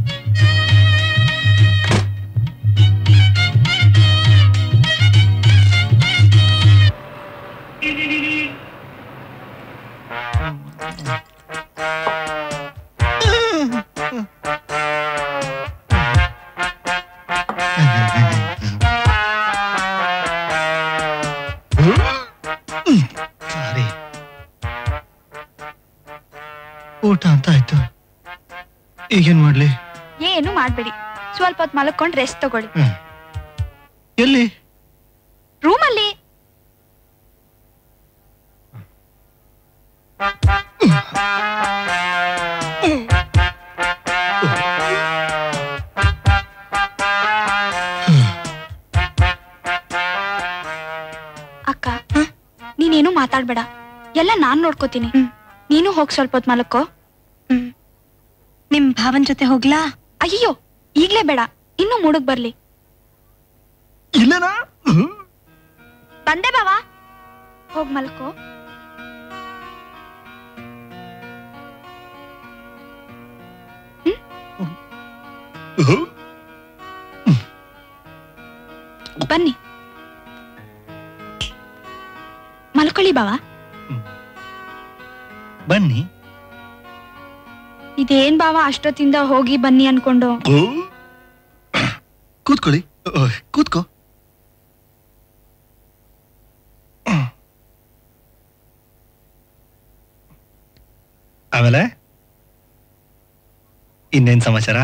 ಸಾರಿ ಊಟ ಅಂತ ಆಯ್ತು ಈಗೇನ್ ಮಾಡ್ಲಿ ಏನು ಮಾಡ್ಬೇಡಿ ಸ್ವಲ್ಪ ಹೊತ್ತು ಮಲ್ಕೊಂಡು ರೆಸ್ಟ್ ತಗೊಳ್ಳಿ ಎಲ್ಲಿ ರೂಮಲ್ಲಿ ಅಕ್ಕ ನೀನೇನು ಮಾತಾಡ್ಬೇಡ ಎಲ್ಲ ನಾನ್ ನೋಡ್ಕೋತೀನಿ ನೀನು ಹೋಗ್ ಸ್ವಲ್ಪ ಹೊತ್ತು ಮಲಕ್ಕೋ ನಿಮ್ ಭಾವನ್ ಜೊತೆ ಹೋಗ್ಲಾ ಅಯ್ಯೋ ಈಗ್ಲೇ ಬೇಡ ಇನ್ನು ಮೂಡಕ್ ಬರ್ಲಿ ಇಲ್ಲನಾ ಬಂದೆ ಬಾವಾ ಹೋಗ್ ಮಲ್ಕೋ ಬನ್ನಿ ಮಲ್ಕೊಳ್ಳಿ ಬಾವಾ ಬನ್ನಿ ಇದೇನ್ ಬಾವ ಅಷ್ಟೊತ್ತಿಂದ ಹೋಗಿ ಬನ್ನಿ ಅನ್ಕೊಂಡು ಕೂತ್ಕೊಳ್ಳಿ ಓಹ್, ಕೂತ್ಕೋ ಆಮೇಲೆ ಇನ್ನೇನ್ ಸಮಾಚಾರ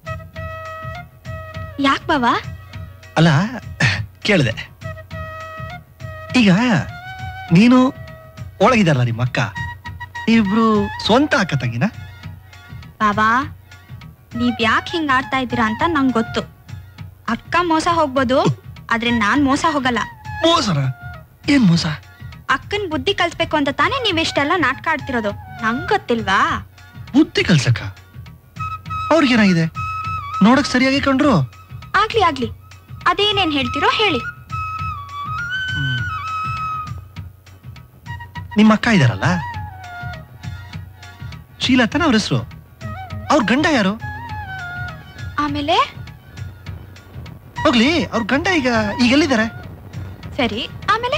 ಯಾಕ್ ಬಾವಾ ಅಲ್ಲ ಕೇಳಿದೆ ಈಗ ನೀನು ಒಳಗಿದಾರಲ್ಲ ನಿಮ್ಮ ಅಕ್ಕ ಇಬ್ರು ಸ್ವಂತ ಅಕ್ಕ ತಂಗಿನ ಬಾಬಾ ನೀವ್ ಯಾಕೆ ಹಿಂಗ್ ಆಡ್ತಾ ಇದ್ದೀರಾ ಅಂತ ನಂಗ್ ಗೊತ್ತು ಅಕ್ಕ ಮೋಸ ಹೋಗ್ಬೋದು ಆದ್ರೆ ನಾನ್ ಮೋಸ ಹೋಗಲ್ಲ ಮೋಸನ ಏನ್ ಮೋಸ ಅಕ್ಕನ್ ಬುದ್ಧಿ ಕಲ್ಸ್ಬೇಕು ಅಂತ ತಾನೇ ನೀವ್ ಇಷ್ಟೆಲ್ಲ ನಾಟಕ ಆಡ್ತಿರೋದು ನಂಗ್ ಗೊತ್ತಿಲ್ವಾ ಬುದ್ಧಿ ಕಲ್ಸಕ್ಕ ಅವ್ರಿಗೇನಾಗಿದೆ ನೋಡಕ್ ಸರಿಯಾಗಿ ಕಂಡ್ರು ಆಗ್ಲಿ ಆಗ್ಲಿ ಅದೇನೇನ್ ಹೇಳ್ತಿರೋ ಹೇಳಿ ನಿಮ್ಮ ಅಕ್ಕ ಇದಾರಲ್ಲ ಶೀಲತನ ಅವ್ರ ಹೆಸರು ಅವ್ರ ಗಂಡ ಯಾರು ಆಮೇಲೆ ಹೋಗ್ಲಿ ಅವ್ರ ಗಂಡ ಈಗ ಈಗ ಎಲ್ಲಿದ್ದಾರೆ ಸರಿ ಆಮೇಲೆ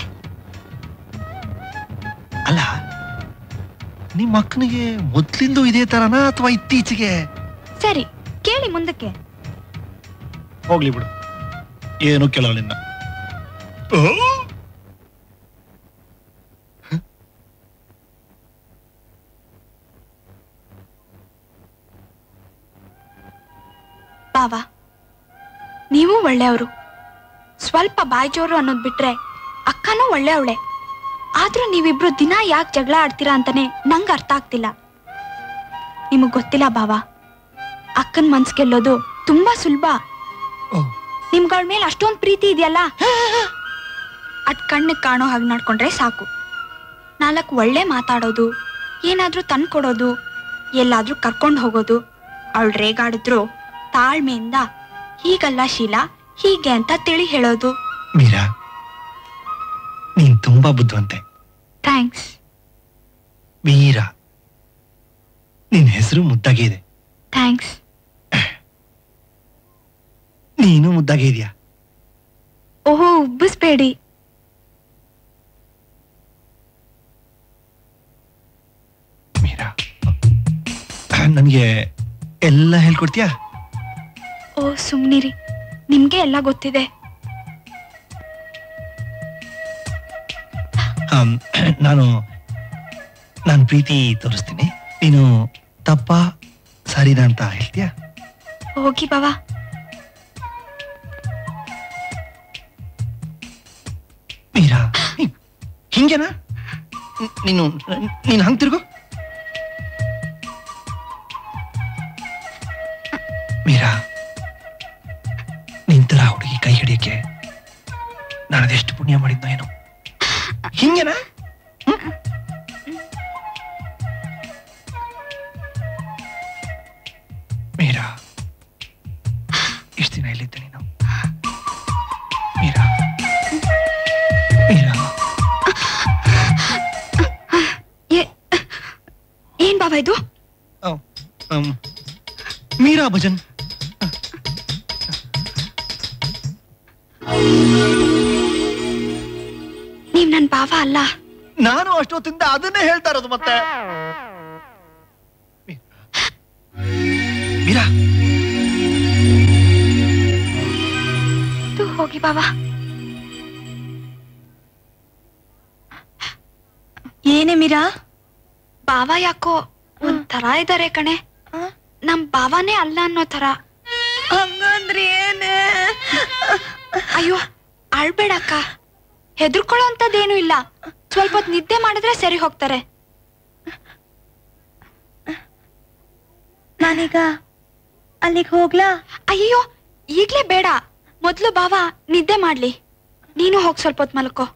ಅಲ್ಲ ನಿಮ್ಮ ಅಕ್ಕನಿಗೆ ಮೊದ್ಲಿಂದು ಇದೇ ತರನಾ ಅಥವಾ ಇತ್ತೀಚೆಗೆ ಸರಿ ಕೇಳಿ ಮುಂದಕ್ಕೆ ಹೋಗ್ಲಿ ಬಿಡು ಏನು ಕೇಳಲ್ಲ ನಿನ್ನ ಬಾವಾ ನೀವು ಒಳ್ಳೆಯವರು ಸ್ವಲ್ಪ ಬಾಯ್ ಜೋರು ಅನ್ನೋದ್ ಬಿಟ್ರೆ ಅಕ್ಕನೂ ಒಳ್ಳೆಯವಳೆ ಆದ್ರೂ ನೀವಿಬ್ರು ದಿನ ಯಾಕೆ ಜಗಳ ಆಡ್ತೀರಾ ಅಂತಾನೆ ನಂಗ್ ಅರ್ಥ ಆಗ್ತಿಲ್ಲ ನಿಮಗ್ ಗೊತ್ತಿಲ್ಲ ಬಾವಾ ಅಕ್ಕನ್ ಮನ್ಸ್ ಗೆಲ್ಲೋದು ತುಂಬಾ ಸುಲಭ ನಿಮ್ಗಳ ಮೇಲೆ ಅಷ್ಟೊಂದ್ ಪ್ರೀತಿ ಇದೆಯಲ್ಲ ಅದ್ ಕಣ್ಣಿಗೆ ಕಾಣೋ ಹಾಗೆ ನಡ್ಕೊಂಡ್ರೆ ಸಾಕು ನಾಲ್ಕು ಒಳ್ಳೆ ಮಾತಾಡೋದು ಏನಾದ್ರೂ ತಂದ್ಕೊಡೋದು ಎಲ್ಲಾದ್ರೂ ಕರ್ಕೊಂಡು ಹೋಗೋದು ಅವಳು ರೇಗಾಡಿದ್ರು ತಾಳ್ಮೆಯಿಂದ ಹೀಗಲ್ಲ ಶೀಲಾ ಹೀಗೆ ಅಂತ ತಿಳಿ ಹೇಳೋದು ಮೀರಾ ನೀನ್ ತುಂಬಾ ಬುದ್ಧಿವಂತೆ ಥ್ಯಾಂಕ್ಸ್ ಮೀರಾ ನಿನ್ ಹೆಸರು ಮುದ್ದಾಗೆ ಇದೆ ಥ್ಯಾಂಕ್ಸ್ ನೀನು ಮುದ್ದಾಗೆ ಇದೆಯಾ ಓಹೋ ಉಬ್ಬಿಸ್ಬೇಡಿ ನನ್ಗೆ ಎಲ್ಲ ಹೇಳ್ಕೊಡ್ತೀಯಾ ಓ ಸುಮ್ನಿರಿ ನಿಮ್ಗೆ ಎಲ್ಲ ಗೊತ್ತಿದೆ ಆಮ್, ನಾನು ನಾನು ಪ್ರೀತಿ ತೋರಿಸ್ತೀನಿ ನೀನು ತಪ್ಪ ಸರಿನಾ ಅಂತ ಹೇಳ್ತೀಯಾ ಹೋಗಿ ಬಾವಾ ಮೀರಾ ಹಿ- ಹಿಂಗೇನಾ ನ್- ನೀನು ನೀನು ಹಂಗ್ ತಿರುಗು ಮೀರಾ ನಿಂತರ ಹುಡುಗಿ ಕೈ ಹಿಡಿಯಕ್ಕೆ ನಾನು ಅದೆಷ್ಟು ಪುಣ್ಯ ಮಾಡಿದ್ನೋ ಏನೋ ಹಿಂಗೇನಾ ಹ್ಮ್? ಮೀರಾ ಇಷ್ಟು ದಿನ ಎಲ್ಲಿದ್ದೆ ನೀನು ಮೀರಾ ಮೀರಾ ಏ- ಏನ್ ಬಾಬಾ ಇದು ಅಮ್, ಮೀರಾ ಭಜನ್ ನೀವ್ ನನ್ ಬಾವ ಅಲ್ಲ ನಾನು ಅಷ್ಟೊತ್ತಿಂದ ಅದನ್ನೇ ಹೇಳ್ತಾ ಇರೋದು ಮತ್ತೆ ಮೀರಾ ತು ಹೋಗಿ ಬಾವ ಏನೇ ಮೀರಾ ಬಾವ ಯಾಕೋ ಒಂಥರ ಇದಾರೆ ಕಣೆ ನಮ್ ಬಾವನೇ ಅಲ್ಲ ಅನ್ನೋ ತರ ಹಂಗಂದ್ರೆ ಏನೇ ಅಯ್ಯೋ ಅಳ್ಬೇಡಕ್ಕ ಹೆದರ್ಕೊಳ್ಳೋ ಅಂತದ್ದೇನು ಇಲ್ಲ ಸ್ವಲ್ಪ ಹೊತ್ತು ನಿದ್ದೆ ಮಾಡಿದ್ರೆ ಸರಿ ಹೋಗ್ತಾರೆ ನಾನೀಗ ಅಲ್ಲಿಗೆ ಹೋಗ್ಲಾ ಅಯ್ಯೋ ಈಗ್ಲೇ ಬೇಡ ಮೊದ್ಲು ಬಾವ ನಿದ್ದೆ ಮಾಡ್ಲಿ ನೀನು ಹೋಗ್ ಸ್ವಲ್ಪ ಹೊತ್ತು ಮಲ್ಕೋ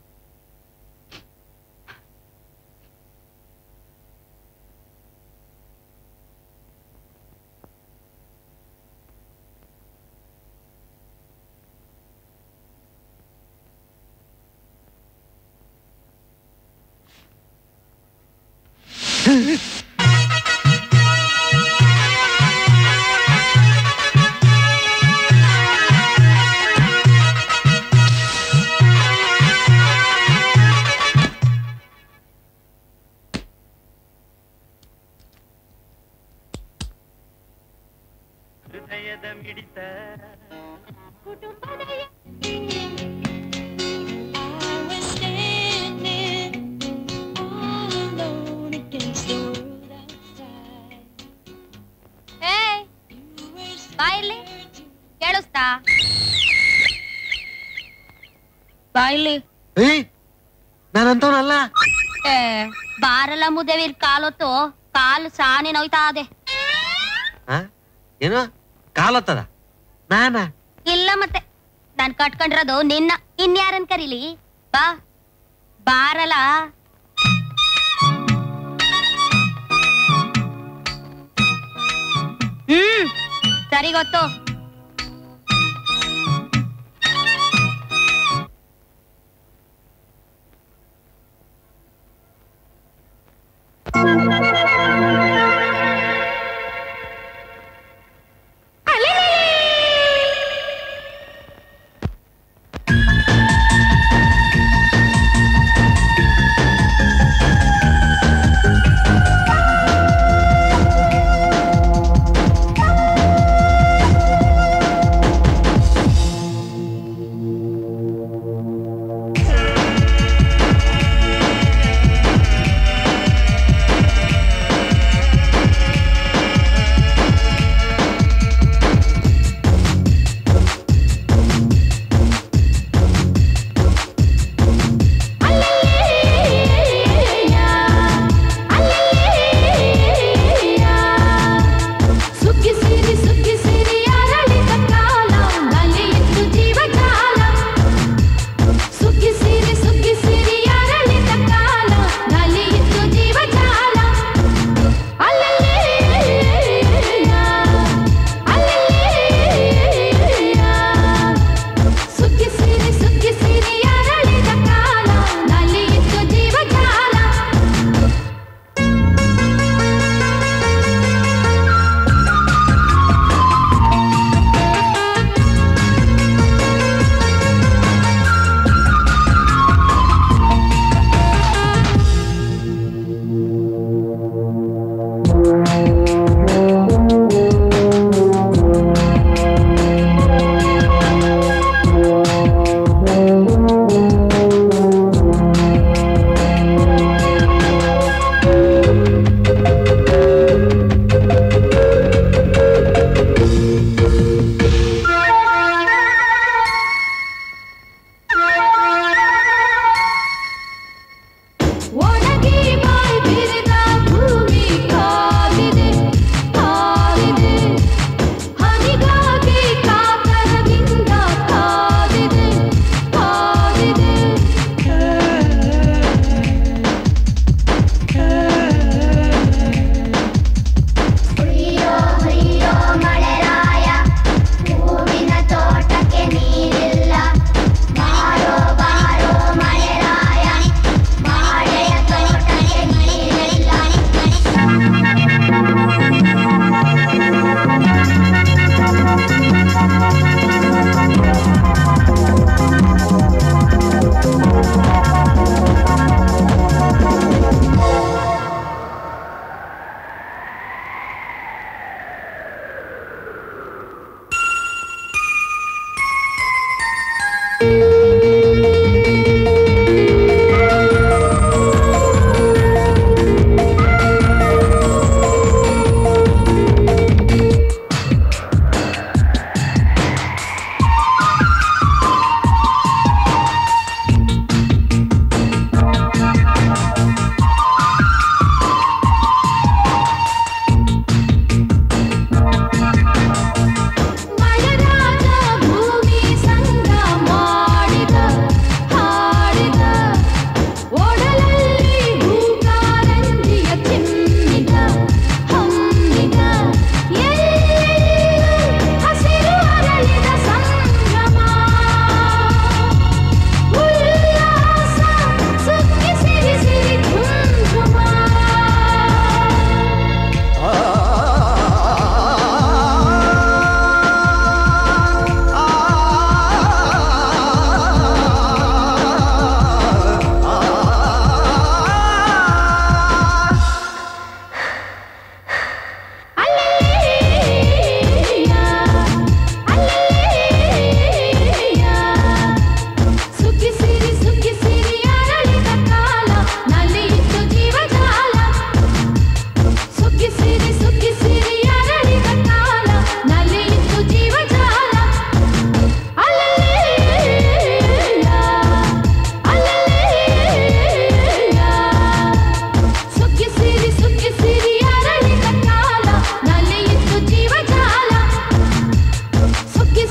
ಹೃದಯದ ಮಿಡಿತ ಏಯ್ ಬಾ ಇಲ್ಲಿ ಕೇಳಿಸ್ತಾ ಬಾ ಇಲ್ಲಿ ನಾನಂತವನಲ್ಲ ಏ ಬಾರಲ್ಲ ಮುದೇವಿರ್ ಕಾಲೊತ್ತು ಕಾಲು ಸಾನಿ ನೋಯ್ತಾ ಅದೆ ಏನು ಕಾಲತ್ತದ ನಾನ ಇಲ್ಲ ಮತ್ತೆ ನಾನ್ ಕಟ್ಕೊಂಡಿರೋದು ನಿನ್ನ ಇನ್ಯಾರನ್ ಕರೀಲಿ ಬಾ ಬಾರಲ್ಲ ಹ್ಮ್ ಸರಿ ಗೊತ್ತು ಆ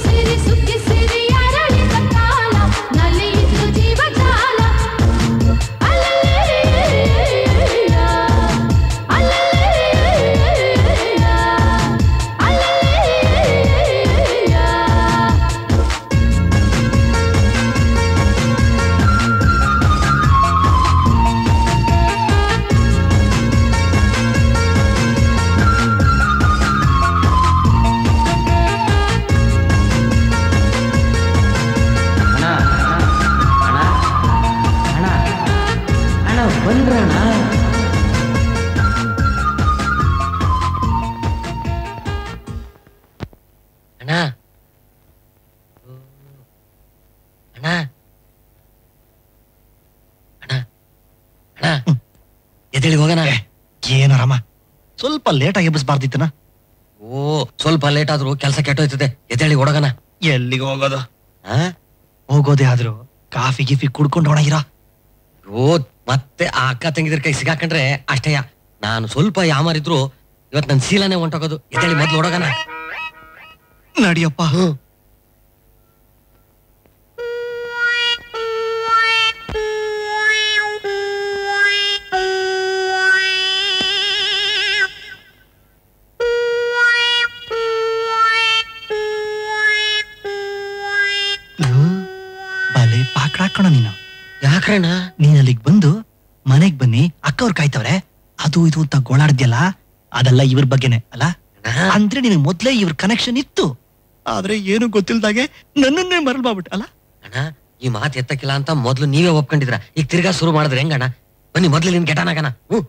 ಸಿರಿ ಸುಖಿ ಸಿರಿ ಅರಳಿದ ಕಾಲ ನಲಿಯಿತು ಜೀವಜಾಲ ಅಲ್ಲಲ್ಲೇ ಅಣ್ಣ ಬಂದ್ರಣ್ಣ ಅಣ್ಣ ಅಣ್ಣ ಅಣ್ಣ ಅಣ್ಣ ಎದ್ದೇಳಿ ಹೋಗೋಣ ಏನೋ ರಾಮ ಸ್ವಲ್ಪ ಲೇಟ್ ಆಗಿ ಎಬ್ಬಿಸ್ಬಾರ್ದಿತ್ತನ ಓ ಸ್ವಲ್ಪ ಲೇಟ್ ಆದ್ರೂ ಕೆಲಸ ಕೆಟ್ಟೋಯ್ತದೆ ಎದ್ದೇಳಿ ಓಡೋಗಣ ಎಲ್ಲಿಗೆ ಹೋಗೋದು ಹೋಗೋದೇ ಆದ್ರೂ ಕಾಫಿ ಗಿಫಿ ಕುಡ್ಕೊಂಡು ಒಣಗಿರ ಓ ಮತ್ತೆ ಆ ಅಕ್ಕ ತಂಗಿದ್ರ ಕೈ ಸಿಗಾಕೊಂಡ್ರೆ ಅಷ್ಟೇಯ ನಾನು ಸ್ವಲ್ಪ ಯಾಮಾರಿದ್ರು ಇವತ್ ನನ್ ಶೀಲನೆ ಹೊಂಟೋಗೋದು ಎದ್ದೇಳಿ ಮೊದ್ಲು ಓಡೋಗಣ ನಡಿಯಪ್ಪ ಬಲೆ ಪಾಕಣ ನೀನು ಯಾಕ್ರಣ್ಣ ನೀನ್ ಅಲ್ಲಿಗ್ ಬಂದು ಮನೆಗ್ ಬನ್ನಿ ಅಕ್ಕವ್ರು ಕಾಯ್ತವ್ರೆ ಅದು ಇದು ಅಂತ ಗೋಳಾಡ್ದ್ಯಲ್ಲ ಅದೆಲ್ಲ ಇವ್ರ ಬಗ್ಗೆನೆ ಅಲ್ಲ ಅಂದ್ರೆ ನಿನಗ್ ಮೊದ್ಲೇ ಇವ್ರ ಕನೆಕ್ಷನ್ ಇತ್ತು ಆದ್ರೆ ಏನು ಗೊತ್ತಿಲ್ದಾಗೆ ನನ್ನನ್ನೇ ಮರಲ್ ಮಾಡ್ಬಿಟ್ಟು ಅಲ್ಲ ಅಣ್ಣ ಈ ಮಾತು ಎತ್ತಕ್ಕಿಲ್ಲ ಅಂತ ಮೊದ್ಲು ನೀವೇ ಒಪ್ಕೊಂಡಿದ್ರ ಈಗ ತಿರ್ಗಾ ಶುರು ಮಾಡಿದ್ರೆ ಹೆಂಗಣ್ಣ ಬನ್ನಿ ಮೊದ್ಲು ನಿನ್ ಗೆಟನಾಗಣ ಹ್ಮ್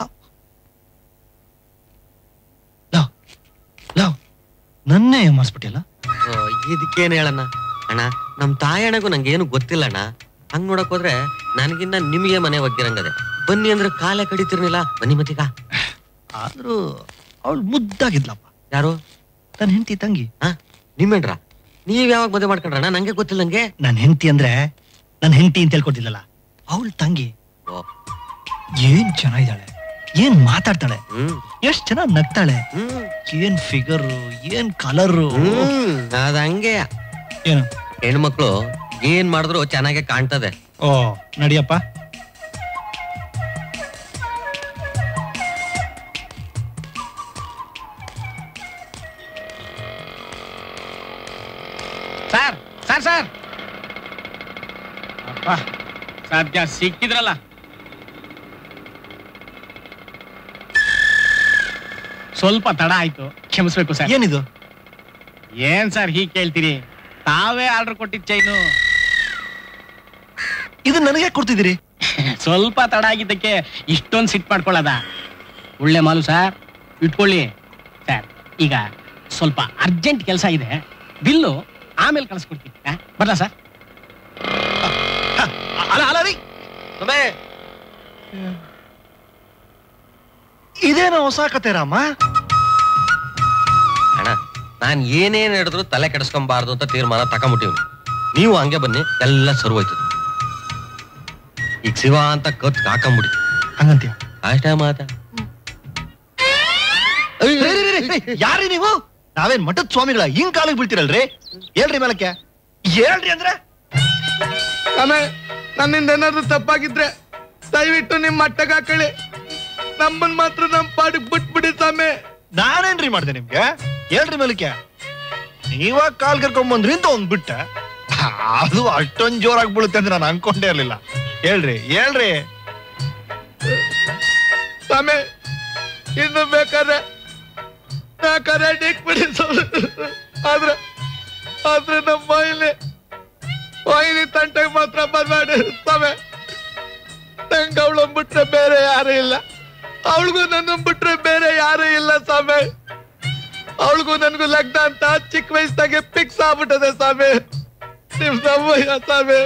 ನನ್ನೇ ಮರ್ಸ್ಬಿಟ್ಟಿಲ್ಲ ಓ, ಇದಕ್ಕೇನ್ ಹೇಳಣ್ಣ ಅಣ್ಣ ನಮ್ ತಾಯಣ್ಣಗೂ ನಂಗೇನು ಗೊತ್ತಿಲ್ಲ ಅಣ್ಣ ಹಂಗ್ ನೋಡಕ್ ಹೋದ್ರೆ ನನಗಿನ್ನ ನಿಮಗೆ ಮನೆ ಒಗ್ಗಿರಂಗದೆ ಬನ್ನಿ ಅಂದ್ರೆ ಕಾಲೇ ಕಡಿತಿರ್ನಿಲ್ಲ ಬನ್ನಿ ಮತ್ತೀಗ ಆದ್ರೂ ಅವಳು ಮುದ್ದಾಗಿದ್ಲಪ್ಪ ಯಾರು ನನ್ ಹೆಂಡತಿ ತಂಗಿ ನಿಮ್ಮೇನ್ರ ನೀವ್ ಯಾವಾಗ ಮದುವೆ ಮಾಡ್ಕೊಂಡ್ರಣ್ಣ ನಂಗೆ ಗೊತ್ತಿಲ್ಲ ನಂಗೆ ನನ್ ಹೆಂಡತಿ ಅಂದ್ರೆ ನನ್ ಹೆಂಡತಿ ಅಂತ ಹೇಳ್ಕೊಟ್ಟಿಲ್ಲಲ್ಲ ಅವಳ ತಂಗಿ ಏನ್ ಚೆನ್ನಾಗಿದ್ದಾಳೆ ಏನ್ ಮಾತಾಡ್ತಾಳೆ ಎಷ್ಟ್ ಚೆನ್ನಾಗ್ ನಗ್ತಾಳೆ ಏನ್ ಫಿಗರ್ ಏನ್ ಕಲರ್ ಹ್ಮ್ ಅದ ಹಂಗೆ ಏನು ಹೆಣ್ಮಕ್ಳು ಏನ್ ಮಾಡಿದ್ರು ಚೆನ್ನಾಗೆ ಕಾಣ್ತದೆ ಓ ನಡಿಯಪ್ಪ ಸರ್ ಸರ್ ಸರ್ ಅಪ್ಪ ಸದ್ಯ ಸಿಕ್ಕಿದ್ರಲ್ಲ ಸ್ವಲ್ಪ ತಡ ಆಯ್ತು ಕ್ಷಮಿಸ್ಬೇಕು ಸರ್ ಏನಿದು ಏನ್ ಸರ್ ಹೀಗ್ ಕೇಳ್ತೀರಿ ತಾವೇ ಆರ್ಡರ್ ಕೊಟ್ಟಿದ್ ಚೈನು ಇದು ನನಗೆ ಕೊಡ್ತಿದ್ದೀರಿ ಸ್ವಲ್ಪ ತಡ ಆಗಿದ್ದಕ್ಕೆ ಇಷ್ಟೊಂದು ಸಿಟ್ ಮಾಡ್ಕೊಳ್ಳೋದ ಒಳ್ಳೆ ಮಾಲು ಸರ್ ಇಟ್ಕೊಳ್ಳಿ ಸರ್ ಈಗ ಸ್ವಲ್ಪ ಅರ್ಜೆಂಟ್ ಕೆಲಸ ಇದೆ ಬಿಲ್ಲು ಆಮೇಲೆ ಕಳಿಸ್ಕೊಡ್ತೀನಿ ಆ, ಬರ್ಲಾ ಸರ್ ಅಲ್ಲ ಅಲ್ಲ ರೀ ಇದೇನೋ ಹೊಸ ಕತೆ ರಾಮ ಅಣ್ಣ ನಾನ್ ಏನೇನ್ ಹೇಳಿದ್ರು ತಲೆ ಕೆಡಿಸ್ಕೊಂಬಾರ್ದು ಅಂತ ತೀರ್ಮಾನ ತಕೊಂಬಿಟ್ಟಿವ್ನಿ ನೀವು ಹಂಗೆ ಬನ್ನಿ ಎಲ್ಲ ಸರ್ವೋಯ್ತದೆ ಈಗ ಶಿವ ಅಂತ ಕತ್ ಹಾಕೊಂಬಿಡಿ ಹಂಗಂತೀಯ ಅಷ್ಟೇ ಮಾತ ಯಾರಿ ನೀವು ನಾವೇನ್ ಮಠದ ಸ್ವಾಮಿಗಳ ಹಿಂಗ್ ಕಾಲಿಗೆ ಬೀಳ್ತಿರಲ್ರಿ ಹೇಳ್ರಿ ಮೇಲಕ್ಕೆ ಹೇಳ್ರಿ ಅಂದ್ರೆ ಆಮೇಲೆ ನನ್ನಿಂದ ಏನಾದ್ರು ತಪ್ಪಾಗಿದ್ರೆ ದಯವಿಟ್ಟು ನಿಮ್ ಮಟ್ಟಕ್ಕೆ ಹಾಕೊಳ್ಳಿ ನಮ್ಮನ್ ಮಾತ್ರ ನಮ್ ಪಾಡಿಗೆ ಬಿಟ್ಬಿಡಿ ಸ್ವಾಮಿ ನಾನೇನ್ರಿ ಮಾಡ್ದೆ ನಿಮ್ಗೆ ಹೇಳ್ರಿ ಮೇಲಕ್ಕೆ ನೀವಾಗ ಕಾಲ್ ಕರ್ಕೊಂಡ್ ಬಂದ್ರಿ ಅಂತ ಒಂದ್ ಬಿಟ್ಟ ಅದು ಅಷ್ಟೊಂದ್ ಜೋರಾಗಿ ಬೀಳುತ್ತೆ ಅಂತ ನಾನು ಅನ್ಕೊಂಡೇ ಇರ್ಲಿಲ್ಲ ಹೇಳ್ರಿ ಹೇಳ್ರಿ ಸ್ವಾಮಿ ಇನ್ನು ಬೇಕಾದ್ರೆ ಬೇಕಾದ್ರೆ ಬಿಡಿ ಸ್ವಾಮಿ ಆದ್ರೆ ಆದ್ರೆ ನಮ್ಮ ವಾಹಿನಿ ವಾಹಿನಿ ತಂಟೆಗೆ ಮಾತ್ರ ಬರ್ಬೇಡಿ ಸ್ವಾಮಿ ನಂಗೆ ಅವಳು ಬಿಟ್ರೆ ಬೇರೆ ಯಾರು ಇಲ್ಲ ಅವಳಿಗೂ ನನ್ನ ಬಿಟ್ರೆ ಬೇರೆ ಯಾರು ಇಲ್ಲ ಸ್ವಾಮಿ ಅವಳಿಗೂ ನನ್ಗೂ ಲಗ್ನ ಅಂತ ಚಿಕ್ಕ ವಯಸ್ಸಾಗೆ ಫಿಕ್ಸ್ ಆಗ್ಬಿಟ್ಟದೆ ಸ್ವಾಮಿ ನಿಮ್ ಸಮಯ ಸ್ವಾಮಿ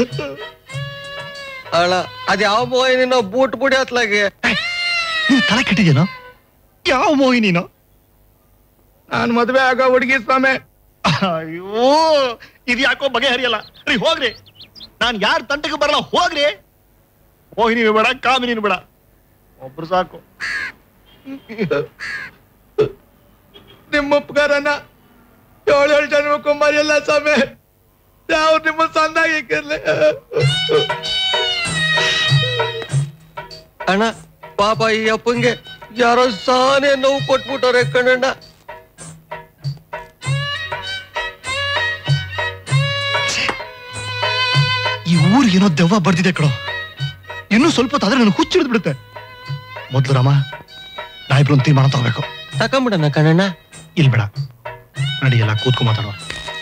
ಅಳ ಅದ್ ಯಾವ ಬೋಯ್ ನಿನ್ನ ಬೂಟ್ ಬುಡಿ ಹತ್ಲಾಗೆ ನೀನ್ ತಲೆ ಕೆಟ್ಟಿದೇನೋ ಯಾವ ಮೋಹಿ ನೀನು ನಾನ್ ಮದ್ವೆ ಆಗೋ ಹುಡುಗಿ ಸ್ವಾಮಿ ಅಯ್ಯೋ ಇದು ಯಾಕೋ ಬಗೆಹರಿಯಲ್ಲ ರೀ ಹೋಗ್ರಿ ನಾನ್ ಯಾರ ತಂಟೆಗೆ ಬರಲ್ಲ ಹೋಗ್ರಿ ಮೋಹಿನಿ ಬೇಡ ಕಾಮಿನಿ ಬೇಡ ಒಬ್ರು ಸಾಕು ನಿಮ್ಮ ಉಪಕಾರನ ಏಳು ಏಳು ಜನ್ಮಕ್ಕೂ ಮರಿಯಲ್ಲ ಸ್ವಾಮಿ ಯಾವ ನಿಮ್ಮ ಸಂದಾಗಿ ಅಣ್ಣ ಪಾಪ ಈ ಅಪ್ಪಂಗೆ ಯಾರೋ ಸಾನೆ ನೋವು ಕೊಟ್ಬಿಟ್ಟವ್ರೆ ಕಣಣ್ಣ ಈ ಊರಿಗೆ ಏನೋ ದೆವ್ವ ಬರ್ದಿದೆ ಕಣೋ ಇನ್ನೂ ಸ್ವಲ್ಪ ಹೊತ್ತಾದ್ರೆ ನನಗೆ ಹುಚ್ಚಿಡ್ದು ಬಿಡುತ್ತೆ ಮೊದ್ಲು ರಾಮ ನಾವಿಬ್ರು ಒಂದು ತೀರ್ಮಾನ ತಗೋಬೇಕು ತಕೊಂಬಿಡಣ ಕಣಣ್ಣ ಇಲ್ಲಿ ಬೇಡ ನಡಿಯಲ್ಲ ಕೂತ್ಕೊ ಮಾತಾಡುವ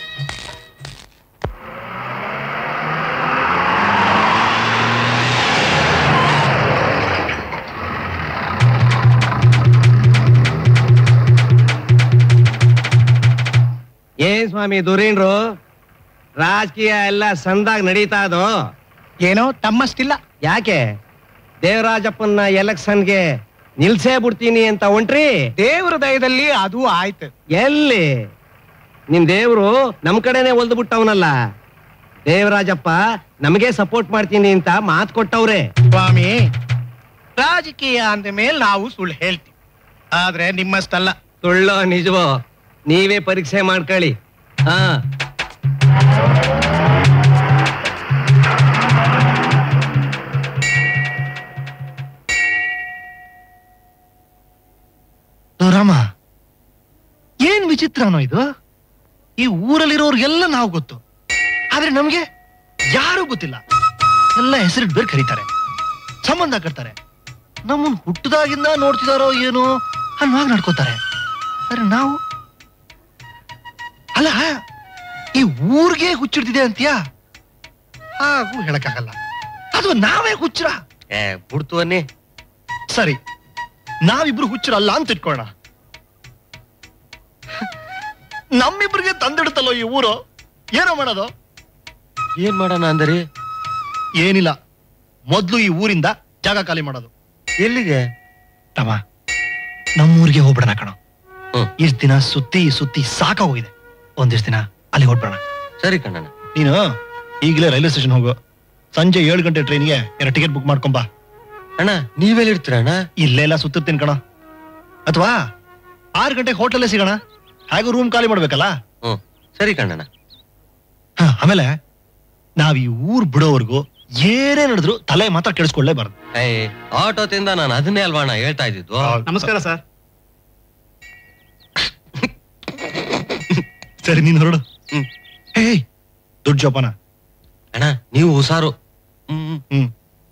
ಏನ್ ಸ್ವಾಮಿ ದುರೀನ್ರು ರಾಜಕೀಯ ಎಲ್ಲ ಸಂದಾಗ ನಡೀತಾ ಅದು ಏನೋ ತಮ್ಮಷ್ಟಿಲ್ಲ ಯಾಕೆ ದೇವರಾಜಪ್ಪನ ಎಲೆಕ್ಷನ್ಗೆ ನಿಲ್ಸೇ ಬಿಡ್ತೀನಿ ಅಂತ ಹೊಂಟ್ರಿ ದೇವರ ದಯದಲ್ಲಿ ಅದು ಆಯ್ತು ಎಲ್ಲಿ ನಿಮ್ ದೇವ್ರು ನಮ್ ಕಡೆನೆ ಒಲ್ದು ಬಿಟ್ಟವನಲ್ಲ ದೇವರಾಜಪ್ಪ ನಮಗೆ ಸಪೋರ್ಟ್ ಮಾಡ್ತೀನಿ ಅಂತ ಮಾತ್ ಕೊಟ್ಟವ್ರೆ ಸ್ವಾಮಿ ರಾಜಕೀಯ ಅಂದ ಮೇಲೆ ನಾವು ಸುಳ್ಳು ಹೇಳ್ತೀವಿ ಆದ್ರೆ ನಿಮ್ಮಷ್ಟಲ್ಲ ಸುಳ್ಳೋ ನಿಜವೋ ನೀವೇ ಪರೀಕ್ಷೆ ಮಾಡ್ಕೊಳ್ಳಿ ಹಾ ರಾಮ ಏನ್ ವಿಚಿತ್ರನೋ ಇದು ಈ ಊರಲ್ಲಿರೋರ್ಗೆಲ್ಲ ನಾವು ಗೊತ್ತು ಆದ್ರೆ ನಮ್ಗೆ ಯಾರು ಗೊತ್ತಿಲ್ಲ ಎಲ್ಲ ಹೆಸರಿಟ್ಟು ಬೇರೆ ಕರೀತಾರೆ ಸಂಬಂಧ ಕಟ್ತಾರೆ ನಮ್ಮನ್ ಹುಟ್ಟದಾಗಿಂದ ನೋಡ್ತಿದಾರೋ ಏನೋ ಅನ್ನುವಾಗ ನಡ್ಕೋತಾರೆ ಆದ್ರೆ ನಾವು ಅಲ್ಲ ಈ ಊರ್ಗೆ ಹುಚ್ಚಿಡ್ತಿದೆ ಅಂತೀಯಾ ಹಾಗೂ ಹೇಳಕ್ಕಾಗಲ್ಲ ಅದು ನಾವೇ ಹುಚ್ಚರ ಏ ಬಿಡ್ತು ಸರಿ ನಾವಿಬ್ರು ಹುಚ್ಚರಲ್ಲ ಅಂತ ಇಟ್ಕೊಳ್ಳೋಣ ನಮ್ಮಿಬ್ರಿಗೆ ತಂದಿಡುತ್ತಲ್ಲೋ ಈ ಊರು ಏನೋ ಮಾಡೋದು ಏನ್ ಮಾಡೋಣ ಅಂದರಿ ಏನಿಲ್ಲ ಮೊದ್ಲು ಈ ಊರಿಂದ ಜಾಗ ಖಾಲಿ ಮಾಡೋದು ಎಲ್ಲಿಗೆ ತಮ್ಮ ನಮ್ಮೂರಿಗೆ ಹೋಗ್ಬಿಡೋಣ ಕಣೋ ಇಷ್ಟ್ ದಿನ ಸುತ್ತಿ ಸುತ್ತಿ ಸಾಕಾಗೋಗಿದೆ ಒಂದಿಷ್ಟ್ ದಿನ ಅಲ್ಲಿ ಹೊಡ್ಬಿಡೋಣ ಸರಿ ಕಣ್ಣಣ್ಣ ನೀನು ಈಗಲೇ ರೈಲ್ವೆ ಸ್ಟೇಷನ್ ಹೋಗು ಸಂಜೆ ಏಳು ಗಂಟೆ ಟ್ರೈನ್ಗೆ ಎರಡು ಟಿಕೆಟ್ ಬುಕ್ ಮಾಡ್ಕೊಂಬಾ ಅಣ್ಣ ನೀವೆಲ್ಲಿ ಇರ್ತೀರಣ್ಣ ಇಲ್ಲೇ ಎಲ್ಲ ಸುತ್ತಿರ್ತೀನಿ ಕಣ ಅಥವಾ ಆರು ಗಂಟೆಗೆ ಹೋಟ್ಲಲ್ಲೇ ಸಿಗೋಣ ಹಾಗೂ ರೂಮ್ ಖಾಲಿ ಮಾಡ್ಬೇಕಲ್ಲ ಹ್ಮ್ ಸರಿ ಕಣ್ಣಣ್ಣ ಹ, ಆಮೇಲೆ ನಾವ್ ಈ ಊರ್ ಬಿಡೋವರೆಗೂ ಏನೇ ನಡೆದ್ರು ತಲೆ ಮಾತ್ರ ಕೆಡಿಸ್ಕೊಳ್ಳೇಬಾರ್ದು ಏ ಆಟೋದಿಂದ ನಾನು ಅದನ್ನೇ ಅಲ್ವಾ ಅಣ್ಣ ಹೇಳ್ತಾ ಇದ್ದಿದ್ದು ನಮಸ್ಕಾರ ಸರ್ ಸರಿ ನೀನ್ ಹೊರಡು ಹೇ ದುಡ್ಡು ಜೋಪಾನ ಅಣ್ಣ ನೀವು ಹುಷಾರು ಹ್ಮ್ ಹ್ಮ್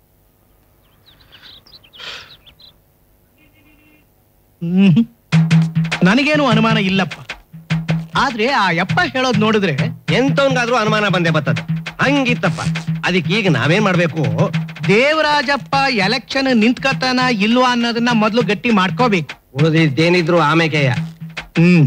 ಹ್ಮ್. ನನಗೇನು ಅನುಮಾನ ಇಲ್ಲಪ್ಪ ಆದ್ರೆ ಆ ಯಪ್ಪ ಹೇಳೋದ್ ನೋಡಿದ್ರೆ ಎಂತವನ್ಗಾದ್ರೂ ಅನುಮಾನ ಬಂದೇ ಬರ್ತದೆ ಹಂಗಿತ್ತಪ್ಪ ಅದಕ್ಕೆ ಈಗ ನಾವೇನ್ ಮಾಡ್ಬೇಕು ದೇವರಾಜಪ್ಪ ಎಲೆಕ್ಷನ್ ನಿಂತ್ಕತಾನ ಇಲ್ವಾ ಅನ್ನೋದನ್ನ ಮೊದ್ಲು ಗಟ್ಟಿ ಮಾಡ್ಕೋಬೇಕು ಉಳಿದಿದ್ದೇನಿದ್ರು ಆಮೇಕೆಯ ಹ್ಮ್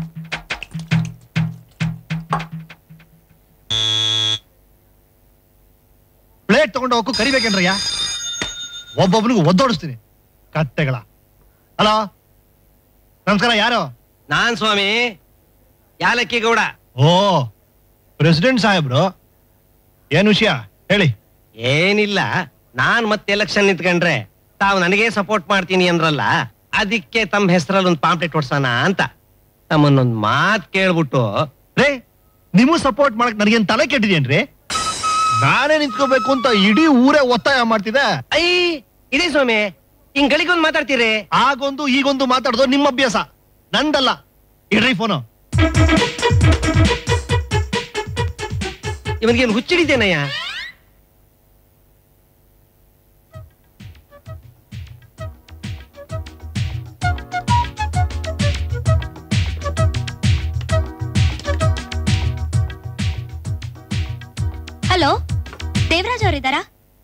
ಪ್ಲೇಟ್ ತಗೊಂಡು ಹೋಗಕ್ಕೂ ಕರಿಬೇಕೇನ್ರಯ್ಯ ಒಬ್ಬೊಬ್ಬನಿಗೂ ಒದ್ದೋಡಿಸ್ತೀನಿ ಕತ್ತೆಗಳ ಹಲೋ ನಮಸ್ಕಾರ ಯಾರು ನಾನ್ ಸ್ವಾಮಿ ಯಾಲಕ್ಕಿ ಗೌಡ ಓ ಪ್ರೆಸಿಡೆಂಟ್ ಸಾಹೇಬ್ರು ಏನ್ ವಿಷಯ ಹೇಳಿ ಏನಿಲ್ಲ ನಾನ್ ಮತ್ತೆ ಎಲೆಕ್ಷನ್ ನಿಂತ್ಕೊಂಡ್ರೆ ತಾವು ನನಗೆ ಸಪೋರ್ಟ್ ಮಾಡ್ತೀನಿ ಅಂದ್ರಲ್ಲ ಅದಕ್ಕೆ ತಮ್ಮ ಹೆಸರಲ್ಲಿ ಒಂದು ಪಾಂಪ್ಲೆಟ್ ಹೊಡ್ಸೋಣ ಅಂತ ತಮ್ಮನ್ನೊಂದ್ ಮಾತ್ ಕೇಳ್ಬಿಟ್ಟು ರೇ ನಿಮಗ್ ಸಪೋರ್ಟ್ ಮಾಡಕ್ ನನಗೇನ್ ತಲೆ ಕೆಟ್ಟಿದೇನ್ರಿ ನಾನೇ ನಿಂತ್ಕೋಬೇಕು ಅಂತ ಇಡೀ ಊರೇ ಒತ್ತಾಯ ಮಾಡ್ತಿದೆ ಐ ಇದೇ ಸ್ವಾಮಿ ಹಿಂಗ್ ಗಳಿಗೊಂದ್ ಮಾತಾಡ್ತೀರಿ ಆಗೊಂದು ಈಗೊಂದು ಮಾತಾಡೋದು ನಿಮ್ಮ ಅಭ್ಯಾಸ ನಂದಲ್ಲ ಇಡ್ರಿ ಫೋನು ಇವನಿಗೇನು ಹುಚ್ಚಿಡಿದ್ದೇನಯ್ಯ ಹಲೋ ದೇವರಾಜ್ ಅವರಿದ್ದಾರಾ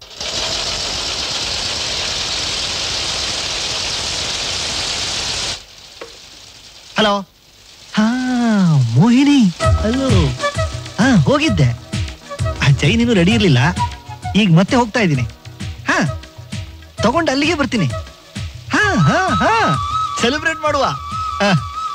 ಹಲೋ ಹಾ ಮೋಹಿನಿ ಹಲೋ ಹಾ ಹೋಗಿದ್ದೆ ಆ ಚೈನ್ ಇನ್ನೂ ರೆಡಿ ಇರ್ಲಿಲ್ಲ ಈಗ ಮತ್ತೆ ಹೋಗ್ತಾ ಇದ್ದೀನಿ ಹಾ ತಗೊಂಡು ಅಲ್ಲಿಗೆ ಬರ್ತೀನಿ ಹಾ ಹಾ ಹಾ ಸೆಲೆಬ್ರೇಟ್ ಮಾಡುವ ಹಾ.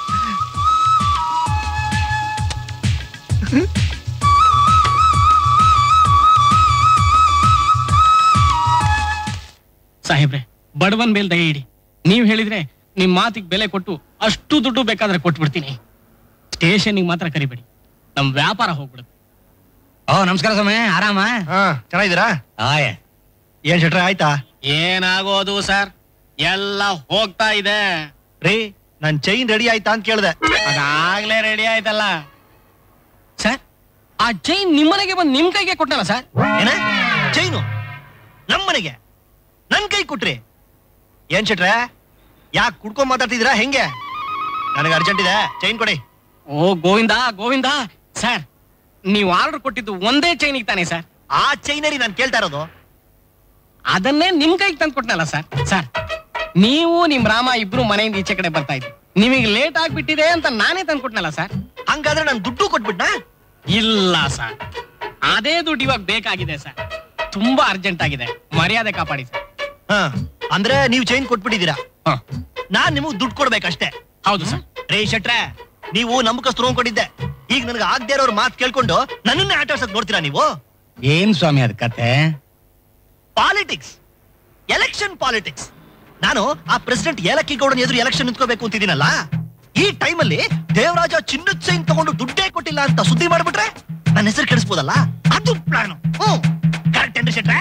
ಸಾಹೇಬ್ರೆ ಬಡವನ್ ಮೇಲೆ ದಯ ಇಡಿ ನೀವ್ ಹೇಳಿದ್ರೆ ನಿಮ್ ಮಾತಿಗೆ ಬೆಲೆ ಕೊಟ್ಟು ಅಷ್ಟು ದುಡ್ಡು ಬೇಕಾದ್ರೆ ಕೊಟ್ಬಿಡ್ತೀನಿ ಸ್ಟೇಷನ್ಗೆ ಮಾತ್ರ ಕರಿಬೇಡಿ ನಮ್ ವ್ಯಾಪಾರ ಹೋಗ್ಬಿಡುತ್ತೆ ಓ ನಮಸ್ಕಾರ ಸ್ವಾಮಿ ಆರಾಮ ಹಾ ಚೆನ್ನಾಗಿದ್ದೀರಾ ಆಯ್ ಏನ್ ಶೆಟ್ರೆ ಆಯ್ತಾ ಏನಾಗೋದು ಸರ್ ಎಲ್ಲ ಹೋಗ್ತಾ ಇದೆ ರೀ ನನ್ ಚೈನ್ ರೆಡಿ ಆಯ್ತಾ ಅಂತ ಕೇಳ್ದೆ ಅದಾಗ್ಲೇ ರೆಡಿ ಆಯ್ತಲ್ಲ ಸರ್ ಆ ಚೈನ್ ನಿಮ್ಮನೆಗೆ ಬಂದು ನಿಮ್ ಕೈಗೆ ಕೊಟ್ಟಲ್ಲ ಸರ್ ಏನ ಚೈನು ನಮ್ಮನೆಗೆ ನನ್ ಕೈ ಕೊಟ್ರಿ ಏನ್ ಶೆಟ್ರೆ ಯಾಕೆ ಕುಡ್ಕೊಂಡ್ ಮಾತಾಡ್ತಿದ್ದೀರಾ ಹೆಂಗೆ ನನಗೆ ಅರ್ಜೆಂಟ್ ಇದೆ ಚೈನ್ ಕೊಡಿ ಓ ಗೋವಿಂದ ಗೋವಿಂದ ಸರ್ ನೀವು ಆರ್ಡರ್ ಕೊಟ್ಟಿದ್ದು ಒಂದೇ ಚೈನಿಗೆ ತಾನೇ ಸರ್ ಆ ಚೈನರಿ ನಾನು ಕೇಳ್ತಾ ಇರೋದು ಅದನ್ನೇ ನಿಮ್ ಕೈಗೆ ತಂದು ಕೊಟ್ನಲ್ಲ ಸರ್ ಸರ್ ನೀವು ನಿಮ್ ರಾಮ ಇಬ್ರು ಮನೆಯಿಂದ ಈಚೆ ಕಡೆ ಬರ್ತಾ ಇದ್ರಿ ನಿಮಗೆ ಲೇಟ್ ಆಗ್ಬಿಟ್ಟಿದೆ ಅಂತ ನಾನೇ ತಂದು ಕೊಟ್ನಲ್ಲ ಸರ್ ಹಂಗಾದ್ರೆ ನಾನು ದುಡ್ಡು ಕೊಟ್ಬಿಟ್ನಾ ಇಲ್ಲ ಸರ್ ಅದೇ ದುಡ್ಡು ಇವಾಗ ಬೇಕಾಗಿದೆ ಸರ್ ತುಂಬಾ ಅರ್ಜೆಂಟ್ ಆಗಿದೆ ಮರ್ಯಾದೆ ಕಾಪಾಡಿ ಸರ್ ಹಾ ಅಂದ್ರೆ ನೀವು ಚೈನ್ ಕೊಟ್ಬಿಟ್ಟಿದ್ದೀರಾ ನಾನ್ ನಿಮಗ್ ದುಡ್ಡು ಕೊಡ್ಬೇಕಷ್ಟೇ ಹೌದು ಸರ್ ರೇ ಶೆಟ್ರೆ ನೀವು ನಂಬಿಕಸ್ತರು ಕೊಟ್ಟಿದ್ದೆ ಈಗ ನನಗೆ ಆಗದೆ ಇರೋರ್ ಮಾತು ಕೇಳ್ಕೊಂಡು ನನ್ನನ್ನೇ ಆಟ ಆಡ್ಸಕ್ ನೋಡ್ತೀರಾ ನೀವು ಏನ್ ಸ್ವಾಮಿ ಅದ್ ಕತೆ ಪಾಲಿಟಿಕ್ಸ್ ಎಲೆಕ್ಷನ್ ಪಾಲಿಟಿಕ್ಸ್ ನಾನು ಆ ಪ್ರೆಸಿಡೆಂಟ್ ಏಲಕ್ಕಿ ಗೌಡನ ಎದುರು ಎಲೆಕ್ಷನ್ ನಿಂತ್ಕೋಬೇಕು ಅಂತಿದ್ದೀನಲ್ಲ ಈ ಟೈಮಲ್ಲಿ ದೇವರಾಜ ಚಿನ್ನದ ಚೈನ್ ತಗೊಂಡು ದುಡ್ಡೇ ಕೊಟ್ಟಿಲ್ಲ ಅಂತ ಸುದ್ದಿ ಮಾಡ್ಬಿಟ್ರೆ ನನ್ನ ಹೆಸರು ಕೆಡಿಸ್ಬೋದಲ್ಲ ಅದು ಪ್ಲಾನ್ ಹ್ಮ್ ಕರೆಕ್ಟ್ ಏನ್ರಿ ಶೆಟ್ರೆ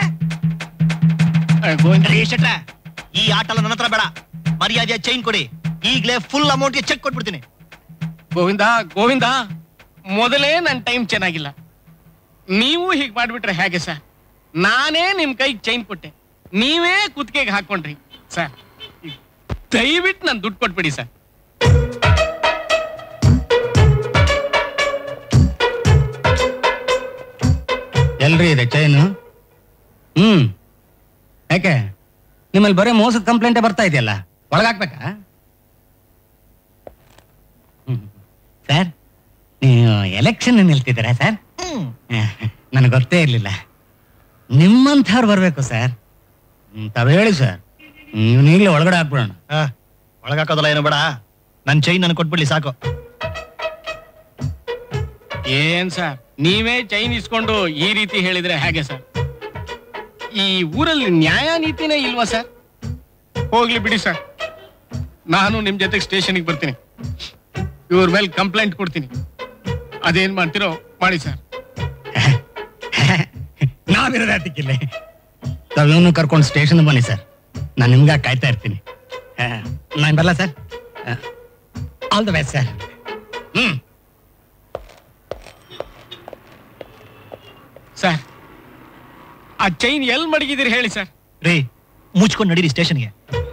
ರೀ ಶೆಟ್ರೆ ಈ ಆಟ ಎಲ್ಲ ನನ್ನ ಹತ್ರ ಬೇಡ ಮರ್ಯಾದೆಯ ಚೈನ್ ಕೊಡಿ ಈಗ್ಲೇ ಫುಲ್ ಅಮೌಂಟ್ಗೆ ಚೆಕ್ ಕೊಟ್ಬಿಡ್ತೀನಿ ಗೋವಿಂದ ಗೋವಿಂದ ಮೊದಲೇ ನನ್ನ ಟೈಮ್ ಚೆನ್ನಾಗಿಲ್ಲ ನೀವು ಹೀಗ್ ಮಾಡ್ಬಿಟ್ರೆ ಹೇಗೆ ಸರ್ ನಾನೇ ನಿಮ್ ಕೈಗೆ ಚೈನ್ ಕೊಟ್ಟೆ ನೀವೇ ಕುತ್ತಿಗೆಗೆ ಹಾಕೊಂಡ್ರಿ ಸರ್ ದಯವಿಟ್ಟು ನಾನು ದುಡ್ಡು ಕೊಟ್ಬಿಡಿ ಸರ್ ಎಲ್ರಿ ಇದೆ ಚೈನು ಹ್ಮ್ ಯಾಕೆ ನಿಮ್ಮಲ್ಲಿ ಬರೀ ಮೋಸದ ಕಂಪ್ಲೇಂಟೇ ಬರ್ತಾ ಇದೆಯಲ್ಲ ಒಳಗಾಕ್ಬೇಕಾ ಸರ್ ನೀವು ಎಲೆಕ್ಷನ್ ನಿಲ್ತಿದ್ದೀರಾ ಸರ್ ನನಗೆ ಗೊತ್ತೇ ಇರಲಿಲ್ಲ ನಿಮ್ಮಂಥವ್ರು ಬರಬೇಕು ಸರ್ ಹ್ಮ್, ತಾವ್ ಹೇಳಿ ಸರ್ ನೀವು ಈಗಲೇ ಒಳಗಡೆ ಹಾಕ್ಬಿಡೋಣ ಒಳಗಾಕೋದಲ್ಲ ಏನು ಬೇಡ ನನ್ ಚೈನ್ ನನಗೆ ಕೊಟ್ಬಿಡ್ಲಿ ಸಾಕು ಏನ್ ಸರ್ ನೀವೇ ಚೈನ್ ಇಸ್ಕೊಂಡು ಈ ರೀತಿ ಹೇಳಿದ್ರೆ ಹೇಗೆ ಸರ್ ಈ ಊರಲ್ಲಿ ನ್ಯಾಯ ನೀತಿನೇ ಇಲ್ವಾ ಸರ್ ಹೋಗ್ಲಿ ಬಿಡಿ ಸರ್ ನಾನು ನಿಮ್ ಜೊತೆ ಸ್ಟೇಷನ್ಗೆ ಬರ್ತೀನಿ ಇವ್ರ ಮೇಲೆ ಕಂಪ್ಲೇಂಟ್ ಕೊಡ್ತೀನಿ ಅದೇನ್ ಮಾಡ್ತೀರೋ ಮಾಡಿ ಸರ್ ನಾವಿರೋದು ಅದಕ್ಕಿಲ್ಲ ತಾವಿವನು ಕರ್ಕೊಂಡು ಸ್ಟೇಷನ್ ಬನ್ನಿ ಸರ್ ನಾನು ನಿಮ್ಗೆ ಕಾಯ್ತಾ ಇರ್ತೀನಿ ನಾನು ಬರಲ್ಲ sir all the best sir hmm sir ಆ ಚೈನ್ ಎಲ್ ಮಡಗಿದಿರಿ ಹೇಳಿ ಸರ್ ರೀ ಮುಚ್ಕೊಂಡು ನಡೀರಿ ಸ್ಟೇಷನ್ಗೆ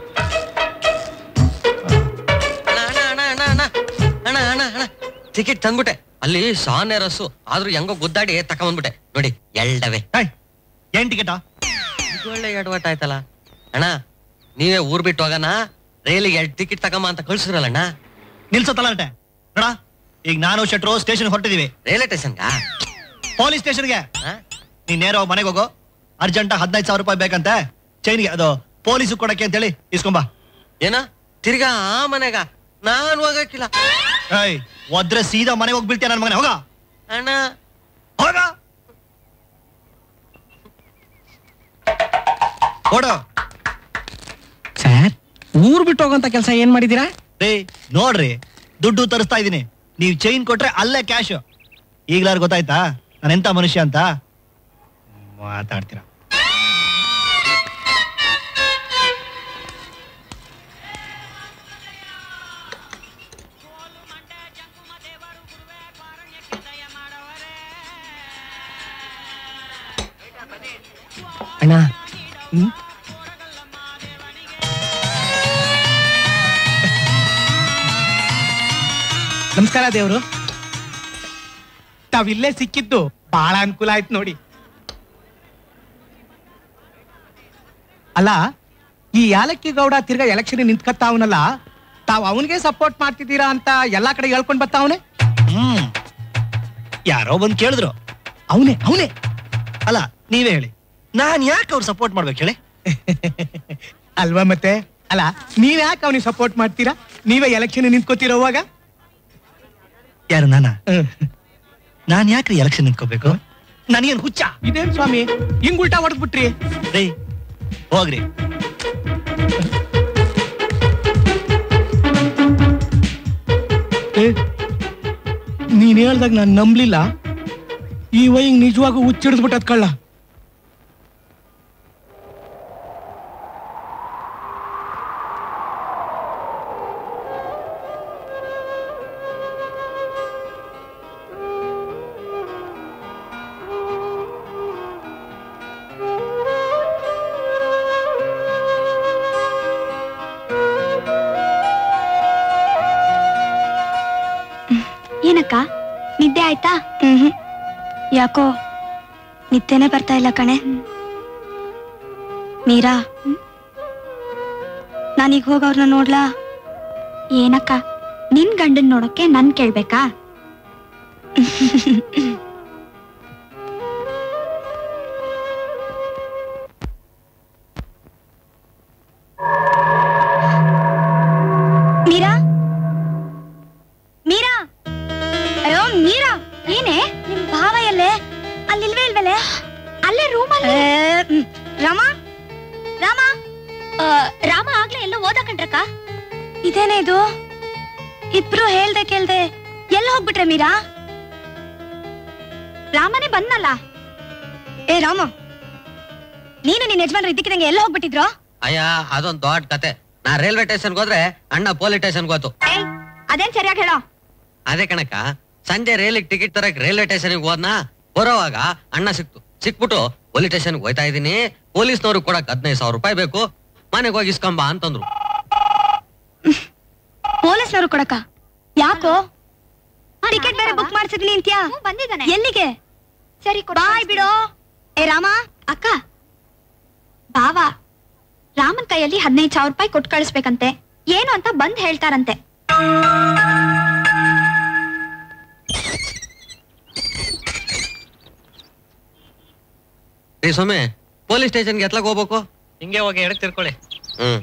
ಅಣ್ಣ ಅಣ್ಣ ಅಣ್ಣ ಟಿಕೆಟ್ ತಂದ್ಬಿಟ್ಟೆ ಅಲ್ಲಿ ಸಾನೆ ರಸ್ಸು ಆದ್ರೂ ಹೆಂಗೋ ಗುದ್ದಾಡಿ ತಕೊಂಬಂದ್ಬಿಟ್ಟೆ ನೋಡಿ ಎಲ್ಡವೆ ಏನ್ ಟಿಕೆಟಾ ಇದು ಒಳ್ಳೆ ಎಡವಟ್ ಆಯ್ತಲ್ಲ ಅಣ್ಣ ನೀವೇ ಊರ್ ಬಿಟ್ಟು ಹೋಗೋಣ ರೈಲಿಗೆ ಎರಡು ಟಿಕೆಟ್ ತಗೊಂಬ ಅಂತ ಕಳ್ಸಿರಲ್ಲಣ್ಣ ನಿಲ್ಸೋ ತಲಾಟೆ ನೋಡ ಈಗ ನಾನು ಶೆಟ್ರು ಸ್ಟೇಷನ್ ಹೊರಟಿದೀವಿ ರೈಲ್ವೆ ಸ್ಟೇಷನ್ಗಾ ಪೊಲೀಸ್ ಸ್ಟೇಷನ್ಗೆ ನೀನ್ ನೇರ ಮನೆಗೆ ಹೋಗು ಅರ್ಜೆಂಟ್ ಹದಿನೈದು ಸಾವಿರ ರೂಪಾಯಿ ಬೇಕಂತೆ ಚೈನ್ಗೆ ಅದು ಪೊಲೀಸ್ ಕೊಡಕ್ಕೆ ಅಂತೇಳಿ ಇಸ್ಕೊಂಬ ಏನ ತಿರ್ಗಾ ಆ ಮನೆಗ ನಾನ್ ಹೋಗಕ್ಕಿಲ್ಲ ಏಯ್ ಒದ್ರೆ ಸೀದಾ ಮನೆಗೆ ಹೋಗ್ಬಿಡ್ತೀಯ ನನ್ನ ಮಗನೇ ಹೋಗ ಅಣ್ಣ ಹೋಗ ಕೊಡು ಸರ್ ಊರ್ ಬಿಟ್ಟು ಹೋಗೋಂತ ಕೆಲಸ ಏನ್ ಮಾಡಿದೀರಾ ರೀ ನೋಡ್ರಿ ದುಡ್ಡು ತರಿಸ್ತಾ ಇದೀನಿ ನೀವ್ ಚೈನ್ ಕೊಟ್ರೆ ಅಲ್ಲೇ ಕ್ಯಾಶ್ ಈಗ್ಲಾರು ಗೊತ್ತಾಯ್ತಾ ನಾನು ಎಂತ ಮನುಷ್ಯ ಅಂತ ಮಾತಾಡ್ತೀರಾ ಅಣ್ಣ ನಮಸ್ಕಾರ ದೇವ್ರು ತಾವಿಲ್ಲೇ ಸಿಕ್ಕಿದ್ದು ಬಹಳ ಅನುಕೂಲ ಆಯ್ತು ನೋಡಿ ಅಲ್ಲ ಈ ಯಾಲಕ್ಕಿ ಗೌಡ ತಿರ್ಗಾ ಎಲೆಕ್ಷನ್ ನಿಂತ್ಕತ್ತಾವನಲ್ಲ ತಾವ್ ಅವನಿಗೆ ಸಪೋರ್ಟ್ ಮಾಡ್ತಿದ್ದೀರಾ ಅಂತ ಎಲ್ಲಾ ಕಡೆ ಹೇಳ್ಕೊಂಡ್ ಬರ್ತಾವನೆ ಹ್ಮ್ ಯಾರೋ ಬಂದ್ ಕೇಳಿದ್ರು ಅವನೇ ಅವನೇ ಅಲ್ಲ ನೀವೇ ಹೇಳಿ ನಾನ್ ಯಾಕೆ ಅವ್ರು ಸಪೋರ್ಟ್ ಮಾಡ್ಬೇಕು ಹೇಳಿ ಅಲ್ವಾ ಮತ್ತೆ ಅಲ್ಲ ನೀವ್ ಯಾಕೆ ಅವನಿಗೆ ಸಪೋರ್ಟ್ ಮಾಡ್ತೀರಾ ನೀವೇ ಎಲೆಕ್ಷನ್ ನಿಂತ್ಕೋತಿರೋವಾಗ ಯಾರು ನಾನ ನಾನ್ ಯಾಕ್ರಿ ಎಲೆಕ್ಷನ್ ನಿಂತ್ಕೋಬೇಕು ನನಗೇನ್ ಹುಚ್ಚ ಇದೇನ್ ಸ್ವಾಮಿ ಹಿಂಗ್ ಉಲ್ಟಾ ಹೊಡೆದ್ಬಿಟ್ರಿ ರೀ ಹೋಗ್ರಿ ನೀನ್ ಹೇಳ್ದಾಗ ನಾನು ನಂಬ್ಲಿಲ್ಲ ಈ ವೈಂಗ್ ನಿಜವಾಗೂ ಹುಚ್ಚಿಡಿದ್ಬಿಟ್ಟದ್ ಕಳ್ಳ ಏನಕ್ಕ ನಿದ್ದೆ ಆಯ್ತಾ ಹ್ಮ್ ಯಾಕೋ ನಿದ್ದೆನೆ ಬರ್ತಾ ಇಲ್ಲ ಕಣೆ ಮೀರಾ ನಾನೀಗ ಹೋಗವ್ರನ್ನ ನೋಡ್ಲಾ ಏನಕ್ಕ ನಿನ್ ಗಂಡನ್ ನೋಡಕ್ಕೆ ನನ್ ಕೇಳ್ಬೇಕಾ ಮೀರಾ ಮೀರಾ ಅಯ್ಯೋ ಮೀರಾ ಏನೇ ನಿಮ್ ಭಾವ ಎಲ್ಲೇ ಅಲ್ಲಿಲ್ವೇ ಇಲ್ವಲೆ ಅಲ್ಲೇ ರೂಮಲ್ಲಿ ರಾಮ ರಾಮ ಆ, ರಾಮ ಆಗ್ಲೇ ಎಲ್ಲೋ ಓದ ಕಣ್ರಕ್ಕ ಇದೇನೇ ಇದು ಇಬ್ರು ಹೇಳ್ದೆ ಕೇಳ್ದೆ ಎಲ್ಲಿ ಹೋಗ್ಬಿಟ್ರೆ ಮೀರಾ ರಾಮನೇ ಬಂದ್ನಲ್ಲ ಏ ರಾಮ ನೀನು ನಿನ್ನ ಯಜಮಾನ್ರು ಇದ್ದಕ್ಕಿದಂಗೆ ಎಲ್ಲ ಹೋಗ್ಬಿಟ್ಟಿದ್ರು ಅಯ್ಯ ಅದೊಂದ್ ದೊಡ್ಡ ಕತೆ ನಾ ರೈಲ್ವೆ ಸ್ಟೇಷನ್ಗೆ ಹೋದ್ರೆ ಅಣ್ಣ ಪೊಲೀಸ್ ಸ್ಟೇಷನ್ಗೆ ಹೋತು ಏಯ್ ಅದೇನ್ ಸರಿಯಾಗಿ ಹೇಳೋ ಅದೇ ಕಣಕ್ಕ ಸಂಜೆ ರೈಲಿಗೆ ಟಿಕೆಟ್ ತರಕ್ ರೈಲ್ವೆ ಸ್ಟೇಷನ್ಗೆ ಹೋದ್ನಾ ಬರೋವಾಗ ಅಣ್ಣ ಸಿಕ್ತು ಸಿಕ್ಬಿಟ್ಟು ಪೊಲೀಸ್ ಸ್ಟೇಷನ್ಗೆ ಹೋಯ್ತಾ ಇದೀನಿ ಪೊಲೀಸ್ನವ್ರು ಕೊಡಕ್ ಹದಿನೈದು ಸಾವಿರ ರೂಪಾಯಿ ಬೇಕು ಮನೆಗೆ ಹೋಗಿ ಇಸ್ಕೊಂಬ ಅಂತಂದ್ರು ಪೊಲೀಸ್ನವರು ಕೊಡಕ ಯಾಕೋ ಟಿಕೆಟ್ ಬೇರೆ ಬುಕ್ ಮಾಡ್ಸಿದ್ನಿ ಅಂತ್ಯಾ ಬಂದಿದ್ದಾನೆ ಎಲ್ಲಿಗೆ ಸರಿ ಬಾಯ್ ಬಿಡೋ ಏ ರಾಮ ಅಕ್ಕ ಬಾವ ರಾಮನ್ ಕೈಯಲ್ಲಿ ಹದಿನೈದು ಸಾವಿರ ರೂಪಾಯಿ ಕೊಟ್ಟು ಕಳಿಸ್ಬೇಕಂತೆ ಏನು ಅಂತ ಬಂದ್ ಹೇಳ್ತಾರಂತೆ ರೀ ಸೊಮ್ಮೆ ಪೊಲೀಸ್ ಸ್ಟೇಷನ್ಗೆ ಎತ್ಲಕ್ ಹೋಗ್ಬೇಕು ಹಿಂಗೆ ಹೋಗಿ ಎಡಕ್ ತಿರ್ಕೊಳ್ಳಿ ಹ್ಮ್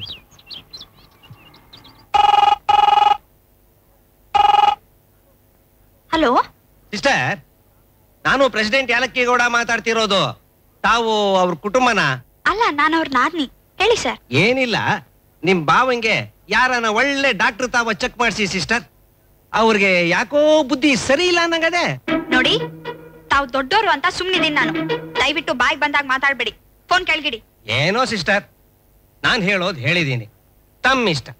ಹಲೋ ಸಿಸ್ಟರ್ ನಾನು ಪ್ರೆಸಿಡೆಂಟ್ ಯಾಲಕ್ಕಿಗೌಡ ಮಾತಾಡ್ತಿರೋದು ತಾವು ಅವ್ರ ಕುಟುಂಬನ ಅಲ್ಲ ನಾನು ಅವ್ರ ನಾದ್ನಿ ಹೇಳಿ ಸರ್ ಏನಿಲ್ಲ ನಿಮ್ ಬಾವಂಗೆ ಯಾರನ ಒಳ್ಳೆ ಡಾಕ್ಟರ್ ತಾವ ಚೆಕ್ ಮಾಡಿಸಿ ಸಿಸ್ಟರ್ ಅವ್ರಿಗೆ ಯಾಕೋ ಬುದ್ಧಿ ಸರಿ ಇಲ್ಲ ಅನ್ನಂಗದೆ ನೋಡಿ ತಾವು ದೊಡ್ಡೋರು ಅಂತ ಸುಮ್ನಿದೀನಿ ನಾನು ದಯವಿಟ್ಟು ಬಾಯ್ ಬಂದಾಗ ಮಾತಾಡ್ಬೇಡಿ ಫೋನ್ ಕೆಳಗಿಡಿ ಏನೋ ಸಿಸ್ಟರ್ ನಾನ್ ಹೇಳೋದ್ ಹೇಳಿದೀನಿ ತಮ್ಮ ಇಷ್ಟ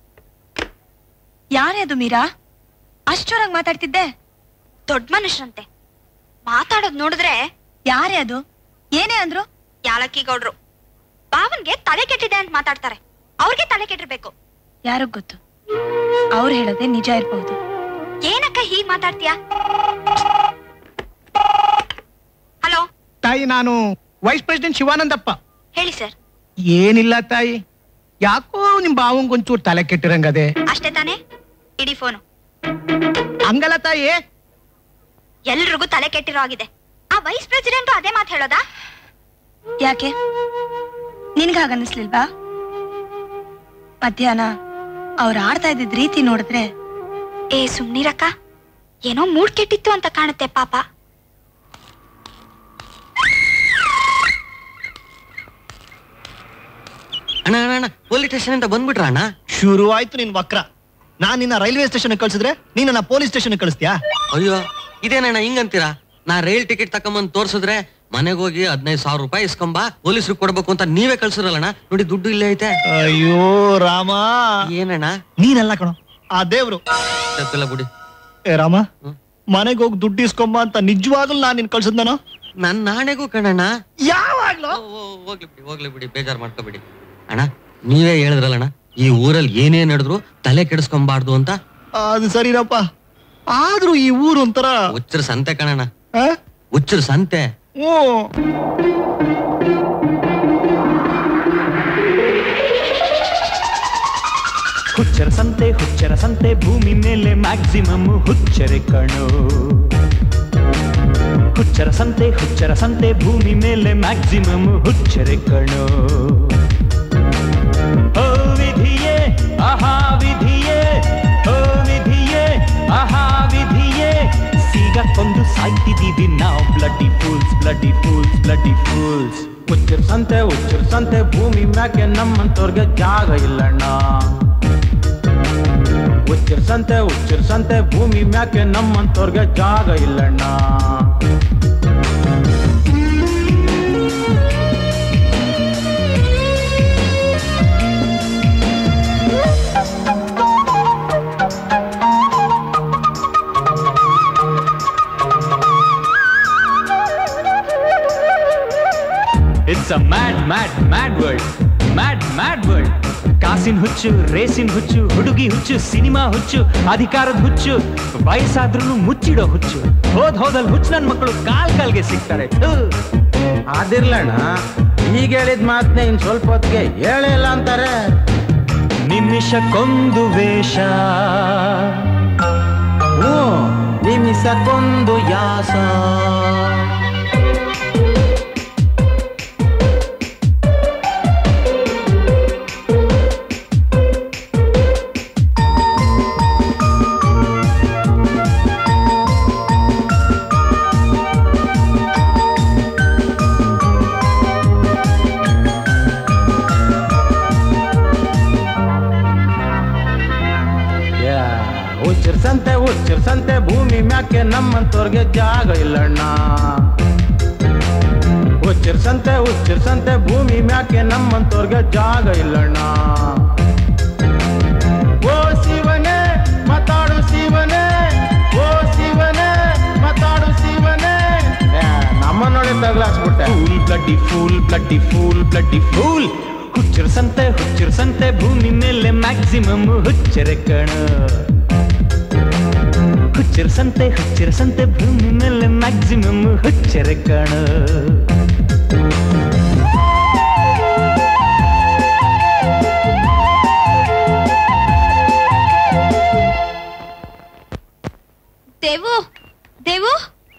ಯಾರೇ ಅದು ಮೀರಾ ಅಷ್ಟೊರಾಗ್ ಮಾತಾಡ್ತಿದ್ದೆ ದೊಡ್ಡ ಮನುಷ್ಯರಂತೆ ಮಾತಾಡೋದ್ ನೋಡಿದ್ರೆ ಯಾರೇ ಅದು ಏನೇ ಅಂದ್ರು ಯಾಲಕ್ಕಿ ಗೌಡ್ರು ಬಾವನ್ಗೆ ತಲೆ ಕೆಟ್ಟಿದೆ ಅಂತ ಮಾತಾಡ್ತಾರೆ ಅವ್ರಿಗೆ ತಲೆ ಕೆಟ್ಟಿರ್ಬೇಕು ಯಾರಿಗ್ ಗೊತ್ತು ಅವ್ರು ಹೇಳೋದೇ ನಿಜ ಇರ್ಬಹುದು ಏನಕ್ಕ ಹೀಗ್ ಮಾತಾಡ್ತೀಯಾ ಹಲೋ ತಾಯಿ ನಾನು ವೈಸ್ ಪ್ರೆಸಿಡೆಂಟ್ ಶಿವಾನಂದಪ್ಪ ಹೇಳಿ ಸರ್ ಏನಿಲ್ಲ ತಾಯಿ ಯಾಕೋ ನಿಮ್ ಬಾವಂಗ್ ಒಂಚೂರು ತಲೆ ಕೆಟ್ಟಿರಂಗದೆ ಅಷ್ಟೇ ತಾನೇ ಇಡೀ ಫೋನು ಹಂಗಲ್ಲ ತಾಯಿ ಎಲ್ರಿಗೂ ತಲೆ ಕೆಟ್ಟಿರೋ ಆಗಿದೆ ಆ ವೈಸ್ ಪ್ರೆಸಿಡೆಂಟ್ ಅದೇ ಮಾತು ಹೇಳೋದಾ ಯಾಕೆ ನಿನ್ಗ ಹಾಗನ್ನಿಸ್ಲಿಲ್ವಾ ಮಧ್ಯಾಹ್ನ ಅವ್ರು ಆಡ್ತಾ ಇದ್ದಿದ್ ರೀತಿ ನೋಡಿದ್ರೆ ಏ ಸುಮ್ನಿರಕ್ಕ ಏನೋ ಮೂಡ್ ಕೆಟ್ಟಿತ್ತು ಅಂತ ಕಾಣುತ್ತೆ ಪಾಪ ಅಣ್ಣ ಅಣ್ಣ ಅಣ್ಣ ಪೊಲೀಸ್ ಸ್ಟೇಷನ್ ಅಂತ ಬಂದ್ಬಿಟ್ರ ಅಣ್ಣ ಶುರು ಆಯ್ತು ನಿನ್ ವಕ್ರ ನಾನ್ ನಿನ್ನ ರೈಲ್ವೆ ಸ್ಟೇಷನ್ ಕಳ್ಸಿದ್ರೆ ನೀನ್ ನನ್ನ ಪೊಲೀಸ್ ಸ್ಟೇಷನ್ ಕಳಿಸ್ತೀಯಾ ಅಯ್ಯೋ ಇದೇನಣ್ಣ ಹಿಂಗಂತೀರಾ ನಾ ರೈಲ್ ಟಿಕೆಟ್ ತಕೊಂಬಂದ್ ತೋರ್ಸಿದ್ರೆ ಮನೆಗೆ ಹೋಗಿ ಹದಿನೈದು ಸಾವಿರ ರೂಪಾಯಿ ಇಸ್ಕೊಂಬ ಪೊಲೀಸ್ರು ಕೊಡ್ಬೇಕು ಅಂತ ನೀವೇ ಕಳ್ಸಿರಲ್ಲಣ್ಣ ನೋಡಿ ದುಡ್ಡು ಇಲ್ಲೇ ಐತೆ ಅಯ್ಯೋ ರಾಮ ಏನಣ್ಣ ನೀನಲ್ಲ ಕಣೋ ಆ ದೇವ್ರು ತಪ್ಪಿಲ್ಲ ಬಿಡಿ ಏ ರಾಮ ಮನೆಗೆ ಹೋಗಿ ದುಡ್ಡು ಇಸ್ಕೊಂಬ ಅಂತ ನಿಜವಾಗ್ಲೂ ನಾನ್ ನಿನ್ ಕಳ್ಸದ್ ನಾನು ನನ್ ನಾಣೆಗೂ ಕಣಣ್ಣ ಯಾವಾಗ್ಲೂ ಹೋಗ್ಲಿ ಬಿಡಿ ಹೋಗ್ಲಿ ಬಿಡಿ ಬೇಜಾರ್ ಮಾಡ್ಕೋಬಿಡಿ ಅಣ್ಣ ನೀವೇ ಹೇಳಿದ್ರಲ್ಲಣ್ಣ ಈ ಊರಲ್ಲಿ ಏನೇ ನಡೆದ್ರು ತಲೆ ಕೆಡಿಸ್ಕೊಂಬಾರ್ದು ಅಂತ ಅದು ಸರಿನಪ್ಪ ಆದ್ರೂ ಈ ಊರು ಒಂಥರ ಹುಚ್ಚರ ಸಂತೆ ಕಣಣ್ಣ ಆ? ಹುಚ್ಚರ ಸಂತೆ ಹ್ಞೂ ಹುಚ್ಚರ ಸಂತೆ ಹುಚ್ಚರ ಸಂತೆ ಭೂಮಿ ಮೇಲೆ ಮ್ಯಾಕ್ಸಿಮಮ್ ಹುಚ್ಚರೆ ಕಣೋ ಹುಚ್ಚರ ಸಂತೆ ಹುಚ್ಚರ ಸಂತೆ ಭೂಮಿ ಮೇಲೆ ಮ್ಯಾಕ್ಸಿಮಮ್ ಹುಚ್ಚರೆ ಕಣೋ ಓ ವಿಧಿಯೇ ಆಹಾ ವಿಧಿಯೇ ಓ ವಿಧಿಯೇ ಆಹಾ ವಿಧಿಯೇ ಸಿಗಕ್ಕೊಂದು ಸಾಯ್ತಿದೀವಿ ನಾವು bloody fools bloody fools bloody fools ಹುಚ್ಚರ ಸಂತೆ ಹುಚ್ಚರ ಸಂತೆ ಭೂಮಿ ಮ್ಯಾಕೆ ನಮ್ಮಂತವ್ರಿಗೆ ಜಾಗ ಇಲ್ಲಣ್ಣ ಉಚ್ಚರಿಸಂತೆ ಉಚ್ಚರಿಸಂತೆ ಭೂಮಿ ಮ್ಯಾಕೆ ನಮ್ಮಂತವ್ರಿಗೆ ಜಾಗ ಇಲ್ಲಣ್ಣ it's a mad mad mad world mad mad world ಕಾಸಿನ ಹುಚ್ಚು ರೇಸಿನ ಹುಚ್ಚು ಹುಡುಗಿ ಹುಚ್ಚು ಸಿನಿಮಾ ಹುಚ್ಚು ಅಧಿಕಾರದ ಹುಚ್ಚು ವಯಸ್ಸಾದ್ರೂ ಮುಚ್ಚಿಡೋ ಹುಚ್ಚು ಹೋದ್ ಹೋದಲ್ಲಿ ಹುಚ್ಚು ನನ್ನ ಮಕ್ಕಳು ಕಾಲ್ ಕಾಲ್ಗೆ ಸಿಗ್ತಾರೆ ಥು. ಅದಿರ್ಲಣ್ಣ ಈಗ ಹೇಳಿದ ಮಾತನ್ನ ಇನ್ ಸ್ವಲ್ಪ ಹೊತ್ತಿಗೆ ಹೇಳೇ ಇಲ್ಲ ಅಂತಾರೆ ನಿಮಿಷಕ್ಕೊಂದು ವೇಷ ಹ್ಞೂ ನಿಮಿಷಕ್ಕೊಂದು ಯಾಸ ಉಚ್ಚರಿಸಂತೆ ಉಚ್ಚರಿಸಂತೆ ಭೂಮಿ ಮ್ಯಾಕೆ ನಮ್ಮಂತವ್ರಿಗೆ ಜಾಗ ಇಲ್ಲಣ್ಣ ಉಚ್ಚರಿಸಂತೆ ಉಚ್ಚರಿಸಂತೆ ಭೂಮಿ ಮ್ಯಾಕೆ ನಮ್ಮಂತವ್ರಿಗೆ ಜಾಗ ಇಲ್ಲಣ್ಣ ಓ ಶಿವನೇ ಮಾತಾಡು ಶಿವನೇ ಓ ಶಿವನೇ ಮಾತಾಡು ಶಿವನೇ ನಮ್ಮ ನೋಡಿ ತಗ್ಲಾಕ್ಸ್ಬಿಟ್ಟೆ fool bloody fool bloody fool bloody fool ಹುಚ್ಚರಿಸಂತೆ ಹುಚ್ಚರಿಸಂತೆ ಭೂಮಿ ಮೇಲೆ ಮ್ಯಾಕ್ಸಿಮಮ್ ಹುಚ್ಚರೆ ಕಣ ಹುಚ್ಚರಿಸಂತೆ ಹುಚ್ಚರಿಸಂತೆ ಭೂಮಿ ಮೇಲೆ ಮ್ಯಾಕ್ಸಿಮಮ್ ಹುಚ್ಚರೆ ಕಣ ದೇವು ದೇವು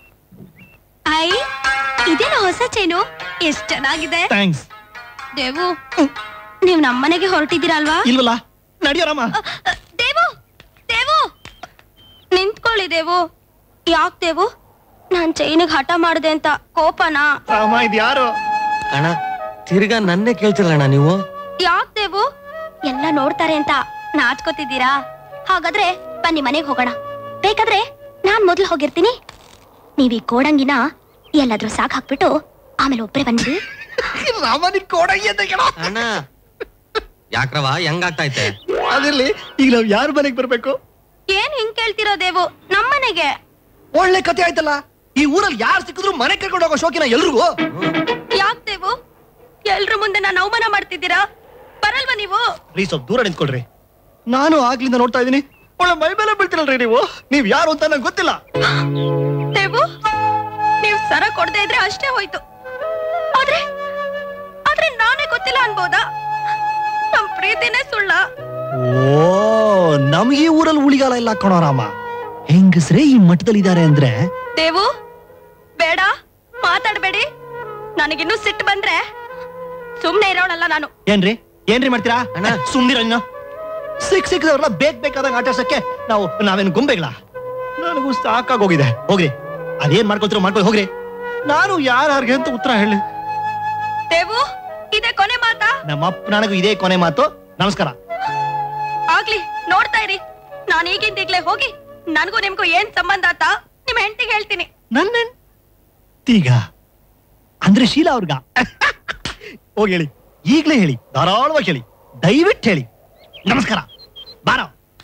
ಐ ಇದೇನು ಹೊಸ ಚೈನು ಎಷ್ಟ್ ಚೆನ್ನಾಗಿದೆ ಥ್ಯಾಂಕ್ಸ್ ದೇವು ನೀವ್ ನಮ್ಮನೆಗೆ ಹೊರಟಿದ್ದೀರಲ್ವಾ ಇಲ್ವಲ್ಲ ನಡಿಯೋರಮ್ಮ ದೇವು ದೇವು ನಿಂತ್ಕೊಳ್ಳಿ ದೇವು ಯಾಕ್ ದೇವು ನಾನ್ ಚೈನಿಗೆ ಹಠ ಮಾಡಿದೆ ಅಂತ ಕೋಪನಾ ರಾಮ ಇದ್ಯಾರು ಅಣ್ಣ ತಿರ್ಗಾ ನನ್ನೇ ಕೇಳ್ತಿರಣ್ಣ ನೀವು ಯಾಕ್ ದೇವು ಎಲ್ಲ ನೋಡ್ತಾರೆ ಅಂತ ನಾಚ್ಕೋತಿದ್ದೀರಾ ಹಾಗಾದ್ರೆ ಬನ್ನಿ ಮನೆಗೆ ಹೋಗೋಣ ಬೇಕಾದ್ರೆ ನಾನ್ ಮೊದ್ಲು ಹೋಗಿರ್ತೀನಿ ನೀವ್ ಈ ಕೋಡಂಗಿನ ಎಲ್ಲಾದ್ರೂ ಸಾಕ್ ಹಾಕ್ಬಿಟ್ಟು ಆಮೇಲೆ ಒಬ್ರೇ ಬನ್ನಿರಿ ರಾಮ ನಿನ್ ಕೋಡಂಗಿ ಅಂತ ಕೇಳ ಅಣ್ಣ ಯಾಕ್ರವ ಹೆಂಗಾಗ್ತೈತೆ ಅದಿರ್ಲಿ ಈಗ ನಾವ್ ಯಾರ ಮನೆಗೆ ಬರ್ಬೇಕು ಏನ್ ಹಿಂಗ್ ಕೇಳ್ತಿರೋ ದೇವು ನಮ್ಮನೆಗೆ ಒಳ್ಳೆ ಕತೆ ಆಯ್ತಲ್ಲ ಈ ಊರಲ್ಲಿ ಯಾರು ಸಿಕ್ಕಿದ್ರು ಮನೆ ಕರ್ಕೊಂಡು ಹೋಗೋ ಶೋಕಿನ ಎಲ್ರಿಗೂ ಯಾಕ್ ದೇವು ಎಲ್ರ ಮುಂದೆ ನಾನು ಅವಮಾನ ಮಾಡ್ತಿದ್ದೀರಾ ಬರಲ್ವಾ ನೀವು ಪ್ಲೀಸ್ ಸ್ವಲ್ಪ ದೂರ ನಿಂತ್ಕೊಳ್ರಿ ನಾನು ಆಗ್ಲಿಂದ ನೋಡ್ತಾ ಇದೀನಿ ಒಳ್ಳೆ ಮೈ ಮೇಲೆ ಬೀಳ್ತಿರಲ್ರಿ ನೀವು ನೀವ್ ಯಾರು ಅಂತ ನಂಗೆ ಗೊತ್ತಿಲ್ಲ ದೇವು ನೀವ್ ಸರ ಕೊಡದೆ ಇದ್ರೆ ಅಷ್ಟೇ ಹೋಯ್ತು ಆದ್ರೆ ಆದ್ರೆ ನಾನೇ ಗೊತ್ತಿಲ್ಲ ಅನ್ಬೋದಾ ನಮ್ ಪ್ರೀತಿನೇ ಸುಳ್ಳ ಓ ನಮ್ಗೆ ಈ ಊರಲ್ಲಿ ಉಳಿಗಾಲ ಇಲ್ಲ ಕಣೋ ರಾಮ ಹೆಂಗಸ್ರೇ ಈ ಮಟ್ಟದಲ್ಲಿ ಇದಾರೆ ಅಂದ್ರೆ ದೇವು ಬೇಡ ಮಾತಾಡ್ಬೇಡಿ ನನಗಿನ್ನೂ ಸಿಟ್ಟು ಬಂದ್ರೆ ಸುಮ್ನೆ ಇರೋಳಲ್ಲ ನಾನು ಏನ್ರಿ ಏನ್ರಿ ಮಾಡ್ತೀರಾ ಸುಮ್ನಿರ ಇನ್ನು ಸಿಕ್ ಸಿಕ್ಕದವ್ರನ್ನ ಬೇಕ್ ಬೇಕಾದಾಗ ಆಟಾಡ್ಸಕ್ಕೆ ನಾವು ನಾವೇನು ಗೊಂಬೆಗಳ ನನಗೂ ಸಾಕಾಗೋಗಿದೆ ಹೋಗ್ರಿ ಅದೇನ್ ಮಾಡ್ಕೊಳ್ತಿರೋ ಮಾಡ್ಕೊಳ್ಳಿ ಹೋಗ್ರಿ ನಾನು ಯಾರ್ಯಾರಿಗೆ ಅಂತ ಉತ್ತರ ಹೇಳಿ ದೇವು ಇದೇ ಕೊನೆ ಮಾತಾ ನಮ್ಮ ಅಪ್ಪ ನನಗೂ ಇದೇ ಕೊನೆ ಮಾತು ನಮಸ್ಕಾರ ಆಗ್ಲಿ ನೋಡ್ತಾ ಇರಿ ನಾನು ಈಗಿಂದ ಈಗ್ಲೇ ಹೋಗಿ ನನಗೂ ನಿಮ್ಗೂ ಏನ್ ಸಂಬಂಧ ಅಂತ ನಿಮ್ ಹೆಂಡತಿಗೆ ಹೇಳ್ತೀನಿ ನನ್ನ ಈಗ ಅಂದ್ರೆ ಶೀಲಾ ಅವ್ರಿಗ ಹೋಗಿ ಹೇಳಿ ಈಗ್ಲೇ ಹೇಳಿ ಧಾರಾಳವಾಗಿ ಹೇಳಿ ದಯವಿಟ್ಟು ಹೇಳಿ ನಮಸ್ಕಾರ ಬಾರ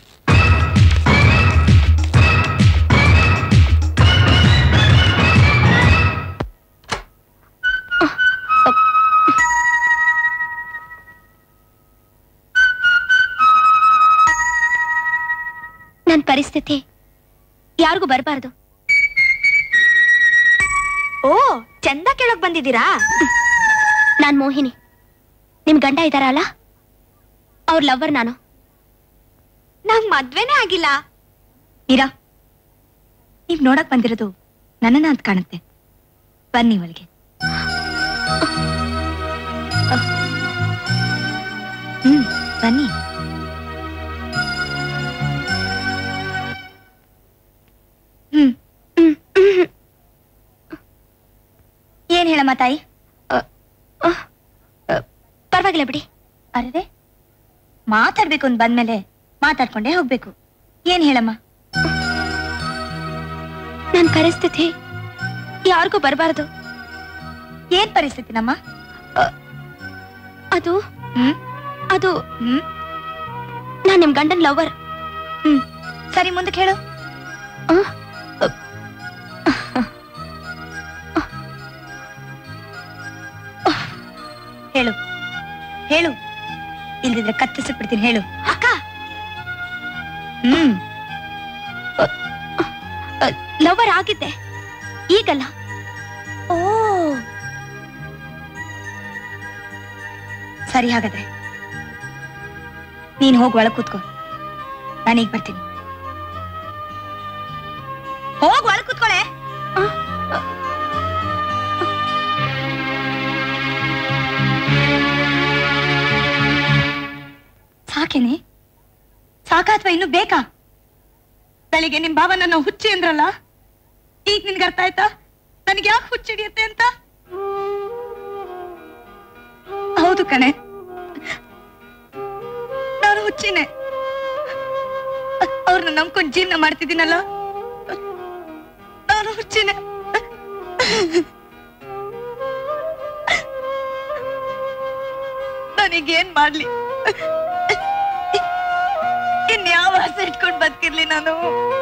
ನನ್ ಪರಿಸ್ಥಿತಿ ಯಾರಿಗೂ ಬರಬಾರ್ದು ಓ ಚಂದ ಕೇಳಕ್ ಬಂದಿದ್ದೀರಾ ನಾನ್ ಮೋಹಿನಿ ನಿಮ್ ಗಂಡ ಇದಾರಲ್ಲ ಅವ್ರ ಲವರ್ ನಾನು ನಂಗ್ ಮದ್ವೆನೇ ಆಗಿಲ್ಲ ಇರಾ ನೀವ್ ನೋಡಕ್ ಬಂದಿರೋದು ನನ್ನನ್ನ ಅಂತ ಕಾಣುತ್ತೆ ಬನ್ನಿ ಒಳಗೆ ಹ್ಮ್ ಬನ್ನಿ ಹ್ಮ್ ಏನ್ ಹೇಳಮ್ಮ ತಾಯಿ ಪರವಾಗಿಲ್ಲ ಬಿಡಿ ಅರೆ ಮಾತಾಡ್ಬೇಕು ಅಂತ ಬಂದ್ಮೇಲೆ ಮಾತಾಡ್ಕೊಂಡೇ ಹೋಗ್ಬೇಕು ಏನ್ ಹೇಳಮ್ಮ ನನ್ ಪರಿಸ್ಥಿತಿ ಯಾರಿಗೂ ಬರಬಾರದು ಏನ್ ಪರಿಸ್ಥಿತಿ ನಮ್ಮ ಅದು ಅದು ನಾನ್ ನಿಮ್ ಗಂಡನ್ ಲವರ್ ಹ್ಮ್ ಸರಿ ಮುಂದಕ್ಕೆ ಹೇಳು ಹೇಳು ಹೇಳು ಇಲ್ದಿದ್ರೆ ಕತ್ತಿಸಕ್ ಬಿಡ್ತೀನಿ ಹೇಳು ಅಕ್ಕ ಹ್ಮ್ ಲವರ್ ಆಗಿದ್ದೆ ಈಗಲ್ಲ ಓ ಸರಿ ಹಾಗಾದ್ರೆ ನೀನ್ ಹೋಗಿ ಒಳಗ್ ಕೂತ್ಕೋ ನಾನೀಗ ಬರ್ತೀನಿ ಹೋಗ್ ಒಳಗ್ ಕೂತ್ಕೊಳೆ ಸಾಕೇನೆ ಸಾಕಾ ಅಥವಾ ಇನ್ನು ಬೇಕಾ ಬೆಳಿಗ್ಗೆ ನಿಮ್ ಭಾವ ನನ್ನ ಹುಚ್ಚಿ ಅಂದ್ರಲ್ಲ ಈಗ ನಿನ್ಗೆ ಅರ್ಥ ಆಯ್ತಾ ನನಗೆ ಯಾಕೆ ಹುಚ್ಚಿಡಿಯುತ್ತೆ ಅಂತ ಹೌದು ಕಣೆ ನಾನು ಹುಚ್ಚಿನೇ ಅವ್ರನ್ನ ನಂಬ್ಕೊಂಡ್ ಜೀವನ ಮಾಡ್ತಿದ್ದೀನಲ್ಲ ನಾನು ಹುಚ್ಚಿನೇ ನನಗೇನ್ ಮಾಡ್ಲಿ ಇನ್ಯಾವ ಆಸೆ ಇಟ್ಕೊಂಡ್ ಬದುಕಿರ್ಲಿ ನಾನು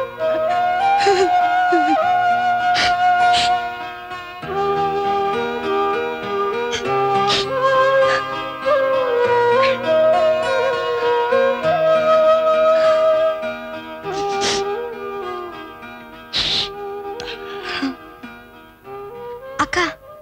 ಅಕ್ಕ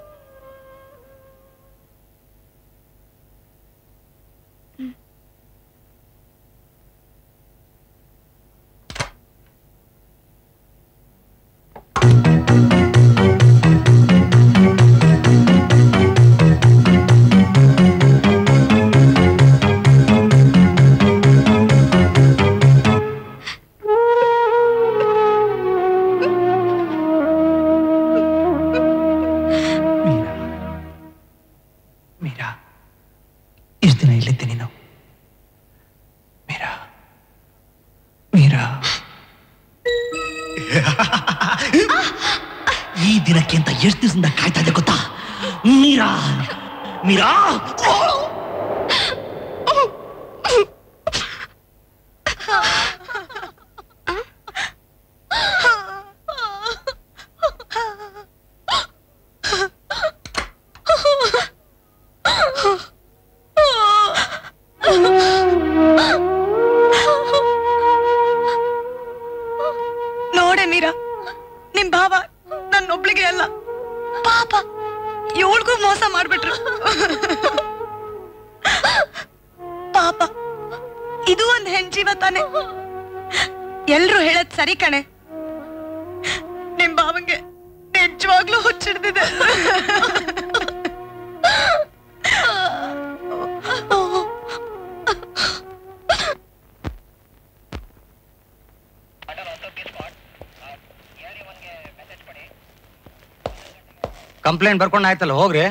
ಮೀರಾ ಇಷ್ಟು ದಿನ ಇಲ್ಲಿದ್ದೆ ನೀನು ಮೀರಾ ಮೀರಾ ಈ ದಿನಕ್ಕೆ ಅಂತ ಎಷ್ಟು ದಿವಸದಿಂದ ಕಾಯ್ತಾ ಇದೆ ಗೊತ್ತಾ ಮೀರಾ ಮೀರಾ ನೋಡೆ ಮೀರಾ ನಿಮ್ ಭಾವ ನನ್ನೊಬ್ಳಿಗೆ ಅಲ್ಲ ಪಾಪ ಇವಳಿಗೂ ಮೋಸ ಮಾಡ್ಬಿಟ್ರು ಪಾಪ ಇದು ಒಂದ್ ಹೆಣ್ಜೀವ ತಾನೆ ಎಲ್ರು ಹೇಳದ್ ಸರಿ ಕಣೆ ನಿಮ್ ಭಾವಂಗೆ ನಿಜವಾಗ್ಲೂ ಹುಚ್ಚಿಡ್ದಿದೆ ಕಂಪ್ಲೇಂಟ್ ಬರ್ಕೊಂಡು ಆಯ್ತಲ್ಲ ಹೋಗ್ರಿ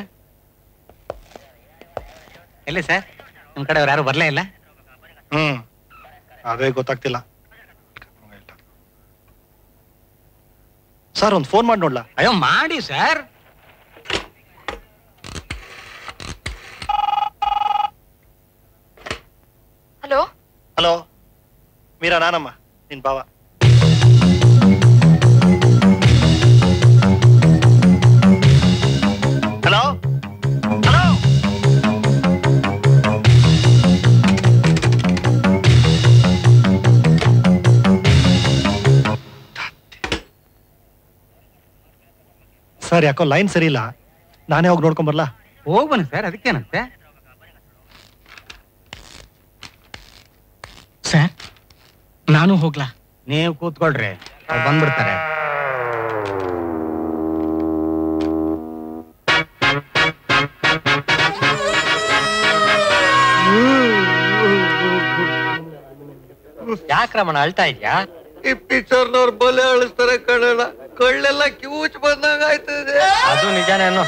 ಎಲ್ಲಿ ಸರ್ ನಿಮ್ ಕಡೆ ಯಾರು ಬರ್ಲೇ ಇಲ್ಲ ಹ್ಮ್ ಅದೇ ಗೊತ್ತಾಗ್ತಿಲ್ಲ ಸರ್ ಒಂದು ಫೋನ್ ಮಾಡಿ ನೋಡ್ಲಾ ಅಯ್ಯೋ ಮಾಡಿ ಸರ್ ಹಲೋ ಹಲೋ ಮೀರಾ ನಾನಮ್ಮ ನಿನ್ ಬಾವ ಹಲೋ ಹಲೋ ಸರ್ ಯಾಕೋ ಲೈನ್ ಸರಿ ಇಲ್ಲ ನಾನೇ ಹೋಗಿ ನೋಡ್ಕೊಂಡ್ ಬರ್ಲಾ ಹೋಗ್ ಬನ್ನಿ ಸರ್ ಅದಕ್ಕೇನಂತೆ ಸರ್ ನಾನು ಹೋಗ್ಲಾ ನೀವು ಕೂತ್ಕೊಳ್ರಿ ಅವ್ರು ಬಂದ್ಬಿಡ್ತಾರೆ ಯಾಕ್ರಮಣ ಅಳ್ತಾ ಇದ್ಯಾ ಈ ಪಿಕ್ಚರ್ನವ್ರು ಬಲೆ ಅಳಿಸ್ತಾರೆ ಕಣಣ್ಣ ಕಳ್ಳೆಲ್ಲ ಕ್ಯೂಚ್ ಬಂದಂಗ ಆಯ್ತದೆ ಅದು ನಿಜಾನೇನು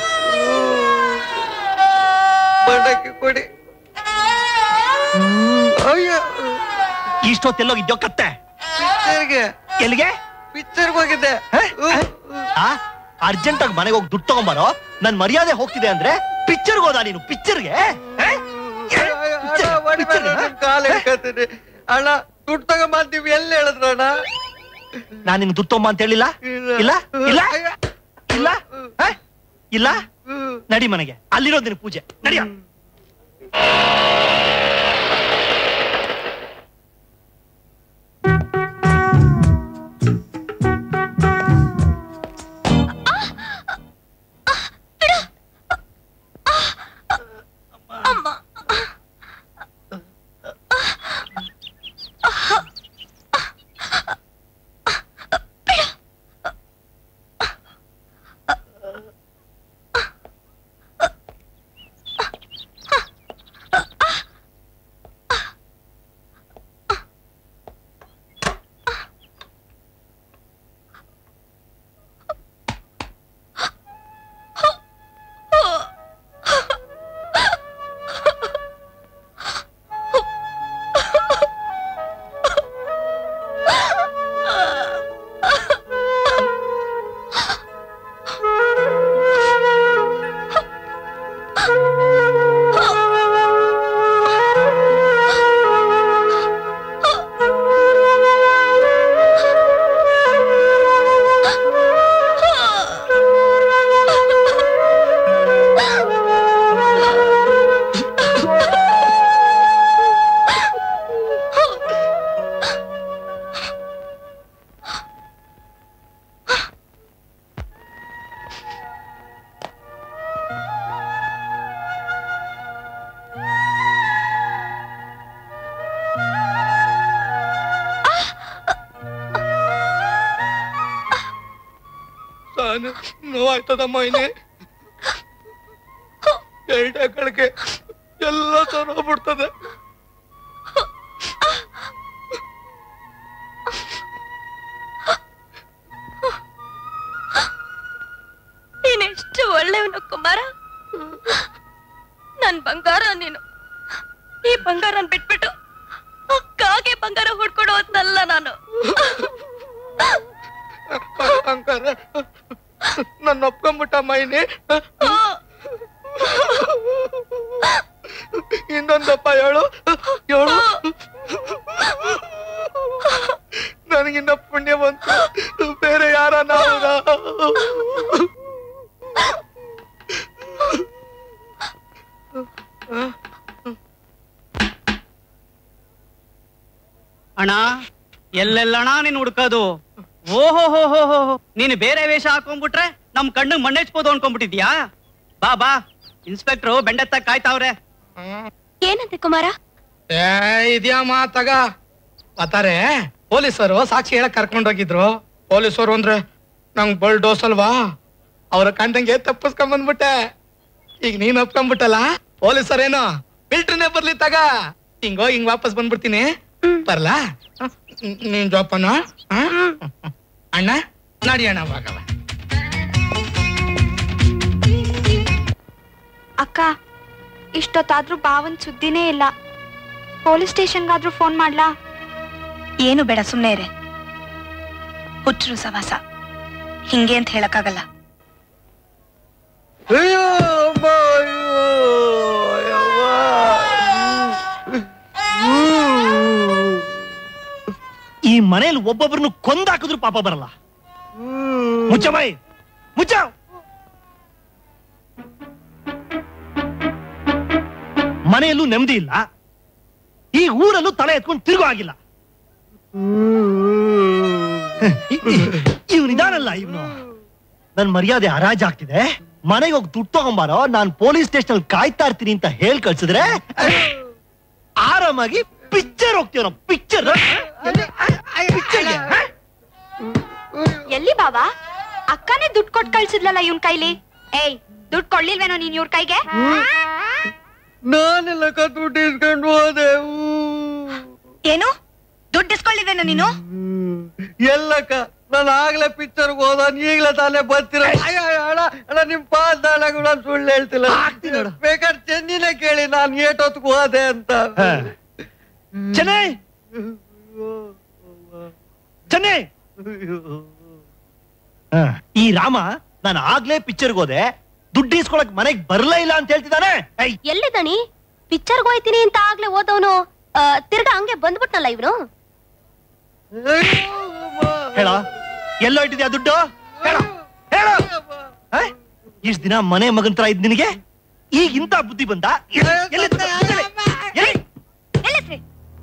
ಬಂಡಕ್ಕಿ ಕೊಡಿ ಅಯ್ಯ ಇಷ್ಟೊತ್ತೆಲ್ಲೋಗಿದ್ಯೋ ಕತ್ತೆ ಪಿಕ್ಚರ್ಗೆ ಎಲ್ಲಿಗೆ ಪಿಕ್ಚರ್ಗೆ ಹೋಗಿದ್ದೆ ಅರ್ಜೆಂಟ್ ಆಗಿ ಮನೆಗೆ ಹೋಗಿ ದುಡ್ಡು ತಗೊಂಬಾರೋ ನನ್ ಮರ್ಯಾದೆ ಹೋಗ್ತಿದೆ ಅಂದ್ರೆ ಪಿಕ್ಚರ್ಗೆ ಹೋದ ನೀನು ಪಿಕ್ಚರ್ಗೆ ಅಣ್ಣ ಹೊಡಿಬೇಡ ನಿಮ್ ಕಾಲ್ ಹಿಡ್ಕತೀನಿ ಅಣ್ಣ ದುಡ್ಡು ತಗೊಂಬಂತೀವಿ ಎಲ್ಲಿ ಹೇಳಿದ್ರಣ್ಣ ನಾನ್ ನಿನ್ ದುಡ್ಡು ತಗೊಂಬ ಅಂತ ಹೇಳಿಲ್ಲ ಇಲ್ಲ ಇಲ್ಲ ಇಲ್ಲ ಹ? ಇಲ್ಲ ನಡಿ ಮನೆಗೆ ಅಲ್ಲಿರೋದು ನಿನ್ ಪೂಜೆ ನಡಿಯ ನಾನು ನೋವಾಯ್ತದಮ್ಮ ಇನ್ನೇ ಎರಡೇ ಕಡೆಗೆ ಎಲ್ಲ ಸರೋಗ್ಬಿಡ್ತದೆ ನೀನೆಷ್ಟು ಒಳ್ಳೆಯವನು ಕುಮಾರ ನನ್ ಬಂಗಾರ ನೀನು ಈ ಬಂಗಾರನ್ ಬಿಟ್ಬಿಟ್ಟು ಆ ಕಾಗೆ ಬಂಗಾರ ಹುಡ್ಕೊಡೋದ್ನಲ್ಲ ನಾನು ಅಂಕಾರ ನನ್ನ ಒಪ್ಕೊಂಬಿಟ್ಟಮ್ಮ ಇನ್ನೇ ಇನ್ನೊಂದಪ್ಪ ಹೇಳು ಹೇಳು ನನಗಿನ್ನ ಪುಣ್ಯ ಬಂತು ಬೇರೆ ಯಾರ ನಾವು ಅಣ್ಣ ಎಲ್ಲೆಲ್ಲಣ್ಣ ನೀನ್ ಹುಡ್ಕೋದು ಓಹೋ ಹೋ ಹೋ ಹೋ ಹೋ. ನೀನು ಬೇರೆ ವೇಷ ಹಾಕೊಂಡ್ಬಿಟ್ರೆ ನಮ್ ಕಣ್ಣು ಮಣ್ಣೆಚ್ಬೋದು ಅನ್ಕೊಂಡ್ಬಿಟ್ಟಿದ್ಯಾ ಬಾ ಬಾ ಇನ್ಸ್ಪೆಕ್ಟ್ರು ಬೆಂಡೆತ್ತ ಕಾಯ್ತಾವ್ರೆ ಏನಂತೆ ಕುಮಾರ ಏ ಇದ್ಯಾ ಮಾತಾಗ ಬತ್ತಾರೆ ಪೊಲೀಸರು ಸಾಕ್ಷಿ ಹೇಳಕ್ ಕರ್ಕೊಂಡ್ ಹೋಗಿದ್ರು ಪೊಲೀಸರು ಅಂದ್ರೆ ನಂಗ್ ಬಲ್ ಡೋಸ್ ಅಲ್ವಾ ಅವ್ರ ಕಂಡಂಗೆ ತಪ್ಪಿಸ್ಕೊಂಡ್ ಬಂದ್ಬಿಟ್ಟೆ ಈಗ ನೀನ್ ಒಪ್ಕೊಂಡ್ಬಿಟ್ಟಲ್ಲ ಪೊಲೀಸರೇನು ಮಿಲ್ಟ್ರಿನೇ ಬರ್ಲಿ ತಗ ಹಿಂಗೋ ಹಿಂಗ್ ವಾಪಸ್ ಬಂದ್ಬಿಡ್ತೀನಿ ಬರ್ಲಾ ಹ? ನೀನ್ ಜೋಪನ ಹ? ಅಣ್ಣ ನಡಿ ಅಣ್ಣ ಭಾಗವ ಅಕ್ಕ ಇಷ್ಟೊತ್ತಾದ್ರೂ ಬಾವನ್ ಸುದ್ದಿನೇ ಇಲ್ಲ ಪೊಲೀಸ್ ಸ್ಟೇಷನ್ಗಾದ್ರೂ ಫೋನ್ ಮಾಡ್ಲಾ ಏನು ಬೇಡ ಸುಮ್ಮನೆ ಇರೆ ಹುಚ್ಚರು ಸವಾಸ ಹಿಂಗೆ ಅಂತ ಹೇಳಕ್ಕಾಗಲ್ಲ ಅಯ್ಯೋ ಅಮ್ಮ ಅಯ್ಯೋ ಯವ್ವ. ಈ ಮನೇಲಿ ಒಬ್ಬೊಬ್ಬರನ್ನು ಕೊಂದಾಕಿದ್ರು ಪಾಪ ಬರಲ್ಲ ಮುಚ್ಚ ಬಾಯಿ ಮುಚ್ಚ ಮನೆಯಲ್ಲೂ ನೆಮ್ಮದಿ ಇಲ್ಲ ಈ ಊರಲ್ಲೂ ತಲೆ ಎತ್ಕೊಂಡು ತಿರುಗೋ ಆಗಿಲ್ಲ ಇವನಿದಾನಲ್ಲ ಇವನು ನನ್ ಮರ್ಯಾದೆ ಹರಾಜಾಗ್ತಿದೆ ಮನೆಗೆ ಹೋಗಿ ದುಡ್ಡು ತಗೊಂಬಾರೋ ನಾನ್ ಪೊಲೀಸ್ ಸ್ಟೇಷನ್ ಅಲ್ಲಿ ಕಾಯ್ತಾ ಇರ್ತೀನಿ ಅಂತ ಹೇಳ್ ಕಳ್ಸಿದ್ರೆ ಆರಾಮಾಗಿ ಪಿಕ್ಚರ್ ಹೋಗ್ತೀವ ನಾವು ಪಿಕ್ಚರ್ ಪಿಕ್ಚರ್ಗೆ ಎಲ್ಲಿ ಬಾವಾ ಅಕ್ಕನೇ ದುಡ್ಡು ಕೊಟ್ಟು ಕಳ್ಸಿದ್ಲಲ್ಲ ಇವನ್ ಕೈಲಿ ಏಯ್ ದುಡ್ಡು ಕೊಡ್ಲಿಲ್ವೇನೋ ನೀನ್ ಇವ್ರ ಕೈಗೆ ನಾನೆಲ್ಲ ದುಡ್ಡು ಇಸ್ಕೊಂಡು ಹೋದೆ ಏನು ದುಡ್ಡು ಇಸ್ಕೊಳ್ಳಿವೇನೋ ನೀನು ಎಲ್ಲಕ್ಕ ನಾನು ಆಗ್ಲೇ ಪಿಕ್ಚರ್ ಹೋದ ಈಗ್ಲೇ ತಾನೇ ಬರ್ತೀರ ಅಯ್ಯ, ಅಯ್ಯ, ಅಣ್ಣ ಅಣ್ಣ ನಿಮ್ ಪಾಸ್ದಾಳಗೂ ನಾನು ಸುಳ್ಳು ಹೇಳ್ತಿಲ್ಲ ಬೇಕಾದ್ರೆ ಚೆನ್ನಿನೇ ಕೇಳಿ ನಾನು ಏಟೊತ್ತಿಗೆ ಹೋದೆ ಅಂತ ಚೆನ್ನೈ ಚೆನ್ನಿ ಹ, ಈ ರಾಮ ನಾನು ಆಗ್ಲೇ ಪಿಕ್ಚರ್ಗೆ ಹೋದೆ ದುಡ್ಡು ಇಸ್ಕೊಳಕ್ ಮನೆಗ್ ಬರ್ಲೇ ಇಲ್ಲ ಅಂತ ಹೇಳ್ತಿದ್ದಾನೆ ಐ, ಎಲ್ಲಿದ್ದಾನಿ ಪಿಕ್ಚರ್ಗೆ ಹೋಯ್ತೀನಿ ಅಂತ ಆಗ್ಲೇ ಓದವನು ತಿರ್ಗಾ ಹಂಗೆ ಬಂದ್ಬಿಟ್ನಲ್ಲ ಇವನು ಹೇಳ ಎಲ್ಲೋ ಇಟ್ಟಿದ್ಯಾ ದುಡ್ಡು ಹೇಳ ಹೇಳ ಇಷ್ಟ ದಿನ ಮನೆ ಮಗನ್ ತರ ಇದ್ ನಿನಗೆ ಈಗ ಇಂತ ಬುದ್ಧಿ ಬಂದ ಎಲ್ಲಿ ದುಡ್ಡು? ಎಲ್ಲಿ? ಎಲ್ಲಿ? ನಿಲ್ಲಿಸ್ರಿ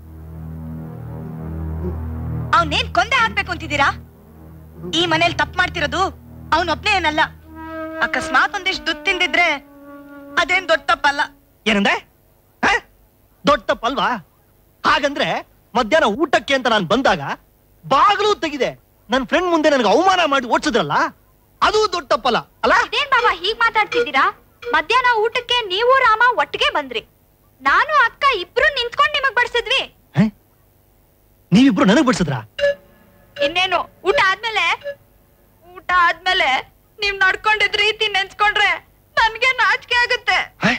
ಅವನೇನ್ ಕೊಂದೆ ಹಾಕ್ಬೇಕು ಅಂತಿದ್ದೀರಾ ಈ ಮನೇಲಿ ತಪ್ಪು ಮಾಡ್ತಿರೋದು ಅವನೊಬ್ನೇ ಏನಲ್ಲ ಅಕಸ್ಮಾತ್ ಒಂದಿಷ್ಟು ದುಡ್ಡು ತಿಂದಿದ್ರೆ ಅದೇನ್ ದೊಡ್ಡ ತಪ್ಪಲ್ಲ ಏನಂದೆ ಹ? ದೊಡ್ಡ ತಪ್ಪಲ್ವಾ ಹಾಗಂದ್ರೆ ಮಧ್ಯಾಹ್ನ ಊಟಕ್ಕೆ ಅಂತ ನಾನು ಬಂದಾಗ ಬಾಗಿಲು ತೆಗಿದೆ ನನ್ನ ಫ್ರೆಂಡ್ ಮುಂದೆ ನನಗೆ ಅವಮಾನ ಮಾಡಿ ಓಡಿಸಿದ್ರಲ್ಲ ಅದು ದೊಡ್ಡ ತಪ್ಪಲ್ಲ ಅಲ್ಲ ಇದೇನ್ ಬಾಬಾ ಹೀಗ್ ಮಾತಾಡ್ತಿದ್ದೀರಾ ಮಧ್ಯಾಹ್ನ ಊಟಕ್ಕೆ ನೀವು ರಾಮ ಒಟ್ಟಿಗೆ ಬಂದ್ರಿ ನಾನು ಅಕ್ಕ ಇಬ್ರು ನಿಂತ್ಕೊಂಡ್ ನಿಮಗ್ ಬಡ್ಸಿದ್ವಿ ನೀವಿಬ್ರು ನನಗ್ ಬಿಡ್ಸಿದ್ರ ಇನ್ನೇನು ಊಟ ಆದ್ಮೇಲೆ ಊಟ ಆದ್ಮೇಲೆ ನೀವ್ ನಡ್ಕೊಂಡಿದ್ ರೀತಿ ನೆನ್ಸ್ಕೊಂಡ್ರೆ ನನ್ಗೆ ನಾಚಿಕೆ ಆಗುತ್ತೆ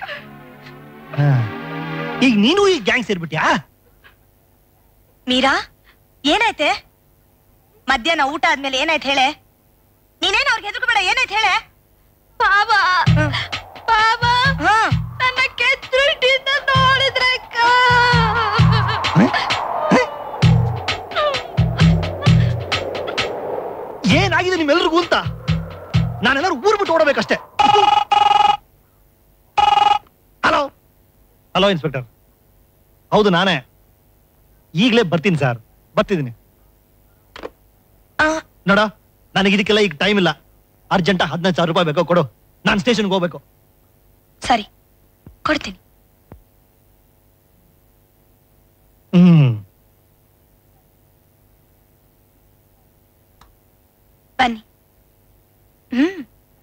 ಈಗ ನೀನು ಈ ಗ್ಯಾಂಗ್ ಸೇರ್ಬಿಟ್ಯಾ ಮೀರಾ ಏನಾಯ್ತೆ ಮಧ್ಯಾಹ್ನ ಊಟ ಆದ್ಮೇಲೆ ಏನಾಯ್ತು ಹೇಳೆ ನೀನೇನು ಅವ್ರಿಗೆ ಹೆದರ್ಕೋಬೇಡ ಏನಾಯ್ತು ಹೇಳೆ ಬಾಬಾ ಬಾಬಾ ನನ್ನ ಕೆಚ್ಚುಟ್ಟಿಂದ ನೋಡಿದ್ರೆ ಏನಾಗಿದೆ ನಿಮ್ಮೆಲ್ರಿಗೂ ಅಂತ ನಾನೆಲ್ಲರೂ ಊರ್ ಬಿಟ್ಟು ಓಡಬೇಕಷ್ಟೇ ಹಲೋ ಹಲೋ ಇನ್ಸ್ಪೆಕ್ಟರ್ ಹೌದು ನಾನೇ ಈಗಲೇ ಬರ್ತೀನಿ ಸರ್ ಬರ್ತಿದ್ದೀನಿ ನೋಡ ನನಗೆ ಇದಕ್ಕೆಲ್ಲ ಈಗ ಟೈಮ್ ಇಲ್ಲ ಅರ್ಜೆಂಟ್ ಹದಿನೈದು ಸಾವಿರ ರೂಪಾಯಿ ಬೇಕೋ ಕೊಡು ನಾನು ಸ್ಟೇಷನ್ಗೆ ಹೋಗ್ಬೇಕು ಸರಿ ಕೊಡ್ತೀನಿ ಹ್ಮ್ ಬನ್ನಿ ಹ್ಮ್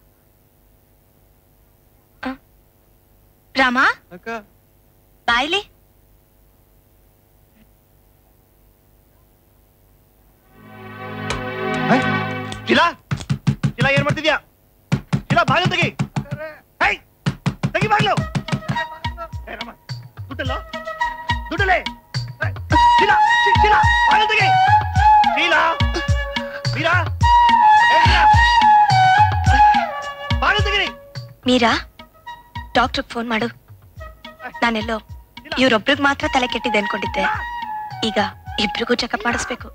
ಆ. ರಾಮ ಬಾಯ್ಲಿ ಶಿಲಾ ಶಿಲಾ ಏನ್ ಮಾಡ್ತಿದ್ಯಾ ಶಿಲಾ ಬಾಗಿಲು ತೆಗಿ ಹೈ ತೆಗಿ ಬಾಗಿಲು ಏ, ರಾಮ, ದುಡ್ಡಲ್ಲ ದುಡ್ಡಲ್ಲೇ ಏ, ಶಿಲಾ ಶಿ- ಶಿಲಾ ಬಾಗಿಲು ತೆಗಿ ಶೀಲಾ ಮೀರಾ ಏ, ಮೀರಾ. ಬಾಗಿಲು ತೆಗಿರಿ ಮೀರಾ ಡಾಕ್ಟರ್ ಫೋನ್ ಮಾಡು ನಾನೆಲ್ಲೋ ಇವ್ರೊಬ್ರಿಗೆ ಮಾತ್ರ ತಲೆ ಕೆಟ್ಟಿದೆ ಅನ್ಕೊಂಡಿದ್ದೆ ಈಗ ಇಬ್ರಿಗೂ ಚೆಕಪ್ ಮಾಡಿಸ್ಬೇಕು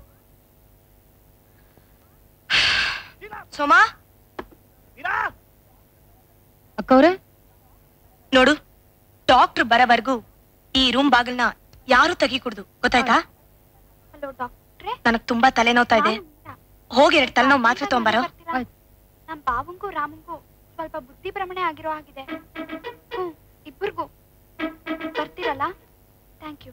ಸೋಮಾ ಅಕ್ಕವ್ರೆ ನೋಡು ಡಾಕ್ಟರ್ ಬರೋವರೆಗೂ ಈ ರೂಮ್ ಬಾಗಿಲ್ನ ಯಾರು ತೆಗಿಕೂಡ್ದು ಗೊತ್ತಾಯ್ತಾ ಹಲೋ ಡಾಕ್ಟ್ರೆ ನನಗ್ ತುಂಬಾ ತಲೆನೋವ್ತಾ ಇದೆ ಹೋಗಿ ಎರಡು ತಲೆನೋವು ಮಾತ್ರ ತಗೊಂಬಾರೋ ನಮ್ ಬಾವಂಗೂ ರಾಮಂಗೂ ಸ್ವಲ್ಪ ಬುದ್ಧಿ ಭ್ರಮಣೆ ಆಗಿರೋ ಹಾಗಿದೆ ಹ್ಮ್ ಇಬ್ಬರಿಗೂ ಬರ್ತೀರಲ್ಲ ಥ್ಯಾಂಕ್ ಯು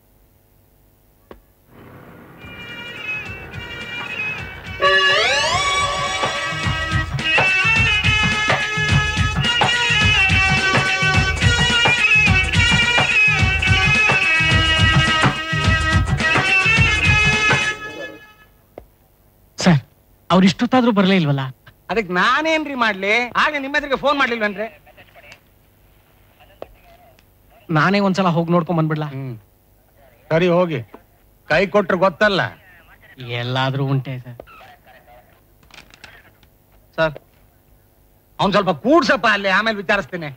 ಸರ್ ಅವ್ರು ಇಷ್ಟೊತ್ತಾದ್ರೂ ಬರ್ಲೇ ಇಲ್ವಲ್ಲ ಅದಕ್ಕೆ ನಾನೇನ್ರಿ ಮಾಡ್ಲಿ ಆಗ ನಿಮ್ಮ ಎದುರಿಗೆ ಫೋನ್ ಮಾಡ್ಲಿಲ್ವನ್ರಿ ನಾನೇ ಒಂದ್ಸಲ ಹೋಗಿ ನೋಡ್ಕೊಂಡ್ ಬಂದ್ಬಿಡ್ಲಾ ಸರಿ ಹೋಗಿ ಕೈ ಕೊಟ್ರೆ ಗೊತ್ತಲ್ಲ ಎಲ್ಲಾದ್ರೂ ಉಂಟೆ ಸರ್ ಸರ್ ಅವ್ನ್ ಸ್ವಲ್ಪ ಕೂಡ್ಸಪ್ಪ ಅಲ್ಲಿ ಆಮೇಲೆ ವಿಚಾರಿಸ್ತೀನಿ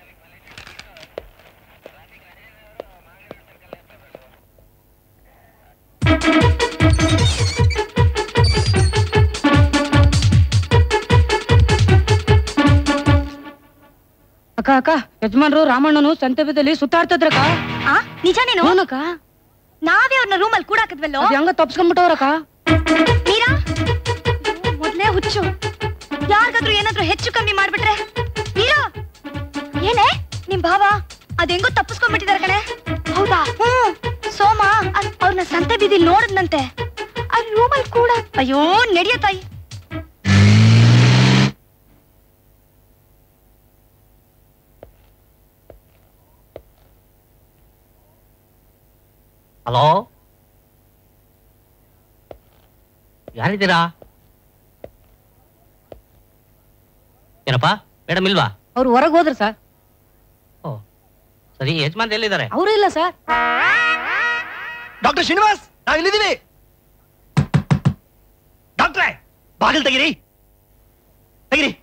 ಅಕ್ಕ ಅಕ್ಕ ಯಜಮಾನ್ರು ರಾಮಣ್ಣನು ಸಂತೆ ಬೀದಲ್ಲಿ ಸುತ್ತಾಡ್ತದ್ರಕ್ಕ ಆ ನಿಜ ನೀನು ಹೂನಕ್ಕ ನಾವೇ ಅವ್ರನ್ನ ರೂಮಲ್ಲಿ ಕೂಡಾಕಿದ್ವಲ್ಲೋ ಅದ್ ಹೆಂಗ ತಪ್ಸ್ಕೊಂಡ್ಬಿಟ್ಟವ್ರಕ್ಕ ಮೀರಾ ಅಯ್ಯೋ, ಮೊದ್ಲೇ ಹುಚ್ಚು ಯಾರಿಗಾದ್ರೂ ಏನಾದ್ರೂ ಹೆಚ್ಚು ಕಮ್ಮಿ ಮಾಡ್ಬಿಟ್ರೆ ಮೀರಾ ಏನೇ ನಿಮ್ ಭಾವ ಅದೆಂಗೋ ತಪ್ಪಿಸ್ಕೊಂಡ್ಬಿಟ್ಟಿದಾರೆ ಕಣೆ ಹೌದಾ ಹ್ಮ್ ಸೋಮ ಅದ್- ಅವ್ರನ್ನ ಸಂತೆ ಬೀದಿಲ್ ನೋಡಿದ್ನಂತೆ ಅಲ್ಲಿ ರೂಮಲ್ಲಿ ಕೂಡ ಅಯ್ಯೋ ನಡಿಯ ತಾಯಿ ಹಲೋ ಯಾರಿದ್ದೀರಾ ಏನಪ್ಪ ಮೇಡಮ್ ಇಲ್ವಾ ಅವ್ರು ಹೊರಗ್ ಹೋದ್ರ ಸರ್ ಸರಿ ಯಜಮಾನ್ ಎಲ್ಲಿದ್ದಾರೆ ಅವರು ಇಲ್ಲ ಸರ್ ಡಾಕ್ಟರ್ ಶ್ರೀನಿವಾಸ್ ನಾವ್ ಇಲ್ಲಿದ್ದೀವಿ ಬಾಗಿಲು ತೆಗಿರಿ ತೆಗಿರಿ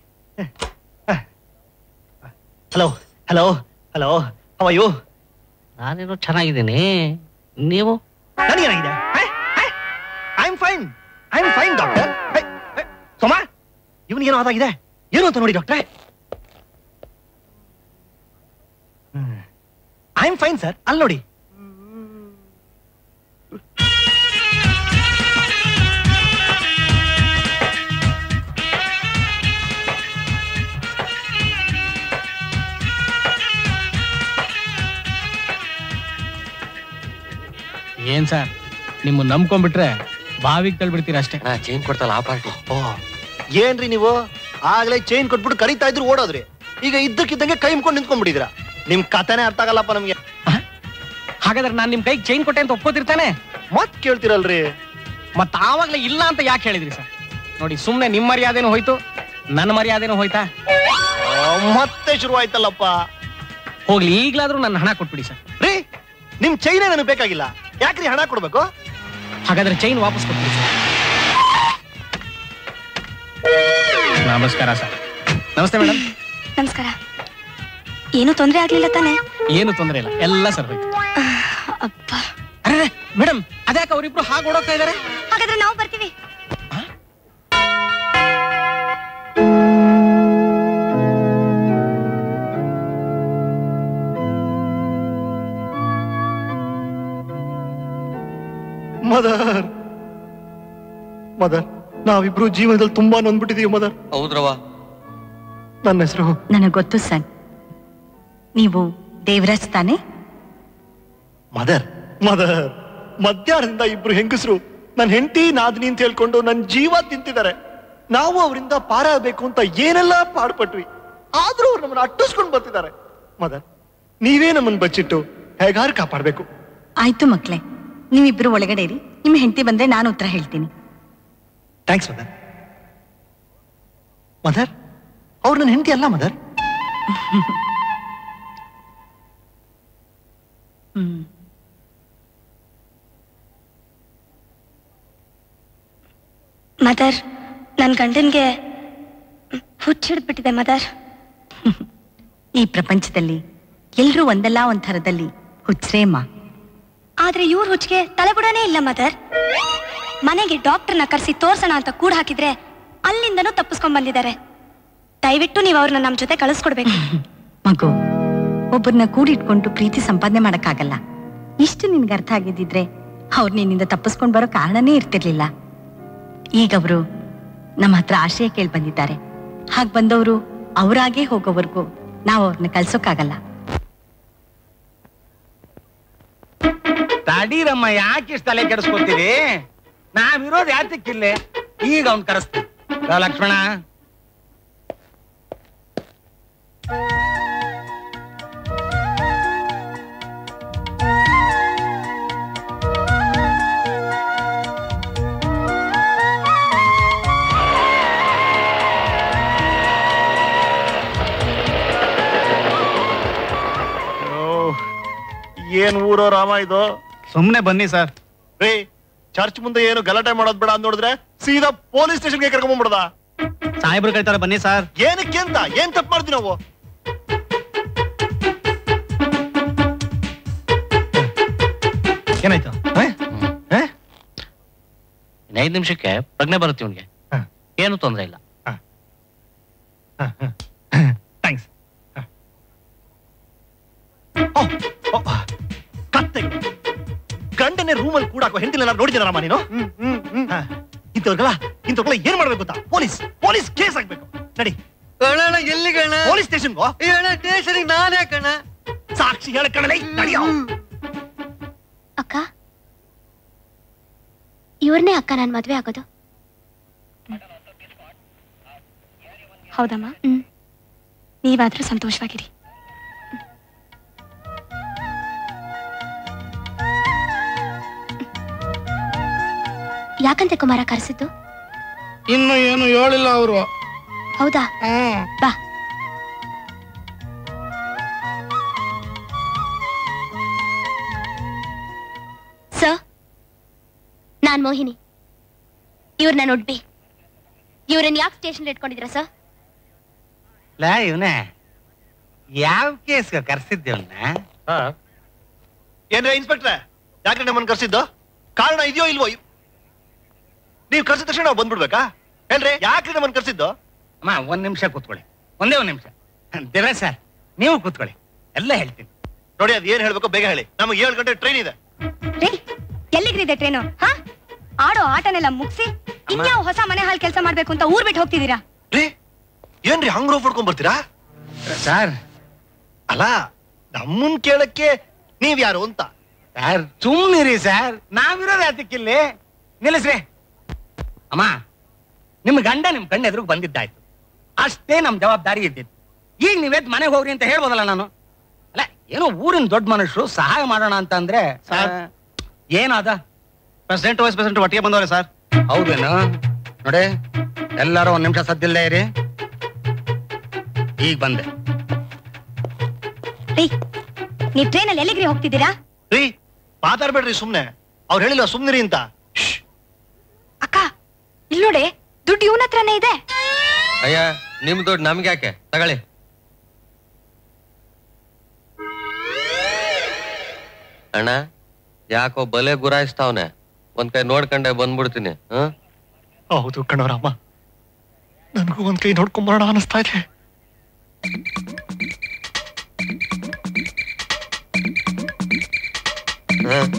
ಹಲೋ ಹಲೋ ಹಲೋ ಅವಯ್ಯೋ ನಾನೇನೋ ಚೆನ್ನಾಗಿದ್ದೀನಿ ನೀವು ನನಗೇನಾಗಿದೆ I am fine I am fine doctor Soma ಇವನಿಗೇನೋ ಆದಾಗಿದೆ ಏನು ಅಂತ ನೋಡಿ ಡಾಕ್ಟ್ರೆ ಐ ಆಮ್ ಫೈನ್ ಸರ್ ಅಲ್ಲಿ ನೋಡಿ ಏನ್ ಸರ್ ನಿಮ್ಮ ನಂಬ್ಕೊಂಡ್ಬಿಟ್ರೆ ಬಾವಿಗೆ ತಳ್ಬಿಡ್ತೀರ ಅಷ್ಟೇ ಚೇಂಜ್ ಕೊಡ್ತಲ್ಲ ಆ ಪಾರ್ಟಿ ಏನ್ರಿ ನೀವು ಆಗ್ಲೇ ಚೈನ್ ಕೊಟ್ಬಿಟ್ಟು ಕರಿತಾ ಇದ್ರು ಓಡೋದ್ರಿ ಈಗ ಇದ್ದಕ್ಕಿದ್ದಂಗೆ ಕೈ ಮುಕೊಂಡು ನಿಂತ್ಕೊಂಡ್ಬಿಟ್ಟಿದ್ರ ನಿಮ್ ಕಥೆನೇ ಅರ್ಥ ಆಗಲ್ಲಪ್ಪ ನಮ್ಗೆ ಹಾಗಾದ್ರೆ ನಾನ್ ನಿಮ್ ಕೈಗೆ ಚೈನ್ ಕೊಟ್ಟೆ ಅಂತ ಒಪ್ಕೋತಿರ್ತಾನೆ ಮತ್ ಕೇಳ್ತಿರಲ್ರಿ ಮತ್ ಆವಾಗ್ಲೇ ಇಲ್ಲ ಅಂತ ಯಾಕೆ ಹೇಳಿದ್ರಿ ಸರ್ ನೋಡಿ ಸುಮ್ನೆ ನಿಮ್ ಮರ್ಯಾದೆನೂ ಹೋಯ್ತು ನನ್ನ ಮರ್ಯಾದೆನೂ ಹೋಯ್ತಾ ಮತ್ತೆ ಶುರು ಆಯ್ತಲ್ಲಪ್ಪ ಹೋಗ್ಲಿ ಈಗ್ಲಾದ್ರೂ ನನ್ನ ಹಣ ಕೊಟ್ಬಿಡಿ ಸರ್ ರೀ ನಿಮ್ ಚೈನೇ ನನಗೆ ಬೇಕಾಗಿಲ್ಲ ಯಾಕ್ರಿ ಹಣ ಕೊಡ್ಬೇಕು ಹಾಗಾದ್ರೆ ಚೈನ್ ವಾಪಸ್ ಕೊಟ್ಬಿಡಿ ಸರ್ ನಮಸ್ಕಾರ ಸರ್ ನಮಸ್ತೆ ಮೇಡಮ್ ನಮಸ್ಕಾರ ಏನು ತೊಂದ್ರೆ ಆಗ್ಲಿಲ್ಲ ತಾನೆ ಏನು ತೊಂದರೆ ಇಲ್ಲ ಎಲ್ಲ ಸರ್ ಹೋಯ್ತು ಅರೆ ಮೇಡಮ್ ಅದ್ಯಾಕೆ ಅವರಿಬ್ರು ಹಾಗೆ ಓಡೋಗ್ತಾ ಇದಾರೆ ಹಾಗಾದ್ರೆ ನಾವು ಬರ್ತೀವಿ ಮದರ್ ಮದರ್ ನಾವಿಬ್ರು ಜೀವನದಲ್ಲಿ ತುಂಬಾ ನೊಂದ್ಬಿಟ್ಟಿದೀವಿ ಮದರ್ ಹೌದ್ರವ ನನ್ನ ಹೆಸರು ನನಗೆ ಗೊತ್ತು ಸರ್ ನೀವು ದೇವರಾಜ್ ತಾನೆ ಮದರ್ ಮದರ್ ಮಧ್ಯಾಹ್ನದಿಂದ ಇಬ್ರು ಹೆಂಗಸರು ನನ್ನ ಹೆಂಡತಿ ನಾದಿನಿ ಅಂತ ಹೇಳ್ಕೊಂಡು ನನ್ನ ಜೀವ ತಿಂತಿದ್ದಾರೆ ನಾವು ಅವರಿಂದ ಪಾರಾಗಬೇಕು ಅಂತ ಏನೆಲ್ಲ ಪಾಡ್ಪಟ್ವಿ ಆದ್ರೂ ಅವ್ರು ನಮ್ಮನ್ನ ಅಟ್ಟಿಸ್ಕೊಂಡು ಬರ್ತಿದ್ದಾರೆ ಮದರ್ ನೀವೇ ನಮ್ಮನ್ನ ಬಚ್ಚಿಟ್ಟು ಹೇಗಾರು ಕಾಪಾಡ್ಬೇಕು ಆಯ್ತು ಮಕ್ಳೇ ನೀವಿಬ್ರು ಒಳಗಡೆ ಇರಿ ನಿಮ್ಮ ಹೆಂಡತಿ ಬಂದ್ರೆ ನಾನು ಉತ್ತರ ಹೇಳ್ತೀನಿ ಥ್ಯಾಂಕ್ಸ್ ಮದರ್ ಮದರ್ ಅವ್ರು ನನ್ನ ಹೆಂಡತಿ ಅಲ್ಲ ಮದರ್ ಹ್ಮ್ ಮದರ್ ನನ್ ಗಂಡನ್ಗೆ ಹುಚ್ಚಿಡ್ಬಿಟ್ಟಿದೆ ಮದರ್ ಈ ಪ್ರಪಂಚದಲ್ಲಿ ಎಲ್ರೂ ಒಂದಲ್ಲ ಒಂದ್ ಥರದಲ್ಲಿ ಹುಚ್ರೇಮ್ಮ ಆದ್ರೆ ಇವ್ರ ಹುಚ್ಚಿಗೆ ತಲೆಬುಡನೇ ಇಲ್ಲ ಮದರ್ ಮನೆಗೆ ಡಾಕ್ಟರ್ನ ಕರೆಸಿ ತೋರ್ಸೋಣ ಅಂತ ಕೂಡ ಹಾಕಿದ್ರೆ ಅಲ್ಲಿಂದನೂ ತಪ್ಪಿಸ್ಕೊಂಡ್ ಬಂದಿದ್ದಾರೆ ದಯವಿಟ್ಟು ನೀವು ಅವ್ರನ್ನ ನಮ್ ಜೊತೆ ಕಳಿಸ್ಕೊಡ್ಬೇಕು ಮಗು ಒಬ್ಬರನ್ನ ಕೂಡಿಟ್ಕೊಂಡು ಪ್ರೀತಿ ಸಂಪಾದನೆ ಮಾಡಕ್ಕಾಗಲ್ಲ ಇಷ್ಟು ನಿನ್ಗೆ ಅರ್ಥ ಆಗಿದ್ದಿದ್ರೆ ಅವ್ರು ನಿನ್ನಿಂದ ತಪ್ಪಿಸ್ಕೊಂಡ್ ಬರೋ ಕಾರಣನೇ ಇರ್ತಿರ್ಲಿಲ್ಲ ಈಗ ಅವರು ನಮ್ಮ ಹತ್ರ ಆಶ್ರಯ ಕೇಳಿ ಬಂದಿದ್ದಾರೆ ಹಾಗ್ ಬಂದವರು ಅವರಾಗೇ ಹೋಗೋವರೆಗೂ ನಾವು ಅವ್ರನ್ನ ಕಳ್ಸೋಕ್ಕಾಗಲ್ಲ ತಡೀರಮ್ಮ ಯಾಕೆ ಇಷ್ಟು ತಲೆ ಕೆಡಿಸ್ಕೊತೀರಿ ನಾವಿರೋದು ಯಾತಕ್ಕಿಲ್ಲೇ ಈಗ ಅವ್ನ್ ಕರೆಸ್ತೀವಿ ಲೋ ಲಕ್ಷ್ಮಣ ಏನ್ ಊರೋ ರಾಮ ಇದು ಸುಮ್ನೆ ಬನ್ನಿ ಸರ್ ರೇ ಚರ್ಚ್ ಮುಂದೆ ಏನು ಗಲಾಟೆ ಮಾಡೋದ್ ಬೇಡ ಅಂತ ನೋಡಿದ್ರೆ ಸೀದಾ ಪೊಲೀಸ್ ಸ್ಟೇಷನ್ಗೆ ಕರ್ಕೊಂಡ್ಬಿಡದ ಸಾಹೇಬ್ರು ಕಳ್ತಾರೆ ಬನ್ನಿ ಸರ್ ಏನಕ್ಕೆ ಅಂತ ಏನ್ ತಪ್ಪು ಮಾಡ್ತೀವಿ ನಾವು ಏನಾಯ್ತು ಇನ್ನು ಐದು ನಿಮಿಷಕ್ಕೆ ಪ್ರಜ್ಞೆ ಬರುತ್ತೆ ಇವನ್ಗೆ ಏನು ತೊಂದರೆ ಇಲ್ಲ ಥ್ಯಾಂಕ್ಸ್ ಕತ್ತೆಗಳು ಗಂಡನೇ ರೂಮಲ್ಲಿ ಕೂಡ ಹೆಂಡತಿನ ನೋಡಿದ್ದೀನಮ್ಮ ನೀನು ಹಾ. ಇಂಥವ್ರಿಗೆಲ್ಲ ಇಂಥವ್ರಿಗೆಲ್ಲ ಏನ್ ಮಾಡ್ಬೇಕು ಗೊತ್ತಾ ಪೊಲೀಸ್ ಪೊಲೀಸ್ ಕೇಸ್ ಹಾಕ್ಬೇಕು ನಡಿ ಅಣ್ಣ ಎಲ್ಲಿ ಕಣ ಪೊಲೀಸ್ ಸ್ಟೇಷನ್ಗೋ ಅಣ್ಣ ಸ್ಟೇಷನ್ಗೆ ನಾನೇ ಕಣ ಸಾಕ್ಷಿ ಹೇಳ ಕಣಲೆ ನಡಿಯೋ ಅಕ್ಕ ಇವ್ರನ್ನೇ ಅಕ್ಕ ನಾನು ಮದ್ವೆ ಆಗೋದು ಹೌದಮ್ಮ ಹ್ಮ್ ನೀವಾದ್ರೂ ಸಂತೋಷವಾಗಿರಿ ಯಾಕಂತೆ ಕುಮಾರ ಕರೆಸಿದ್ದು ಇನ್ನು ಏನು ಹೇಳಿಲ್ಲ ಅವರು ಹೌದಾ ಬಾ ಸರ್ ನಾನ್ ಮೋಹಿನಿ ಇವ್ರನ್ನ ನೋಡ್ಬಿ ಇವ್ರನ್ನ ಯಾಕೆ ಸ್ಟೇಷನ್ ಇಟ್ಕೊಂಡಿದ್ದೀರಾ ಸರ್ ಲಾ ಇವನೇ ಯಾವ ಕೇಸ್ಗೆ ಕರ್ಸಿದ್ದೇವನ್ನ ಏನ್ರ ಇನ್ಸ್ಪೆಕ್ಟ್ರೆ ಯಾಕೆ ನಮ್ಮನ್ನ ಕರ್ಸಿದ್ದು ಕಾರಣ ಇದೆಯೋ ಇಲ್ವೋ ಇವ್- ನೀವ್ ಕರ್ಸಿದ ತಕ್ಷಣ ನಾವು ಬಂದ್ಬಿಡ್ಬೇಕಾ ಏನ್ರಿ ಯಾಕೆ ನಮ್ಮನ್ನ ಕರ್ಸಿದ್ದು ಅಮ್ಮ ಒಂದ್ ನಿಮಿಷ ಕೂತ್ಕೊಳ್ಳಿ ಒಂದೇ ಒಂದ್ ನಿಮಿಷ ದೇವೇಶ್ ಸರ್ ನೀವು ಕೂತ್ಕೊಳ್ಳಿ ಎಲ್ಲ ಹೇಳ್ತೀನಿ ನೋಡಿ ಅದ್ ಏನ್ ಹೇಳ್ಬೇಕು ಬೇಗ ಹೇಳಿ ನಮಗೆ ಏಳು ಗಂಟೆ ಟ್ರೈನ್ ಇದೆ ರೀ ಎಲ್ಲಿಗ್ರಿದೆ ಟ್ರೈನು ಹಾ ಆಡೋ ಆಟನೆಲ್ಲ ಮುಗಿಸಿ ಇನ್ಯಾವ ಹೊಸ ಮನೆ ಹಾಲ್ ಕೆಲಸ ಮಾಡ್ಬೇಕು ಅಂತ ಊರ್ ಬಿಟ್ಟು ಹೋಗ್ತಿದ್ದೀರಾ ರೀ ಏನ್ರಿ ಹಂಗ್ ರೋಫ್ ಹೊಡ್ಕೊಂಡ್ ಬರ್ತೀರಾ ಸರ್ ಅಲ್ಲ ನಮ್ಮನ್ ಕೇಳಕ್ಕೆ ನೀವ್ ಯಾರು ಅಂತ ಸರ್ ಸುಮ್ನಿರಿ ಸರ್ ನಾವಿರೋದು ಅದಕ್ಕಿಲ್ಲಿ ನಿಲ್ಲಿಸ್ರಿ ಅಮ್ಮ ನಿಮ್ ಗಂಡ ನಿಮ್ ಕಣ್ಣ ಎದುರು ಬಂದಿದ್ದಾಯ್ತು ಅಷ್ಟೇ ನಮ್ ಜವಾಬ್ದಾರಿ ಇದ್ದಿದ್ದು ಈಗ ನೀವೆತ್ ಮನೆಗೆ ಹೋಗ್ರಿ ಅಂತ ಹೇಳ್ಬೋದಲ್ಲ ನಾನು ಅಲ್ಲ ಏನೋ ಊರಿನ ದೊಡ್ಡ ಮನುಷ್ಯರು ಸಹಾಯ ಮಾಡೋಣ ಅಂತ ಅಂದ್ರೆ ಸರ್. ಏನಾದ ಪ್ರೆಸಿಡೆಂಟ್ ವೈಸ್ ಪ್ರೆಸಿಡೆಂಟ್ ಒಟ್ಟಿಗೆ ಬಂದವ್ರೆ ಸರ್ ಹೌದೇನು ನೋಡಿ ಎಲ್ಲರೂ ಒಂದ್ ನಿಮಿಷ ಸದ್ದಿಲ್ಲದೆ ಇರಿ ಈಗ ಬಂದೆ ರೀ ನೀವ್ ಟ್ರೈನಲ್ಲಿ ಎಲ್ಲಿಗ್ರಿ ಹೋಗ್ತಿದ್ದೀರಾ ರೀ ಮಾತಾಡ್ಬೇಡ್ರಿ ಸುಮ್ನೆ ಅವ್ರು ಹೇಳಿಲ್ಲ ಸುಮ್ನಿರಿ ಅಂತ ಇಲ್ ನೋಡಿ ದುಡ್ಡು ಇವನ ಹತ್ರನೇ ಇದೆ ಅಯ್ಯ ನಿಮ್ ದುಡ್ಡು ನಮ್ಗೆ ಯಾಕೆ ತಗೊಳ್ಳಿ ಅಣ್ಣ ಯಾಕೋ ಬಲೆ ಗುರಾಯಿಸ್ತಾವ್ನೆ ಒಂದ್ ಕೈ ನೋಡ್ಕೊಂಡೆ ಬಂದ್ಬಿಡ್ತೀನಿ ಹ್ಮ್ ಹೌದು ಕಣವರಮ್ಮ ನನ್ಗೂ ಒಂದ್ ಕೈ ನೋಡ್ಕೊಂಬರೋಣ ಅನಿಸ್ತಾ ಇದೆ ಹ್ಮ್.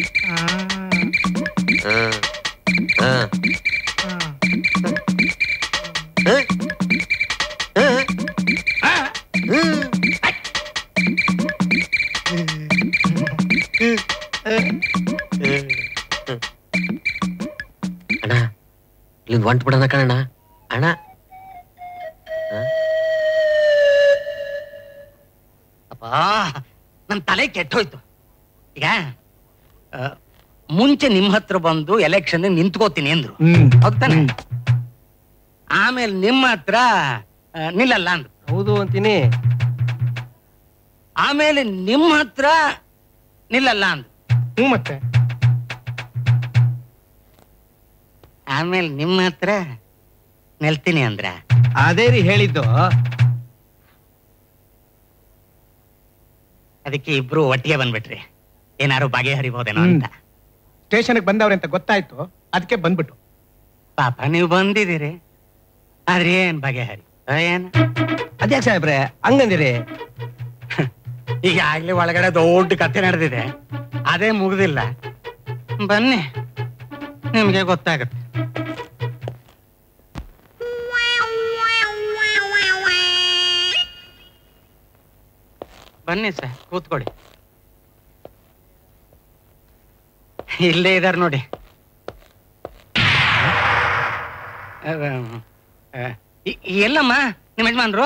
ಹ್ಮ್. ಹ್ಮ್. ಅಣ್ಣ ಇಲ್ಲಿಂದ ಹೊಂಟ್ ಬಿಡೋಣ ಕಣಣ್ಣ ಅಣ್ಣ ಅಪ್ಪಾ ನನ್ ತಲೆ ಕೆಟ್ಟೋಯ್ತು ಈಗ ಆ, ಮುಂಚೆ ನಿಮ್ ಹತ್ರ ಬಂದು ಎಲೆಕ್ಷನ್ ನಿಂತ್ಕೋತೀನಿ ಅಂದ್ರು ಹೌದ್ ತಾನೆ ಆಮೇಲೆ ನಿಮ್ಮ ಹತ್ರ ಆ, ನಿಲ್ಲಲ್ಲ ಅಂದ್ರು ಹೌದು ಅಂತೀನಿ ಆಮೇಲೆ ನಿಮ್ಮ ಹತ್ರ ನಿಲ್ಲಲ್ಲ ಅಂದ್ರು ಹ್ಞೂ ಮತ್ತೆ ಆಮೇಲೆ ನಿಮ್ಮ ಹತ್ರ ನಿಲ್ತೀನಿ ಅಂದ್ರ ಅದೇ ರೀ ಹೇಳಿದ್ದು ಅದಕ್ಕೆ ಇಬ್ರು ಒಟ್ಟಿಗೆ ಬಂದ್ಬಿಟ್ರಿ ಏನಾರು ಬಗೆಹರಿಬೋದೇನೋ ಅಂತ ಸ್ಟೇಷನ್ಗೆ ಬಂದವ್ರೆ ಅಂತ ಗೊತ್ತಾಯ್ತು ಅದಕ್ಕೆ ಬಂದ್ಬಿಟ್ಟು ಪಾಪ ನೀವು ಬಂದಿದ್ದೀರಿ ಆದ್ರೆ ಏನ್ ಬಗೆಹರಿ ಏನ್ ಅದ್ಯಾಕೆ ಸಾಹೇಬ್ರೆ ಹಂಗಂದಿರಿ ಈಗ ಆಗ್ಲೇ ಒಳಗಡೆ ದೊಡ್ಡ ಕಥೆ ನಡೆದಿದೆ ಅದೇ ಮುಗ್ದಿಲ್ಲ ಬನ್ನಿ ನಿಮ್ಗೆ ಗೊತ್ತಾಗುತ್ತೆ ಬನ್ನಿ ಸರ್ ಕೂತ್ಕೊಳ್ಳಿ ಇಲ್ಲೇ ಇದಾರೆ ನೋಡಿ ಅಹ್, ಅಹ್, ಇ- ಎಲ್ಲಮ್ಮ ನಿಮ್ಮ ಯಜಮಾನ್ರು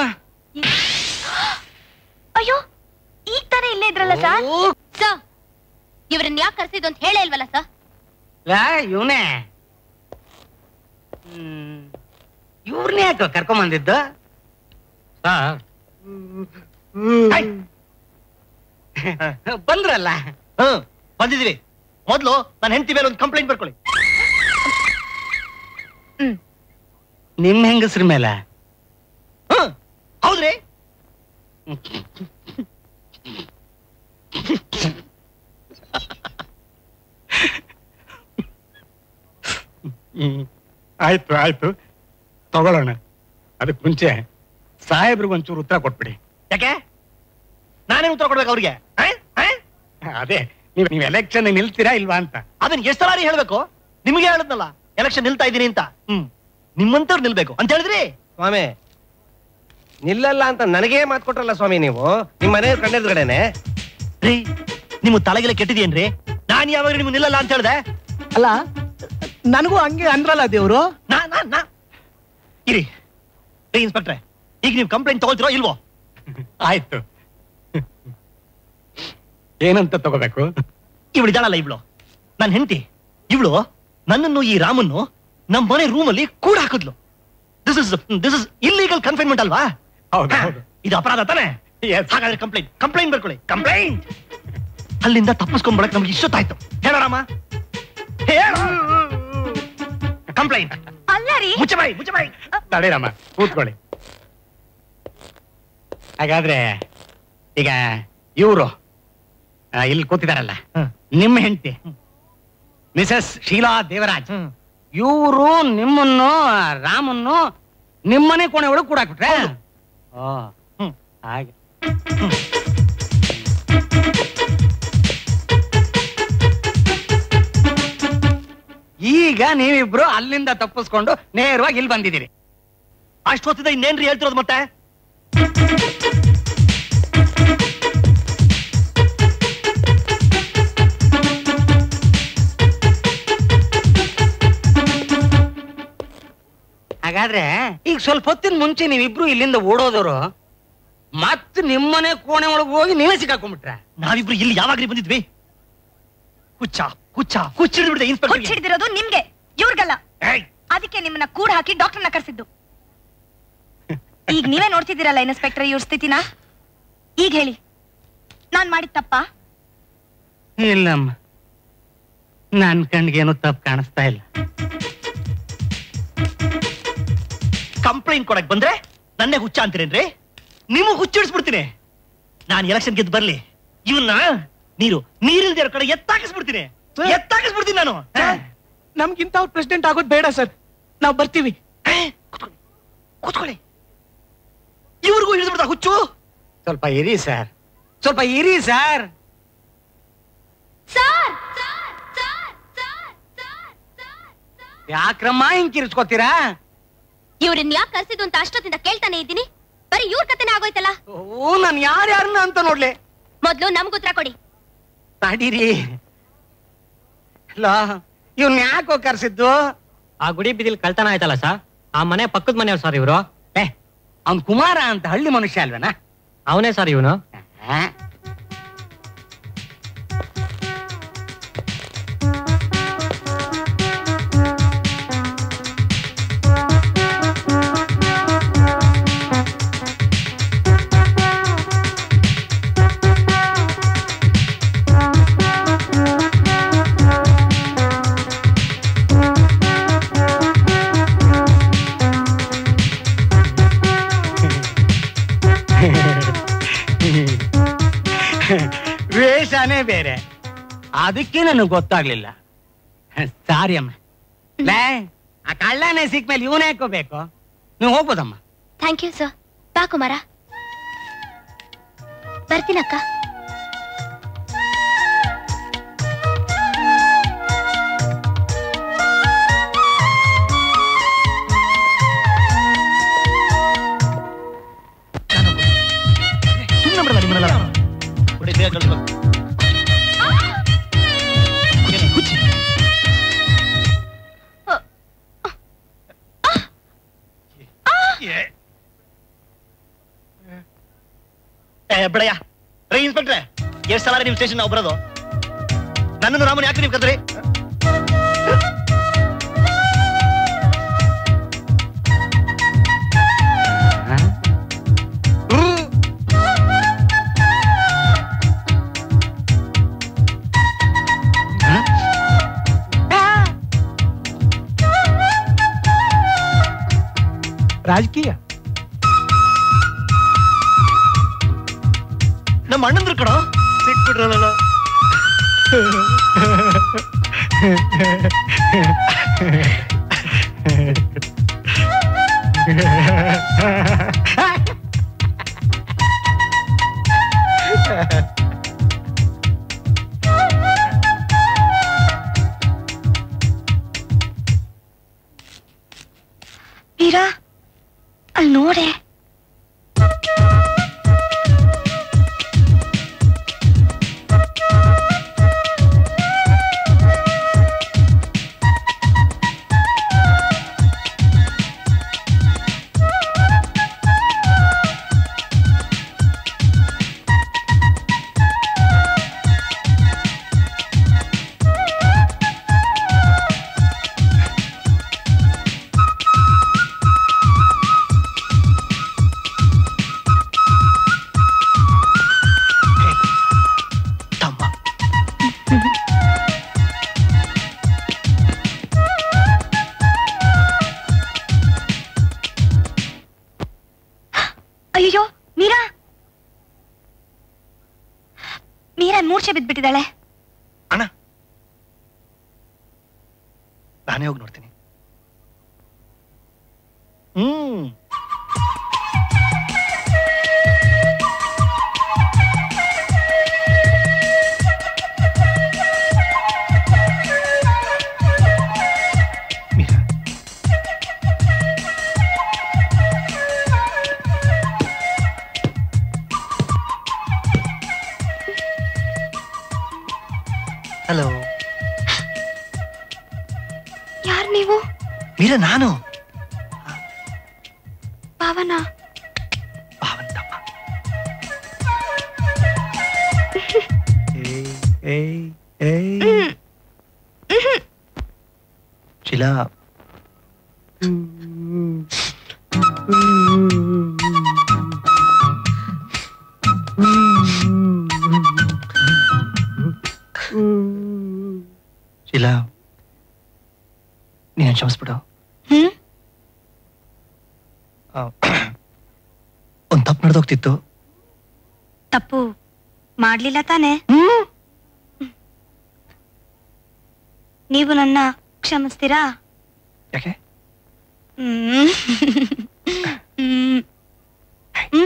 ಅಯ್ಯೋ ಈಗ ತಾನೇ ಇಲ್ಲೇ ಇದ್ರಲ್ಲ ಸರ್ ಸರ್ ಇವ್ರನ್ನ ಯಾಕೆ ಕರ್ಸಿದ್ದು ಅಂತ ಹೇಳೇ ಇಲ್ವಲ್ಲ ಸರ್ ಲಾ ಇವನೇ ಇವ್ರನ್ನೇ ಯಾಕೆ ಕರ್ಕೊಂಬಂದಿದ್ದು ಬಂದ್ರಲ್ಲ ಹ್ಮ್ ಬಂದಿದೀವಿ ಮೊದ್ಲು ನನ್ನ ಹೆಂಡತಿ ಮೇಲೆ ಒಂದು ಕಂಪ್ಲೇಂಟ್ ಬರ್ಕೊಳ್ಳಿ ನಿಮ್ ಹೆಂಗಸ್ರ ಮೇಲೆ ಹ್ಮ್ ಹೌದ್ರಿ ಹ್ಮ್. ಆಯ್ತು ಆಯ್ತು ತಗೊಳ್ಳೋಣ ಅದಕ್ಕೆ ಮುಂಚೆ ಸಾಹೇಬ್ರಿಗೆ ಒಂಚೂರು ಉತ್ತರ ಕೊಟ್ಬಿಡಿ ಯಾಕೆ ನಾನೇ ಉತ್ತರ ಕೊಡ್ಬೇಕು ಅವ್ರಿಗೆ ಆ? ಆ? ಅದೇ ನೀವ್ ನೀವ್ ಎಲೆಕ್ಷನ್ ನಿಲ್ತೀರಾ ಇಲ್ವಾ ಅಂತ ಅದನ್ನ ಎಷ್ಟು ಸಲ ಹೇಳ್ಬೇಕು ನಿಮಗೆ ಹೇಳದ್ನಲ್ಲ ಎಲೆಕ್ಷನ್ ನಿಲ್ತಾ ಇದ್ದೀನಿ ಅಂತ ಹ್ಮ್ ನಿಮ್ಮಂತವ್ರು ನಿಲ್ಬೇಕು ಅಂತ ಹೇಳಿದ್ರಿ ಸ್ವಾಮಿ ನಿಲ್ಲಲ್ಲ ಅಂತ ನನಗೇ ಮಾತು ಕೊಟ್ರಲ್ಲ ಸ್ವಾಮಿ ನೀವು ನಿಮ್ಮ ಮನೆ ಕಣ್ಣೆದುರುಗಡೆನೆ ರೀ ನಿಮ್ಮ ತಲೆಗೆಲ್ಲ ಕೆಟ್ಟಿದೇನ್ರಿ ನಾನ್ ಯಾವಾಗ ನಿಮ್ಗೆ ನಿಲ್ಲಲ್ಲ ಅಂತ ಹೇಳ್ದೆ ಅಲ್ಲ ನನಗೂ ಹಂಗೆ ಅಂದ್ರಲ್ಲ ದೇವ್ರು ನಾ ನಾ ನಾ ಇರಿ ರೀ ಇನ್ಸ್ಪೆಕ್ಟ್ರೆ ಈಗ ನೀವು ಕಂಪ್ಲೇಂಟ್ ತಗೊಳ್ತಿರೋ ಇಲ್ವೋ ಆಯ್ತು ಏನಂತ ತಗೋಬೇಕು ಇವಳು ಇದ್ದಾಳಲ್ಲ ಇವಳು ನನ್ನ ಹೆಂಡತಿ ಇವಳು ನನ್ನನ್ನು ಈ ರಾಮನ್ನು ನಮ್ಮ ಮನೆ ರೂಮಲ್ಲಿ ಕೂಡ ಹಾಕಿದ್ಲು this is this is illegal confinement ಅಲ್ವಾ ಹೌದು ಹೌದು ಇದು ಅಪರಾಧ ತಾನೆ ಹಾಗಾದ್ರೆ ಕಂಪ್ಲೇಂಟ್ ಕಂಪ್ಲೇಂಟ್ ಬರ್ಕೊಳ್ಳಿ ಕಂಪ್ಲೇಂಟ್ ಅಲ್ಲಿಂದ ತಪ್ಪಿಸ್ಕೊಂಡ್ಬಳಕ್ ನಮ್ಗೆ ಇಷ್ಟೊತ್ತಾಯ್ತು ಹೇಳ ರಾಮ ಹೇಳು ಕಂಪ್ಲೇಂಟ್ ಅಲ್ಲ ರೀ ಮುಚ್ಚ ಬಾಯಿ ಮುಚ್ಚ ಬಾಯಿ ತಡೀರಮ್ಮ ಕೂತ್ಕೊಳ್ಳಿ ಹಾಗಾದ್ರೆ ಈಗ ಇವರು ಇಲ್ಲಿ ಕೂತಿದಾರಲ್ಲ ನಿಮ್ಮ ಹೆಂಡತಿ ಮಿಸಸ್ ಶೀಲಾ ದೇವರಾಜ್ ಇವರು ನಿಮ್ಮನ್ನು ರಾಮನ್ನು ನಿಮ್ಮನೆ ಕೋಣೆ ಒಳಗೆ ಕೂಡಾಕ್ಬಿಟ್ರೆ ಓ ಹಾಗೆ ಈಗ ನೀವಿಬ್ರು ಅಲ್ಲಿಂದ ತಪ್ಪಿಸ್ಕೊಂಡು ನೇರವಾಗಿ ಇಲ್ಲಿ ಬಂದಿದ್ದೀರಿ ಅಷ್ಟೊತ್ತಿದ ಇನ್ನೇನ್ರಿ ಹೇಳ್ತಿರೋದು ಮತ್ತೆ ಹಾಗಾದ್ರೆ ಈಗ ಸ್ವಲ್ಪ ಹೊತ್ತಿನ ಮುಂಚೆ ನೀವಿಬ್ರು ಇಲ್ಲಿಂದ ಓಡೋದವರು ಮತ್ ನಿಮ್ಮನೆ ಕೋಣೆ ಒಳಗೆ ಹೋಗಿ ನೀವೇ ಸಿಕ್ಕಾಕೊಂಡ್ಬಿಟ್ರೆ ನಾವಿಬ್ರು ಇಲ್ಲಿ ಯಾವಾಗ್ರಿ ಬಂದಿದ್ವಿ ಹುಚ್ಚ ಹುಚ್ಚ ಹುಚ್ಚಿಡ್ಬಿಡಿದೆ ಇನ್ಸ್ಪೆಕ್ಟರ್ ಹುಚ್ಚ ಹಿಡಿದಿರೋದು ನಿಮ್ಗೆ ಇವ್ರಿಗಲ್ಲ ಅದಕ್ಕೆ ನಿಮ್ಮನ್ನ ಕೂಡ ಹಾಕಿ ಡಾಕ್ಟರ್ನ ಕರ್ಸಿದ್ದು ಈಗ ನೀವೇ ನೋಡ್ತಿದ್ದೀರಲ್ಲ ಇನ್ಸ್ಪೆಕ್ಟರ್ ಇವ್ರ ಸ್ಥಿತಿನ ಈಗ ಹೇಳಿ ನಾನ್ ಮಾಡಿದ ತಪ್ಪಾ ಇಲ್ಲಮ್ಮ ನನ್ ಕಣ್ಗೇನು ತಪ್ಪು ಕಾಣಿಸ್ತಾ ಇಲ್ಲ ಕಂಪ್ಲೇಂಟ್ ಕೊಡಕ್ ಬಂದ್ರೆ ನನ್ನೇ ಹುಚ್ಚ ಅಂತೀರೇನ್ರಿ ನಿಮಗ್ ಹುಚ್ಚಿಡಿಸ್ಬಿಡ್ತೀನಿ ನಾನು ಎಲೆಕ್ಷನ್ ಗೆದ್ದು ಬರ್ಲಿ ಇವನ್ನ ನೀರು ನೀರಿಲ್ದೇ ಇರೋ ಕಡೆ ಎತ್ತಾಕಿಸ್ಬಿಡ್ತೀನಿ ಎತ್ತಾಕಿಸ್ಬಿಡ್ತೀನಿ ನಾನು ನಮ್ಗಿಂತ ಅವ್ರು ಪ್ರೆಸಿಡೆಂಟ್ ಆಗೋದು ಬೇಡ ಸರ್ ನಾವು ಬರ್ತೀವಿ ಕೂತ್ಕೊಳ್ಳಿ ಇವ್ರಿಗೂ ಹಿಡಿದ್ಬಿಡ್ತಾ ಹುಚ್ಚು ಸ್ವಲ್ಪ ಇರಿ ಸರ್ ಸ್ವಲ್ಪ ಇರಿ ಸರ್ ಯಾಕ್ರಮ್ಮ ಹಿಂಗ್ ಕಿರಿಸ್ಕೋತೀರಾ ಇವ್ರನ್ನ ಯಾಕೆ ಕರ್ಸಿದ್ದು ಅಂತ ಅಷ್ಟೊತ್ತಿಂದ ಕೇಳ್ತಾನೆ ಇದ್ದೀನಿ ಬರೀ ಇವ್ರ ಕತೆನೇ ಆಗೋಯ್ತಲ್ಲ ಓ ನಾನ್ ಯಾರ್ಯಾರನ್ನ ಅಂತ ನೋಡ್ಲಿ ಮೊದ್ಲು ನಮ್ಗ್ ಉತ್ತರ ಕೊಡಿ ತಡೀರಿ ಅಲ್ಲ ಇವ್ನ ಯಾಕೋ ಕರ್ಸಿದ್ದು ಆ ಗುಡಿ ಬಿದಿಲ್ ಕಳ್ತನ ಆಯ್ತಲ್ಲ ಸರ್ ಆ ಮನೆ ಪಕ್ಕದ ಮನೆಯವ್ರು ಸರ್ ಇವರು ಏ ಅವ್ನ್ ಕುಮಾರ ಅಂತ ಹಳ್ಳಿ ಮನುಷ್ಯ ಅಲ್ವೇನಾ ಅವನೇ ಸರ್ ಇವನು ವೇಷನೇ ಬೇರೆ ಅದಕ್ಕೆ ನನಗೆ ಗೊತ್ತಾಗ್ಲಿಲ್ಲ ಸಾರಿ ಅಮ್ಮ ಲೇ ಆ ಕಳ್ಳನೇ ಸಿಕ್ಕ ಮೇಲೆ ಇವನೇ ಹಾಕೋಬೇಕು ನೀವು ಹೋಗ್ಬೋದಮ್ಮ ಥ್ಯಾಂಕ್ ಯು ಸರ್ ಬಾ ಕುಮಾರ ಬರ್ತೀನಕ್ಕ ಸುಮ್ಮನೆ ಬಿಡಲ್ಲ ನಿಮ್ಮನ್ನೆಲ್ಲ ಕೊಡಿ, ಬೇಗ ಕಳ್ಸ್ಬೇಕು. ಏನೇ, ಹುಚ್ಚಿ? ಏ. ಏ ಬಿಡಯ್ಯ ರೈ ಇನ್ಸ್ಪೆಕ್ಟ್ರೆ ಎಷ್ಟ್ ಸಲ ನಿಮ್ ಸ್ಟೇಷನ್ ನಾವು ಬರೋದು ನನ್ನನ್ನು ರಾಮನ್ ಯಾಕೆ ನೀವು ಕದ್ರಿ ರಾಜಕೀಯ ನಮ್ಮ ಅಣ್ಣಂದ್ರು ಕಣ ಸಿಕ್ಬಿಟ್ರಲ್ಲ ವೀರಾ ಅಲ್ಲಿ ನೋಡೆ ಮೂರ್ಛೆ ಬಿದ್ಬಿಟ್ಟಿದ್ದಾಳೆ ನಾನೇ ಹೋಗಿ ನೋಡ್ತೀನಿ ಹ್ಮ್ ಹಲೋ ಯಾರ್ ನೀವು ಮೀರಾ ನಾನು ಭಾವನ ಏಯ್ ಏಯ್ ಶಿಲಾ ಶಿಲಾ ನೀನು ಕ್ಷಮಿಸ್ಬಿಡು ಹ್ಮ್ ಆ, ಒಂದ್ ತಪ್ಪು ನಡೆದೋಗ್ತಿತ್ತು ತಪ್ಪು ಮಾಡ್ಲಿಲ್ಲ ತಾನೆ ನೀವು ನನ್ನ ಕ್ಷಮಿಸ್ತೀರಾ ಯಾಕೆ ಹ್ಮ್ ಹ್ಮ್ ಹ್ಮ್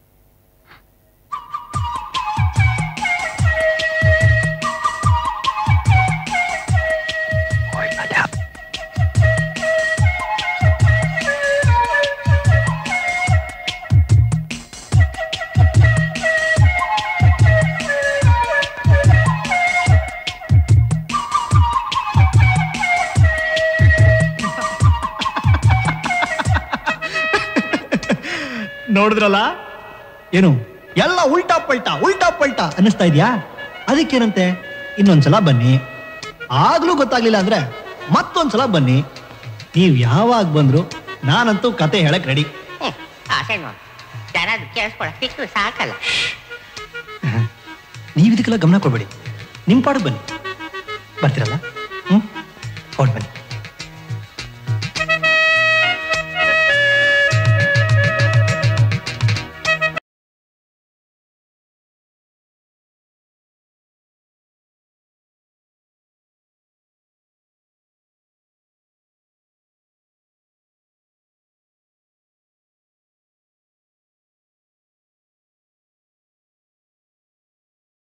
ನೋಡಿದ್ರಲ್ಲ ಏನು ಎಲ್ಲ ಉಲ್ಟಾ ಪಲ್ಟಾ ಉಲ್ಟಾ ಪಲ್ಟಾ ಅನ್ನಿಸ್ತಾ ಇದೆಯಾ ಅದಕ್ಕೇನಂತೆ ಇನ್ನೊಂದ್ಸಲ ಬನ್ನಿ ಆಗ್ಲೂ ಗೊತ್ತಾಗ್ಲಿಲ್ಲ ಅಂದ್ರೆ ಮತ್ತೊಂದ್ಸಲ ಬನ್ನಿ ನೀವ್ ಯಾವಾಗ ಬಂದ್ರು ನಾನಂತೂ ಕತೆ ಹೇಳಕ್ ರೆಡಿ ಆಸೆ ನೋಡು ಯಾರಾದ್ರೂ ಕೇಳಿಸ್ಕೊಳ ಸಿಕ್ಕು ಸಾಕಲ್ಲ ನೀವ್ ಇದಕ್ಕೆಲ್ಲ ಗಮನ ಕೊಡ್ಬೇಡಿ ನಿಮ್ ಪಾಡಿಗೆ ಬನ್ನಿ ಬರ್ತೀರಲ್ಲ ಹ್ಮ್ ಹೊರಡ್ ಬನ್ನಿ